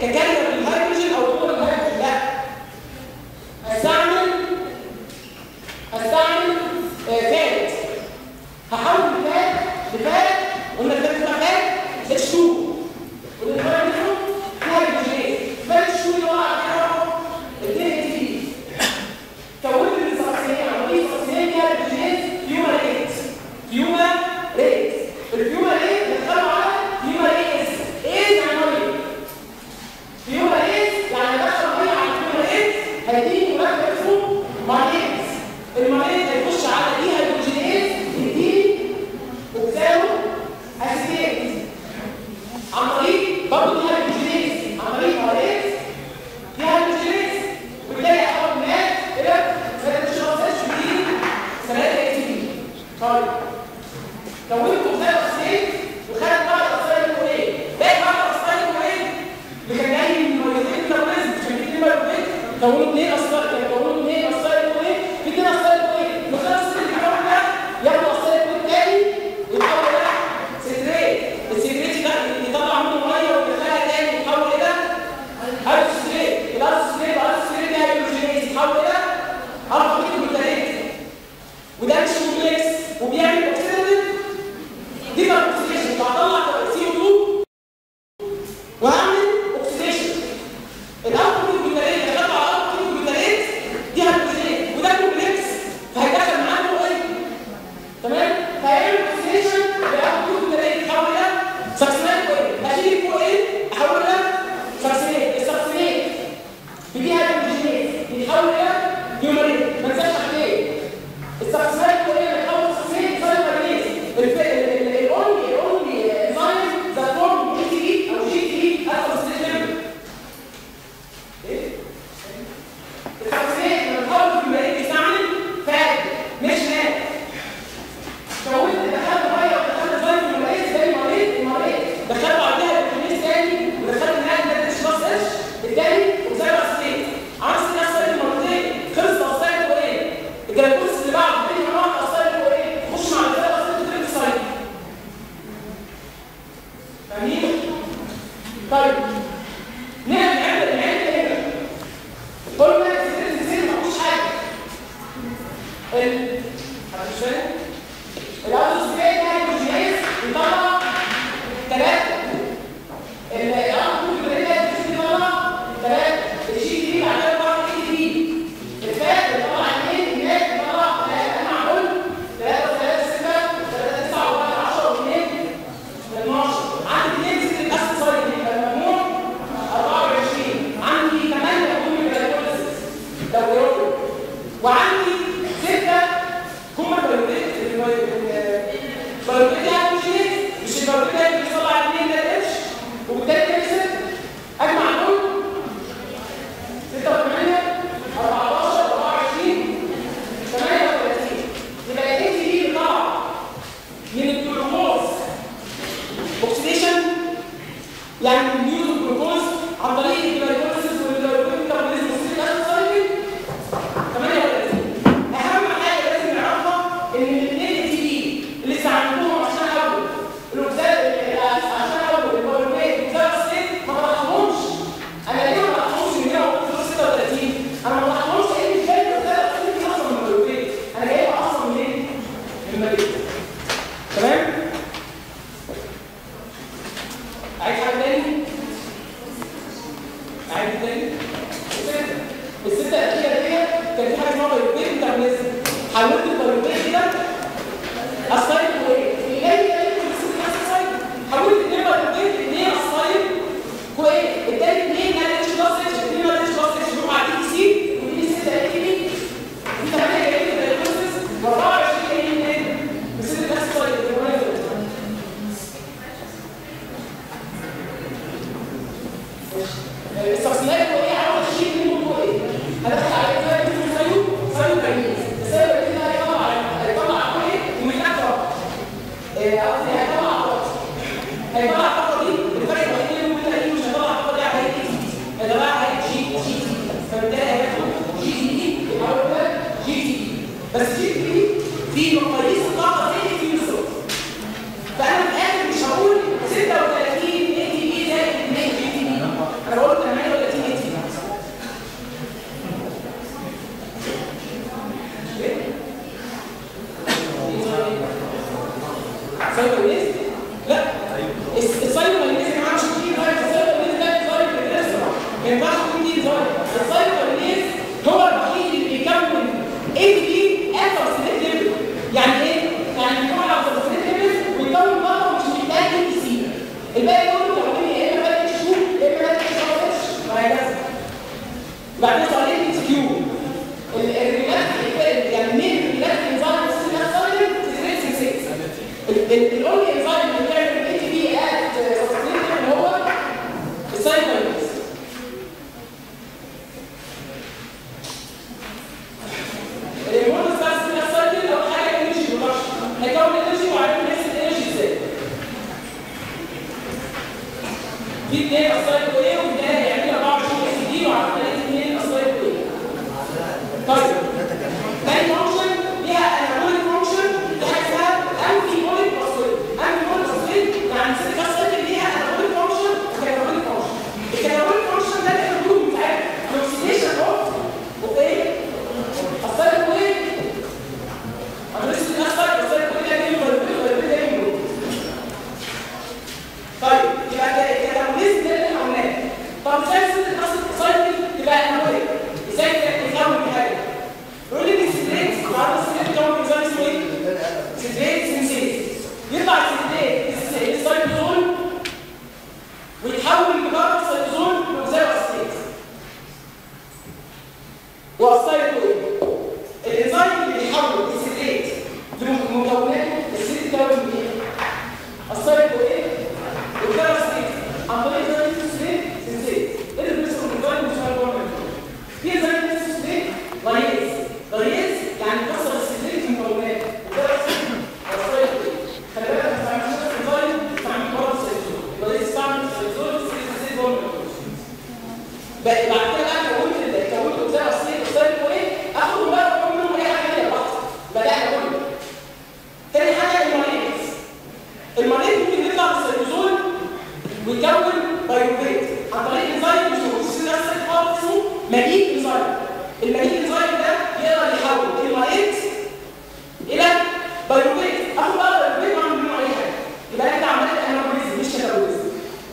A: ككارير للهيدروجين او دور الهيدروجين لا هستعمل هستعمل آه، فات هحول الفات لفات قلنا الفات اسمها فات اتش 2 والانفاير منهم فيها هيدروجين فات اتش 2 اللي هو على الدي تي كونت الصفحتين عمليه صفحتين فيها هيدروجين فيوما ريت فيوما ريت الفيوما ريت بتدخلوا على فيوما ريت ايه يعني ميه فيوما ريت يعني دخل ميه على فيوما ريت هيديني مركب اسمه ماريت الماريت هيخش على دي هيدروجينيز يديني اوكسالو اسيتيت عن طريق برضه دي هيدروجينيز عن طريق ماريت دي هيدروجينيز وبالتالي احول مات الى ثلاث شخصات شديد ثلاثه اي تي بي طيب كونت اوكسالو اسيتيت وخدت بعض الاصفار اللي هو ايه؟ باقي بعض الاصفار اللي هو ايه؟ اللي كان جاي من مولدين التوريزم مش كان في اثنين مولدين كونوا اثنين اصفار كانوا كونوا اثنين اصفار اللي هو ايه؟ في اثنين اصفار اللي هو ايه؟ المثلث الصفر اللي بيحول ده ياخد اصفار اللي هو الثاني يتحول الى سيتريت السيتريت ده يطلع منه ميه ويدخلها تاني يتحول الى هيدروجينيز الهيدروجينيز الهيدروجينيز ده هيدروجينيز يتحول الى الفا كيتوجلوتاريت وده مش كومبلكس وبيعمل اوكسيدنت دي بقى اوكسيديشن فهطلع سي او 2 وهعمل اوكسيديشن الالفا كيتوجلوتاريت اللي على الالفا كيتوجلوتاريت دي هيدروجينيز وده كومبلكس فهيدخل معاه له ايه تمام فهيعمل اوكسيديشن للالفا كيتوجلوتاريت يتحول الى سكسينات كوين هشيل فوق ايه احول الى سكسينات السكسينات بدي هيدروجينيز بيتحول الى هيومرين ما تنساش حاجتين السكسينات كوين بيتحول لسكسينات سايبرينيز الاونلي الاونلي انزيم ذات فورم جي تي او جي تي الفا سيستم ايه السكسينات لما بتحول هيومرين بيستعمل فات مش نات كونت دخلت ميه ودخلت زي المريض زي المريض المريض دخلت بعدها الكنيس تاني ودخلت نهايه ده اتش بلس اتش التاني وزي ما سنين عكس الناس زي المرتين خلص اصلا هو ايه الجلاكوس اللي بعده تاني مره اصلا هو ايه خش مع الثلاثه اصلا تريد سايد فاهمين طيب نعمل نعمل نعمل هنا قلنا السيرين السيرين ما فيهوش حاجه ال مش فاهم الأرض الزجاج ده هيدروجينيز يطلع ثلاثة الأرض الزجاج ده يطلع ثلاثة الشي دي بعدها بعض اي دي الفات يطلع اثنين هناك يطلع ثلاثة أنا معقول ثلاثة وثلاثة ستة ثلاثة تسعة وواحد عشرة واثنين 12 عندي اثنين ست الأسد صاير يبقى المجموع 24 عندي 8 كوم جلايكوليسيس لو يرد وعندي ستة كوم جلايكوليسيس البيولوجيا هيدروجينيز مش البيولوجيا اللي بيطلع 2 ده اتش وبالتالي ده 6 اجمع دول 6 و 8 14 24 38 يبقى الاكس دي بتطلع من الجلوكوز اوكسيديشن يعني من نيوز الجلوكوز عن طريق الجلايكوليسيس والميتابوليزم والسيتيك اسيد سايكل 38 اهم حاجه لازم نعرفها ان الاثنين تي بي اللي استعملوهم عشان اول الاوكسال عشان اول البوليميت والاوكسال السيت ما طلعهمش انا ليه ما طلعهمش من هنا وقلت 36 انا ما طلعهمش لان مش جايب الاوكسال السيت دي اصلا من البوليميت انا جايبها اصلا منين؟ من المريض تمام؟ عايز حاجه تاني؟ عايز تاني؟ الستة الستة الأخيرة ديت كان في حاجة اسمها بايوبيت انترنسل حولت البايوبيت كده السايد كويس اللي جاي جاي من الست نفس السايد حولت اثنين بايوبيت اثنين السايد كويس التاني اثنين نادي اتش بلس اتش اثنين نادي اتش بلس اتش يروحوا على دي سي ودي ستة اي تي بي دي 8 جايين من البايوبيتس و24 جايين منين؟ من ست نفس السايد اللي هو نازل. السكسنات هو ايه عاوز اشيل منه هو ايه هدخل على ايه اسمه سايو سايو كاينيز السايو كاينيز ده هيطلع هيطلع هو ايه ومن اكتر قصدي هيطلع عضلات هيطلع الطاقه دي الفرق الوحيد اللي ممكن الاقيه مش هيطلع الطاقه دي على هيئه اي تي هيطلع على هيئه جي جي تي فبالتالي هياخد جي تي دي يتحول الى جي تي دي بس جي تي دي في مقاييس الطاقه زي اي تي بالظبط فانا في الاخر مش هقول 36 اي تي بي زائد 2 جي تي بي انا بقول ما ينفعش يكون دي انزايم السايتوكاينيز هو الوحيد اللي بيكون اي تي بي اخر سليت ليفل يعني ايه؟ يعني بيكون على سليت ليفل ويكون بره مش محتاج اي تي سي الباقي كله تكوين يا اما بقى اتش 2 يا اما بقى اتش 2 وهكذا بعدين سؤالين اتش كيو الريلاكس يعني مين الريلاكس انزايم السيل سايلنت سيتريت 6 الاونلي انزايم اللي بيعمل الاي تي بي ات سبستريت هو السايكلز الهرمون بتاع السيل سايكل اول حاجه انرجي برودكشن هيكون انرجي وعارفين نفس الانرجي ازاي في اثنين اسايكل ايه وده هيعمل 24 اس دي وعارفين اثنين اسايكل ايه طيب تاني فانكشن ليها انابوليك فانكشن دي حاجه اسمها انتي بوليك باسويد انتي بوليك باسويد يعني السيليكا سايكل ليها انابوليك فانكشن وكاتابوليك فانكشن الكاتابوليك فانكشن ده اللي احنا بنقول بتاع الاكسيديشن اوف اوف ايه؟ السايكل ايه؟ ادرس الاسايكل السايكل ده جاي من البيت جاي من طيب يبقى ده الكاتابوليزم ده اللي احنا قلناه طب ازاي السايكل تبقى انابوليك؟ ازاي تكون حاجه؟ يقول لي السيدريت بعد السيدريت كون انزيم اسمه ايه؟ سيدريت سينسيز يطلع السيدريت السايتوزول ويتحول لمجرد سايتوزول وزي اسيتيت والسايتو ايه؟ الانزيم اللي بيحول السيدريت لمكوناته السيدريت كون من ايه؟ السايتو ايه؟ وزي اسيتيت عن طريق انزيم السيدريت سينسيز ايه اللي بيحصل في الانزيم مش عارف في انزيم اسمه ايه؟ غليظ غليظ يعني كسر السيلين في المكونات وده خلي بالك ما تعملش انزيم تعمل مرض السيلين غليظ استعمل السيلين السيلين جوه بقى بعد كده بقى كونت كونت زي اصلي السيلين ايه اخد بقى واعمل منهم اي حاجه ثانيه بحت بدات كله تاني حاجه المريض المريض ممكن يطلع من السيلوزول ويكون بايوفيت عن طريق انزيم مش موجود في السيلين خالص اسمه مجيء انزيم المجيء انزيم ده يقدر يحول المريض الى بايوفيت اخد بقى بايوفيت واعمل منه اي حاجه يبقى انت عملت انابوليزم مش كاتابوليزم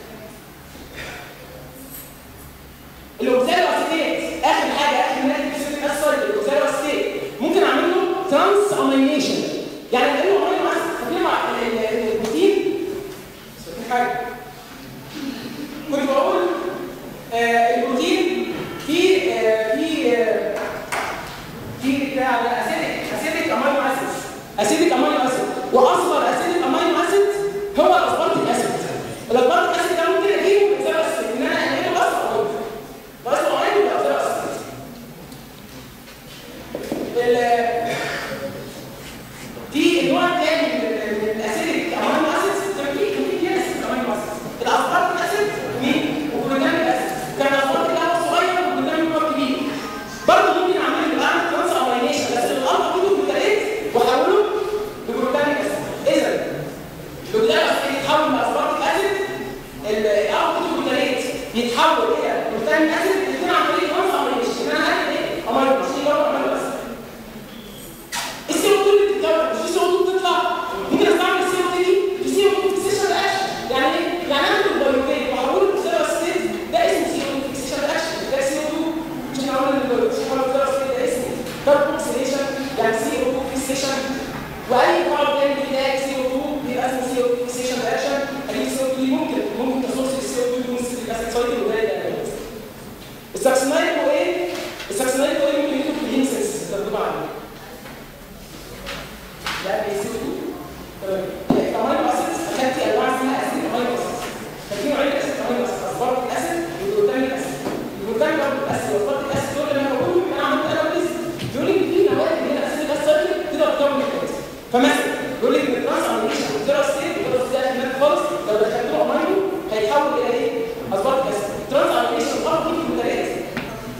A: الاوكسالو اسيتيت اخر حاجه اخر ناتج في الاسفل الاوكسالو اسيتيت ممكن اعمل له ترانس امينيشن يعني لانه امينو اسيد فاكرين مع البروتين بس حاجه كنت بقول آه البروتين في آه في آه في بتاع اسيدك اسيدك امينو اسيد اسيدك امينو اسيد واصغر اسيدك امينو اسيد هو الاسبارتيك اسيد الاسبارتيك اسيد ده ممكن اجيبه زي بس ان انا اعمله بس أقول. بس معين ولا زي بس في النوع الثاني من الاسيدك امينو اسيد كان في كان في اسيد امينو اسيد الاسبارتيك اسيد مين وجلوتاميك اسيد كان الاسبارتيك اسيد صغير وجلوتاميك هو كبير برضه ممكن اعمل بعمل ترانس امينيشن بس الالفا كله جلوتاميك واحوله لجلوتاميك اسيد اذا الجلوتاميك اسيد يتحول من اسبارتيك اسيد الالفا كله جلوتاميك يتحول الى جلوتاميك اسيد الاثنين عن طريق ترانس امينيشن ان انا اعمل ايه؟ امينو اسيد برضه امينو اسيد السي او 2 اللي بتتكون مش في سي او 2 بتطلع ممكن استعمل السي او 2 دي في سي او 2 فيكسيشن رياكشن يعني ايه؟ يعني انا كنت بايوكيت واحوله لسيرا ستيت ده اسمه سي او 2 فيكسيشن رياكشن ده سي او 2 مش احنا قلنا ان الفيكسيشن سيرا ستيت ده اسمه كاربوكسيليشن يعني سي او 2 فيكسيشن واي بعض تاني بيلاقي سي او 2 بيبقى اسمه سي او 2 فيكسيشن رياكشن اجيب سي او 2 دي ممكن ممكن تصوص السي او 2 يكون سيتريك اسيد سايكل وده الساكسينايد هو ايه؟ الساكسينايد هو ايه ممكن يكتب في الهيمسنس تكتب عليه ده بيسيبه الامينو اسيد اخدت انواع اسمها اسيد امينو اسيد ففي نوعين اسيد امينو اسيد اسبارتيك اسيد وجلوتاميك اسيد الجلوتاميك اسيد والاسبارتيك اسيد دول اللي انا بقولهم انا عملت اناليز بيقول لي في نواتج من الاسيد الاسيد تقدر تكون الكويس فمثلا يقول لك ان الترانس امينيشن والزيرو ستيت والزيرو ستيت احتمال خالص لو دخلت له امينو هيتحول الى ايه؟ اسبارتيك اسيد الترانس امينيشن غلط في الجلوتاميك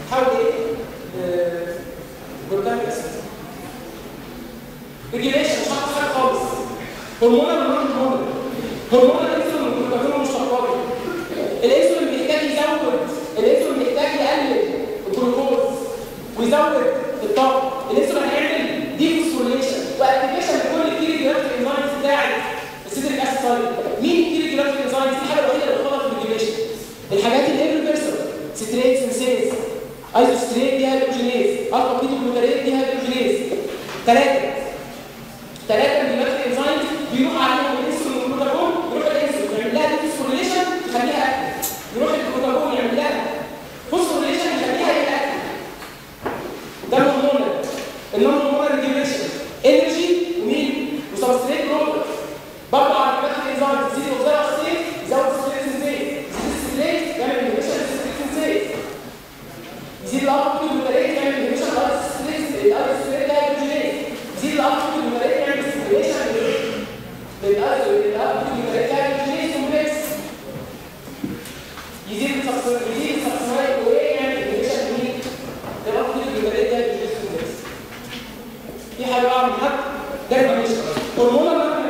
A: ستريت سنسيز ايزوستريت دي هيدروجينيز الفا بيتو جلوتاريت دي هيدروجينيز ثلاثه ثلاثه من الماتريال انزايمز بيروح عليهم الانسولين والجلوتاجون يروح الانسولين يعمل لها ديسفوريليشن يخليها اكتف يروح الجلوتاجون يعمل لها فوسفوريليشن يخليها يبقى اكتف ده الهرمونال النون هرمونال ريجوليشن انرجي ومين وسبستريت برودكت برضه على الماتريال انزايمز تزيد وزاره السيل يزود الستريت سنسيز يزيد الستريت يعمل انهبيشن للستريت سنسيز يزيد الأرض بالملايين يعمل انهبيشن الأرض ستريس الأرض ستريس ده هيدروجينيز يزيد الأرض بالملايين يعمل ستيميليشن للأرض الأرض بالملايين ده هيدروجينيز كومبلكس يزيد السبسر يزيد السبسرايد وإيه يعمل انهبيشن لمين؟ للأرض بالملايين ده هيدروجينيز كومبلكس في حاجة بقى من حد ده انهبيشن هرمون الهرمون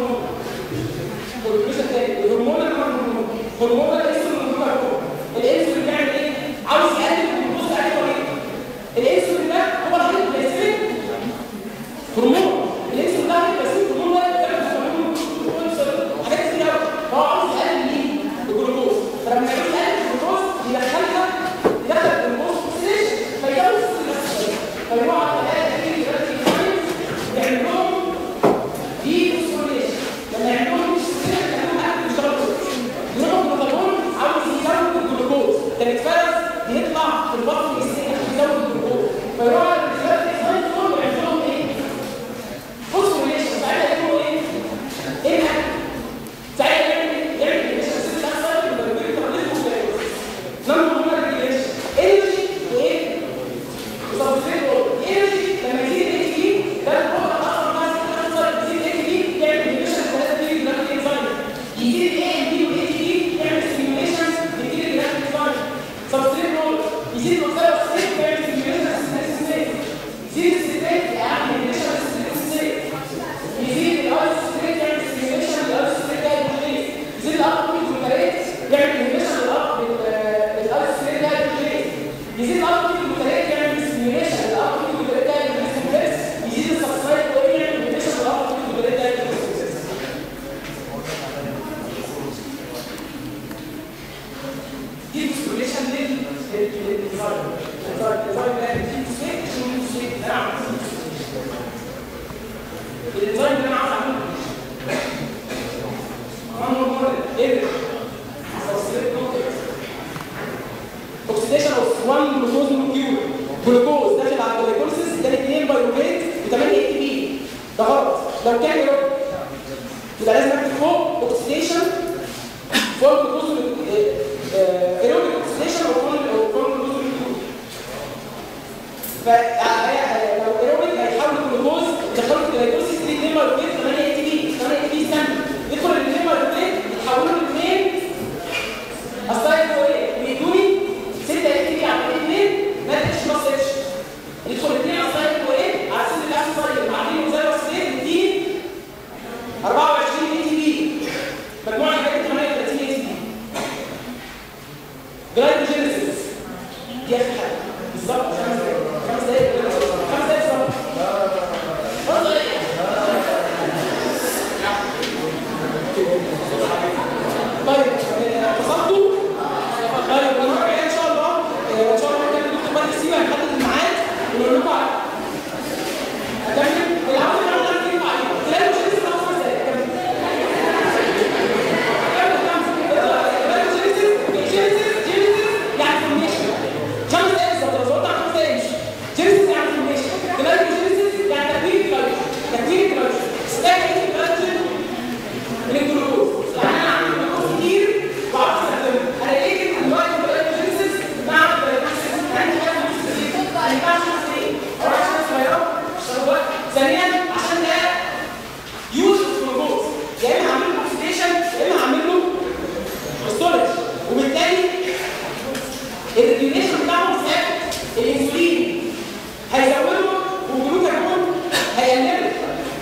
A: والجزء الثاني الهرمون الهرمون هرمون الانسولين والجلوكاجون الانسولين بيعمل ايه؟ عاوز يقلل الجلوكوز عليه طريقه الانسولين ده هو الحاجه الجليسيميك هرمون الانسولين ده حاجه الجليسيميك هرمون ده بيعمل هرمون حاجات كتير قوي فهو عاوز يقلل مين؟ الجلوكوز فلما يعوز يقلل الجلوكوز يدخلها يدخل الجلوكوز اوكسيديشن فيجوز فيروح على الآلة كتير دلوقتي يعمل لهم دي فوسفوريليشن لما يعملوا لهم فوسفوريليشن يعملوا اكل يشتغلوا يروحوا الجلوكوز عاوز يزود الجلوكوز ده بيتفرز بيطلع في البطن يستهلك يزود الجلوكوز فيروح على الجلوكوز يزود الجلوكوز ويعمل لهم ايه؟ فوسفوريليشن ساعتها يعملوا ايه؟ ايه الاكل؟ ساعتها يعمل ايه؟ يعمل ايه؟ مش هسيب الاكل لما بيجي تغليفه نمبر هو ريجيليشن انرجي وايه؟ وسبستريت انرجي لما يزيد الاي تي ده البروتين اصلا بتاع يزيد الاي تي يعمل انهبيشن ثلاثه دي جلاكتيك انزايم يزيد الاي ام دي والاي تي يعمل ستيميوليشن لكتير جلاكتيك انزايم سبستريت رول يزيد الاوكسيد ستريت يعمل ستيميوليشن يزيد الستريت يعمل انهبيشن ستريت يزيد الايس ستريت يعمل ستيميوليشن للايس ستريت ده هيدروجينيز يزيد الارض بالجلوتاريت يعمل انهبيشن للارض بالايس ستريت ده هيدروجينيز يزيد الارض بالجلوتاريت يعمل ستيميوليشن للارض بالجلوتاريت ده هيدروجينيز كومبلكس يزيد السبستريت ويعمل انهبيشن للارض بالجلوتاريت ده هيدروجينيز كومبلكس دي فوسفوريليشن للانزيم الانزيم ده بيدي فوسفات عشان الفوسفات ده عامل الانزيم اللي انا عاوز اعمله عمره مره ايه اوكسيديشن اوف 1 جلوكوز مولكيول جلوكوز داخل على الجلوكوزيس ده 2 بايروفيت ب 8 اي تي بي ده غلط لو كان يبقى يبقى لازم اكتب فوق اوكسيديشن فوق جلوكوز ايروبيك اوكسيديشن او فوق جلوكوز مولكيول فلو ايروبيك هيحول الجلوكوز يدخله في الجلوكوز 2 بايروفيت 8 اي تي بي 8 اي تي بي ستاند يدخل ال 2 بايروفيت يحولوا الاثنين السايد هو ايه؟ بيدوني 6 اي تي بي على 2 ما اديش نص اتش يدخل الاثنين على السايد هو ايه؟ على سن الاكس سايد بعدين زي اوكسيد يديني 24 اي تي بي مجموعه حاجات 38 اي تي بي جلايكوجينيسيس دي اخر حاجه بالظبط خمس دقايق خمس دقايق خمس دقايق بالظبط خمس دقايق طيب اتصلتوا طيب المره الجايه ان شاء الله آه، ان شاء الله كان الدكتور بدر سيما هيحدد الميعاد ونقول لكم على هكمل اللي عاوز يعمل ده ينفع عليه تلاقي مش لسه خمس دقايق كمل كمل خمس دقايق جينيسيس جينيسيس جينيسيس يعني فورميشن خمس دقايق بالظبط لو زودت عن خمس دقايق امشي جينيسيس يعني فورميشن تلاقي جينيسيس يعني تكوين الجلايكوجين تكوين الجلايكوجين ستاك الجلايكوجين من الجلوكوز يعني انا عندي جلوكوز كتير وعاوز استخدمه انا ليه جبت دلوقتي الجلايكوجينيسيس مع الجلايكوجينيسيس عندي حاجه مش كتير ما ينفعش ايه اروح عشان صغيره اشتغل وقت ثانيا عشان ده يوز الجلوكوز يا اما هعمل له اوكسيديشن يا اما هعمل له ستورج وبالتالي الريجيوليشن بتاعهم ثابت الانسولين هيزوده والجلوكاجون هيقلله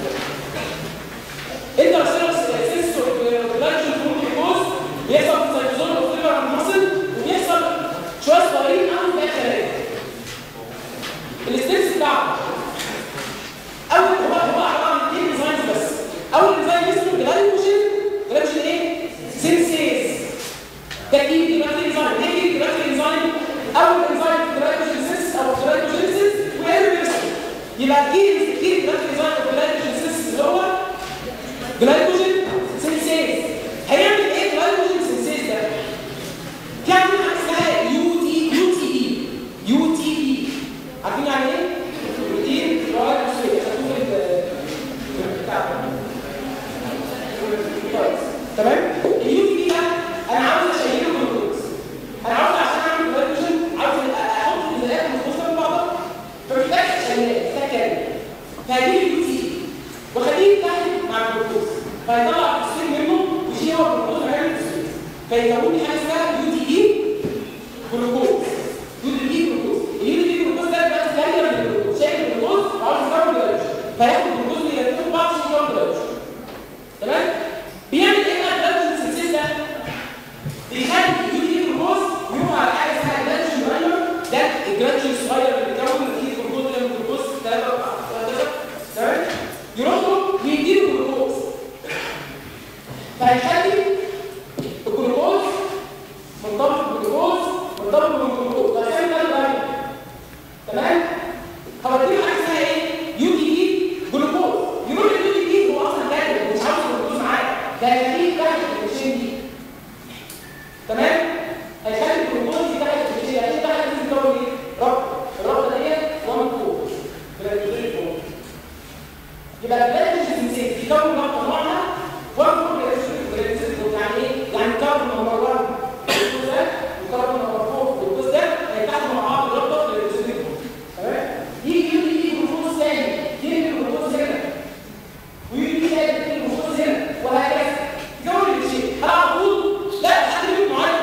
A: انت رسالة سنسور جلايكوجين جلوكوز بيحصل في السيتوزول والفيبر المصل وبيحصل شويه صغيرين قوي في الخلايا الستيبس بتاعه اول هو هو عباره عن اثنين ديزاينز بس اول ديزاين اسمه جلايكوجين جلايكوجين ايه؟ سينسيز ده كي جلايكوجين انزيم ايه كي جلايكوجين انزيم فهجيب اليو تي وخليه تحت مع الجلوكوز فيطلع الفوسفين منه ويشيل هو الجلوكوز مكان الفوسفين فيكون لي حاجه اسمها يو تي اي جلوكوز يو تي اي جلوكوز اليو تي اي جلوكوز ده بقى كارير من الجلوكوز شايل الجلوكوز عاوز يكون جلايكوجين فياخد الجلوكوز اللي يركبه بعض عشان يكون جلايكوجين تمام بيعمل ايه بقى الجلايكوجين سنسيس ده بيخلي اليو تي اي جلوكوز يروح على حاجه اسمها جلايكوجين برايمر ده الجلايكوجين الصغير اللي بيتكون نتيجه الجلوكوز اللي من الجلوكوز 3 4 تمام يروح له يديله جلوكوز فهيخلي الجلوكوز مرتبط بالجلوكوز مرتبط بالجلوكوز ده عشان ده الدايما تمام هوديله حاجه اسمها ايه يو تي اي جلوكوز يروح اليو تي اي هو اصلا كاتب مش عاوز الجلوكوز معاه ده هيخليه تحت الكوتشين دي تمام هيخلي الجلوكوز دي تحت الكوتشين عشان تحت الكوتشين تكون ايه ربط الربطه ديت 1 4 يبقى الجلايكوجين سنسيت بيكون ربطه نوعها 1 4 يعني ايه؟ يعني كاربون نمبر 1 الجلوكوز ده وكاربون نمبر 4 الجلوكوز ده هيتحدوا مع بعض الربطه للجلوكوز تمام؟ يجي يجي يجي جلوكوز ثاني يجي جلوكوز هنا ويجي ثالث يجي جلوكوز هنا وهكذا يكون الشيء هل على طول؟ لا لحد بيت معين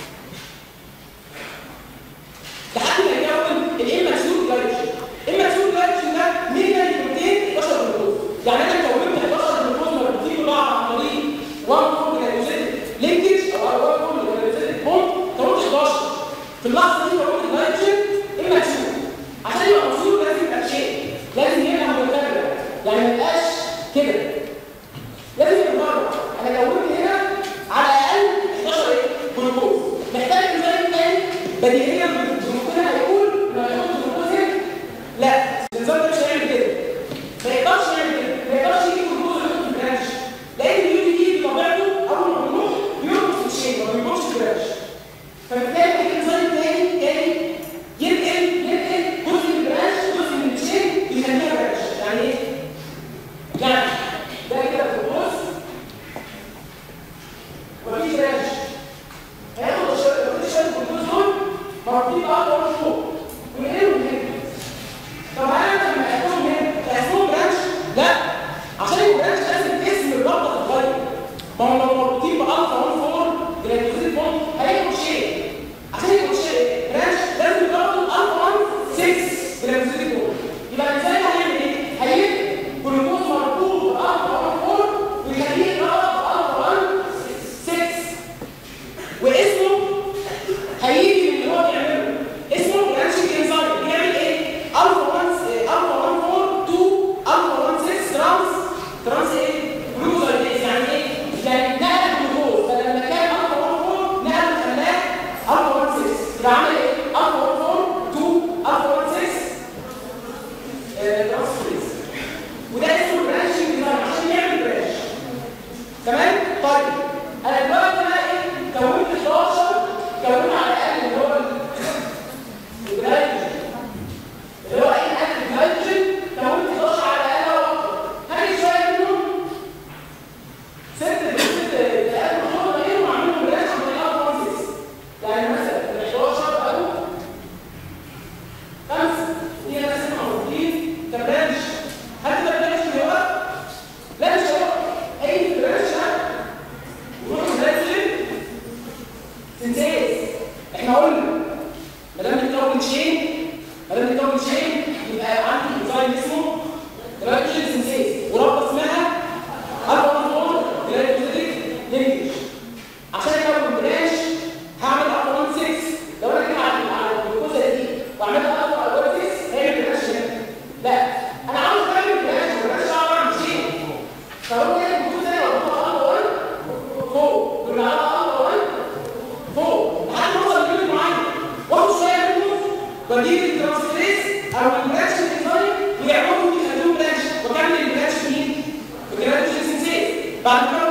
A: لحد ما يكون الاماتيور جلايكوجين الاماتيور جلايكوجين ده مين كان البروتين 11 جلوكوز يعني انا كونت 11 جلوكوز مربوطين ببعض عن طريق 1 فور جلايكوزيد لينكج او 1 فور جلايكوزيد بوند كونت 11 في اللحظه دي كونت جلايكوجين اماتيور عشان يبقى مصير لازم يبقى شيء لازم يبقى متكرر يعني ما يبقاش كده لازم يتكرر انا كونت هنا على الاقل 11 ايه جلوكوز محتاج انزيم تاني بديهيا الجلوكوز هيقول لما يحط جلوكوز هنا لا الانزيم ده مش هيعمل كده ما يقدرش يعمل كده ما يقدرش يجيب جلوكوز ويحطه في البرانش لان اليو تي دي بطبيعته اول ما بيروح بيربط في الشيء ما بيربطش في البرانش فبالتالي محتاج انزيم تاني تاني ينقل ينقل جزء من البرانش جزء من الشيء يخليها برانش يعني ايه؟ يعني ده كده جلوكوز ومفيش برانش هياخد الشويه شويه الجلوكوز دول مربوطين بقى طول فوق ونقلهم هنا طب انا لما احطهم هنا هيحصلوا برانش لا عشان يبقوا برانش لازم اسم الرابطه تتغير ما هم لو مربوطين بالفا 1 4 جلايكوزيد بوند هيبقوا شيء عشان يبقوا شيء برانش لازم يربطوا الفا 1 6 جلايكوزيد بوند يبقى الانسان هيعمل ايه؟ هيبقى جلوكوز مربوط بالفا 1 4 ويخليه يتربط بالفا 1 6 واسمه هيجي من اللي هو بيعمله اسمه برانشنج انزايم بيعمل ايه الفا 1 الفا 1 4 2 الفا 1 6 ترانس ترانس ايه جلوكوزايديز يعني ايه يعني نقل الجلوكوز بدل ما كان الفا 1 4 نقل خلاه الفا 1 6 يبقى عمل ايه الفا 1 4 2 الفا 1 6 ترانسفيريز وده اسمه برانشنج انزايم عشان يعمل برانش تمام طيب انا دلوقتي بقى ايه كونت 11 كونت على الاقل اللي هو الجلايكوجين اللي هو ايه اكل الجلايكوجين كونت 11 على الاقل او اكتر هاجي شويه منهم ست ست دقائق محطوطه ايه وعاملهم بلاش عن طريق الفا 6 يعني مثلا ال 11 او خمسه هي ناس موجودين كبرانش هل ده برانش اللي هو لا مش هو اي برانش وروح نازل سنسيز احنا قلنا ما دام بتكون شيء ما دام بتكون شيء يبقى عندي انزيم اسمه جلايكوجين سنسيز ورابطه اسمها الفا 1 جلايكوزيديك لينكج عشان اكون برانش هعمل الفا 1 6 لو انا كده على على الجلوكوزا دي واعملها الفا 1 6 هيعمل برانش هنا لا انا عاوز اعمل برانش برانش اعمل شيء فهو كده الجلوكوزا دي مربوطه الفا 1 فوق بالمعلقه الفا 1 فوق لحد ما اوصل لليميت معين واخد شويه منه واجيب الترانسفيريز او البرانش انزايم ويعملوا يخلوهم برانش واكمل البرانش مين؟ بجلايكوجين سنسيز بعد كده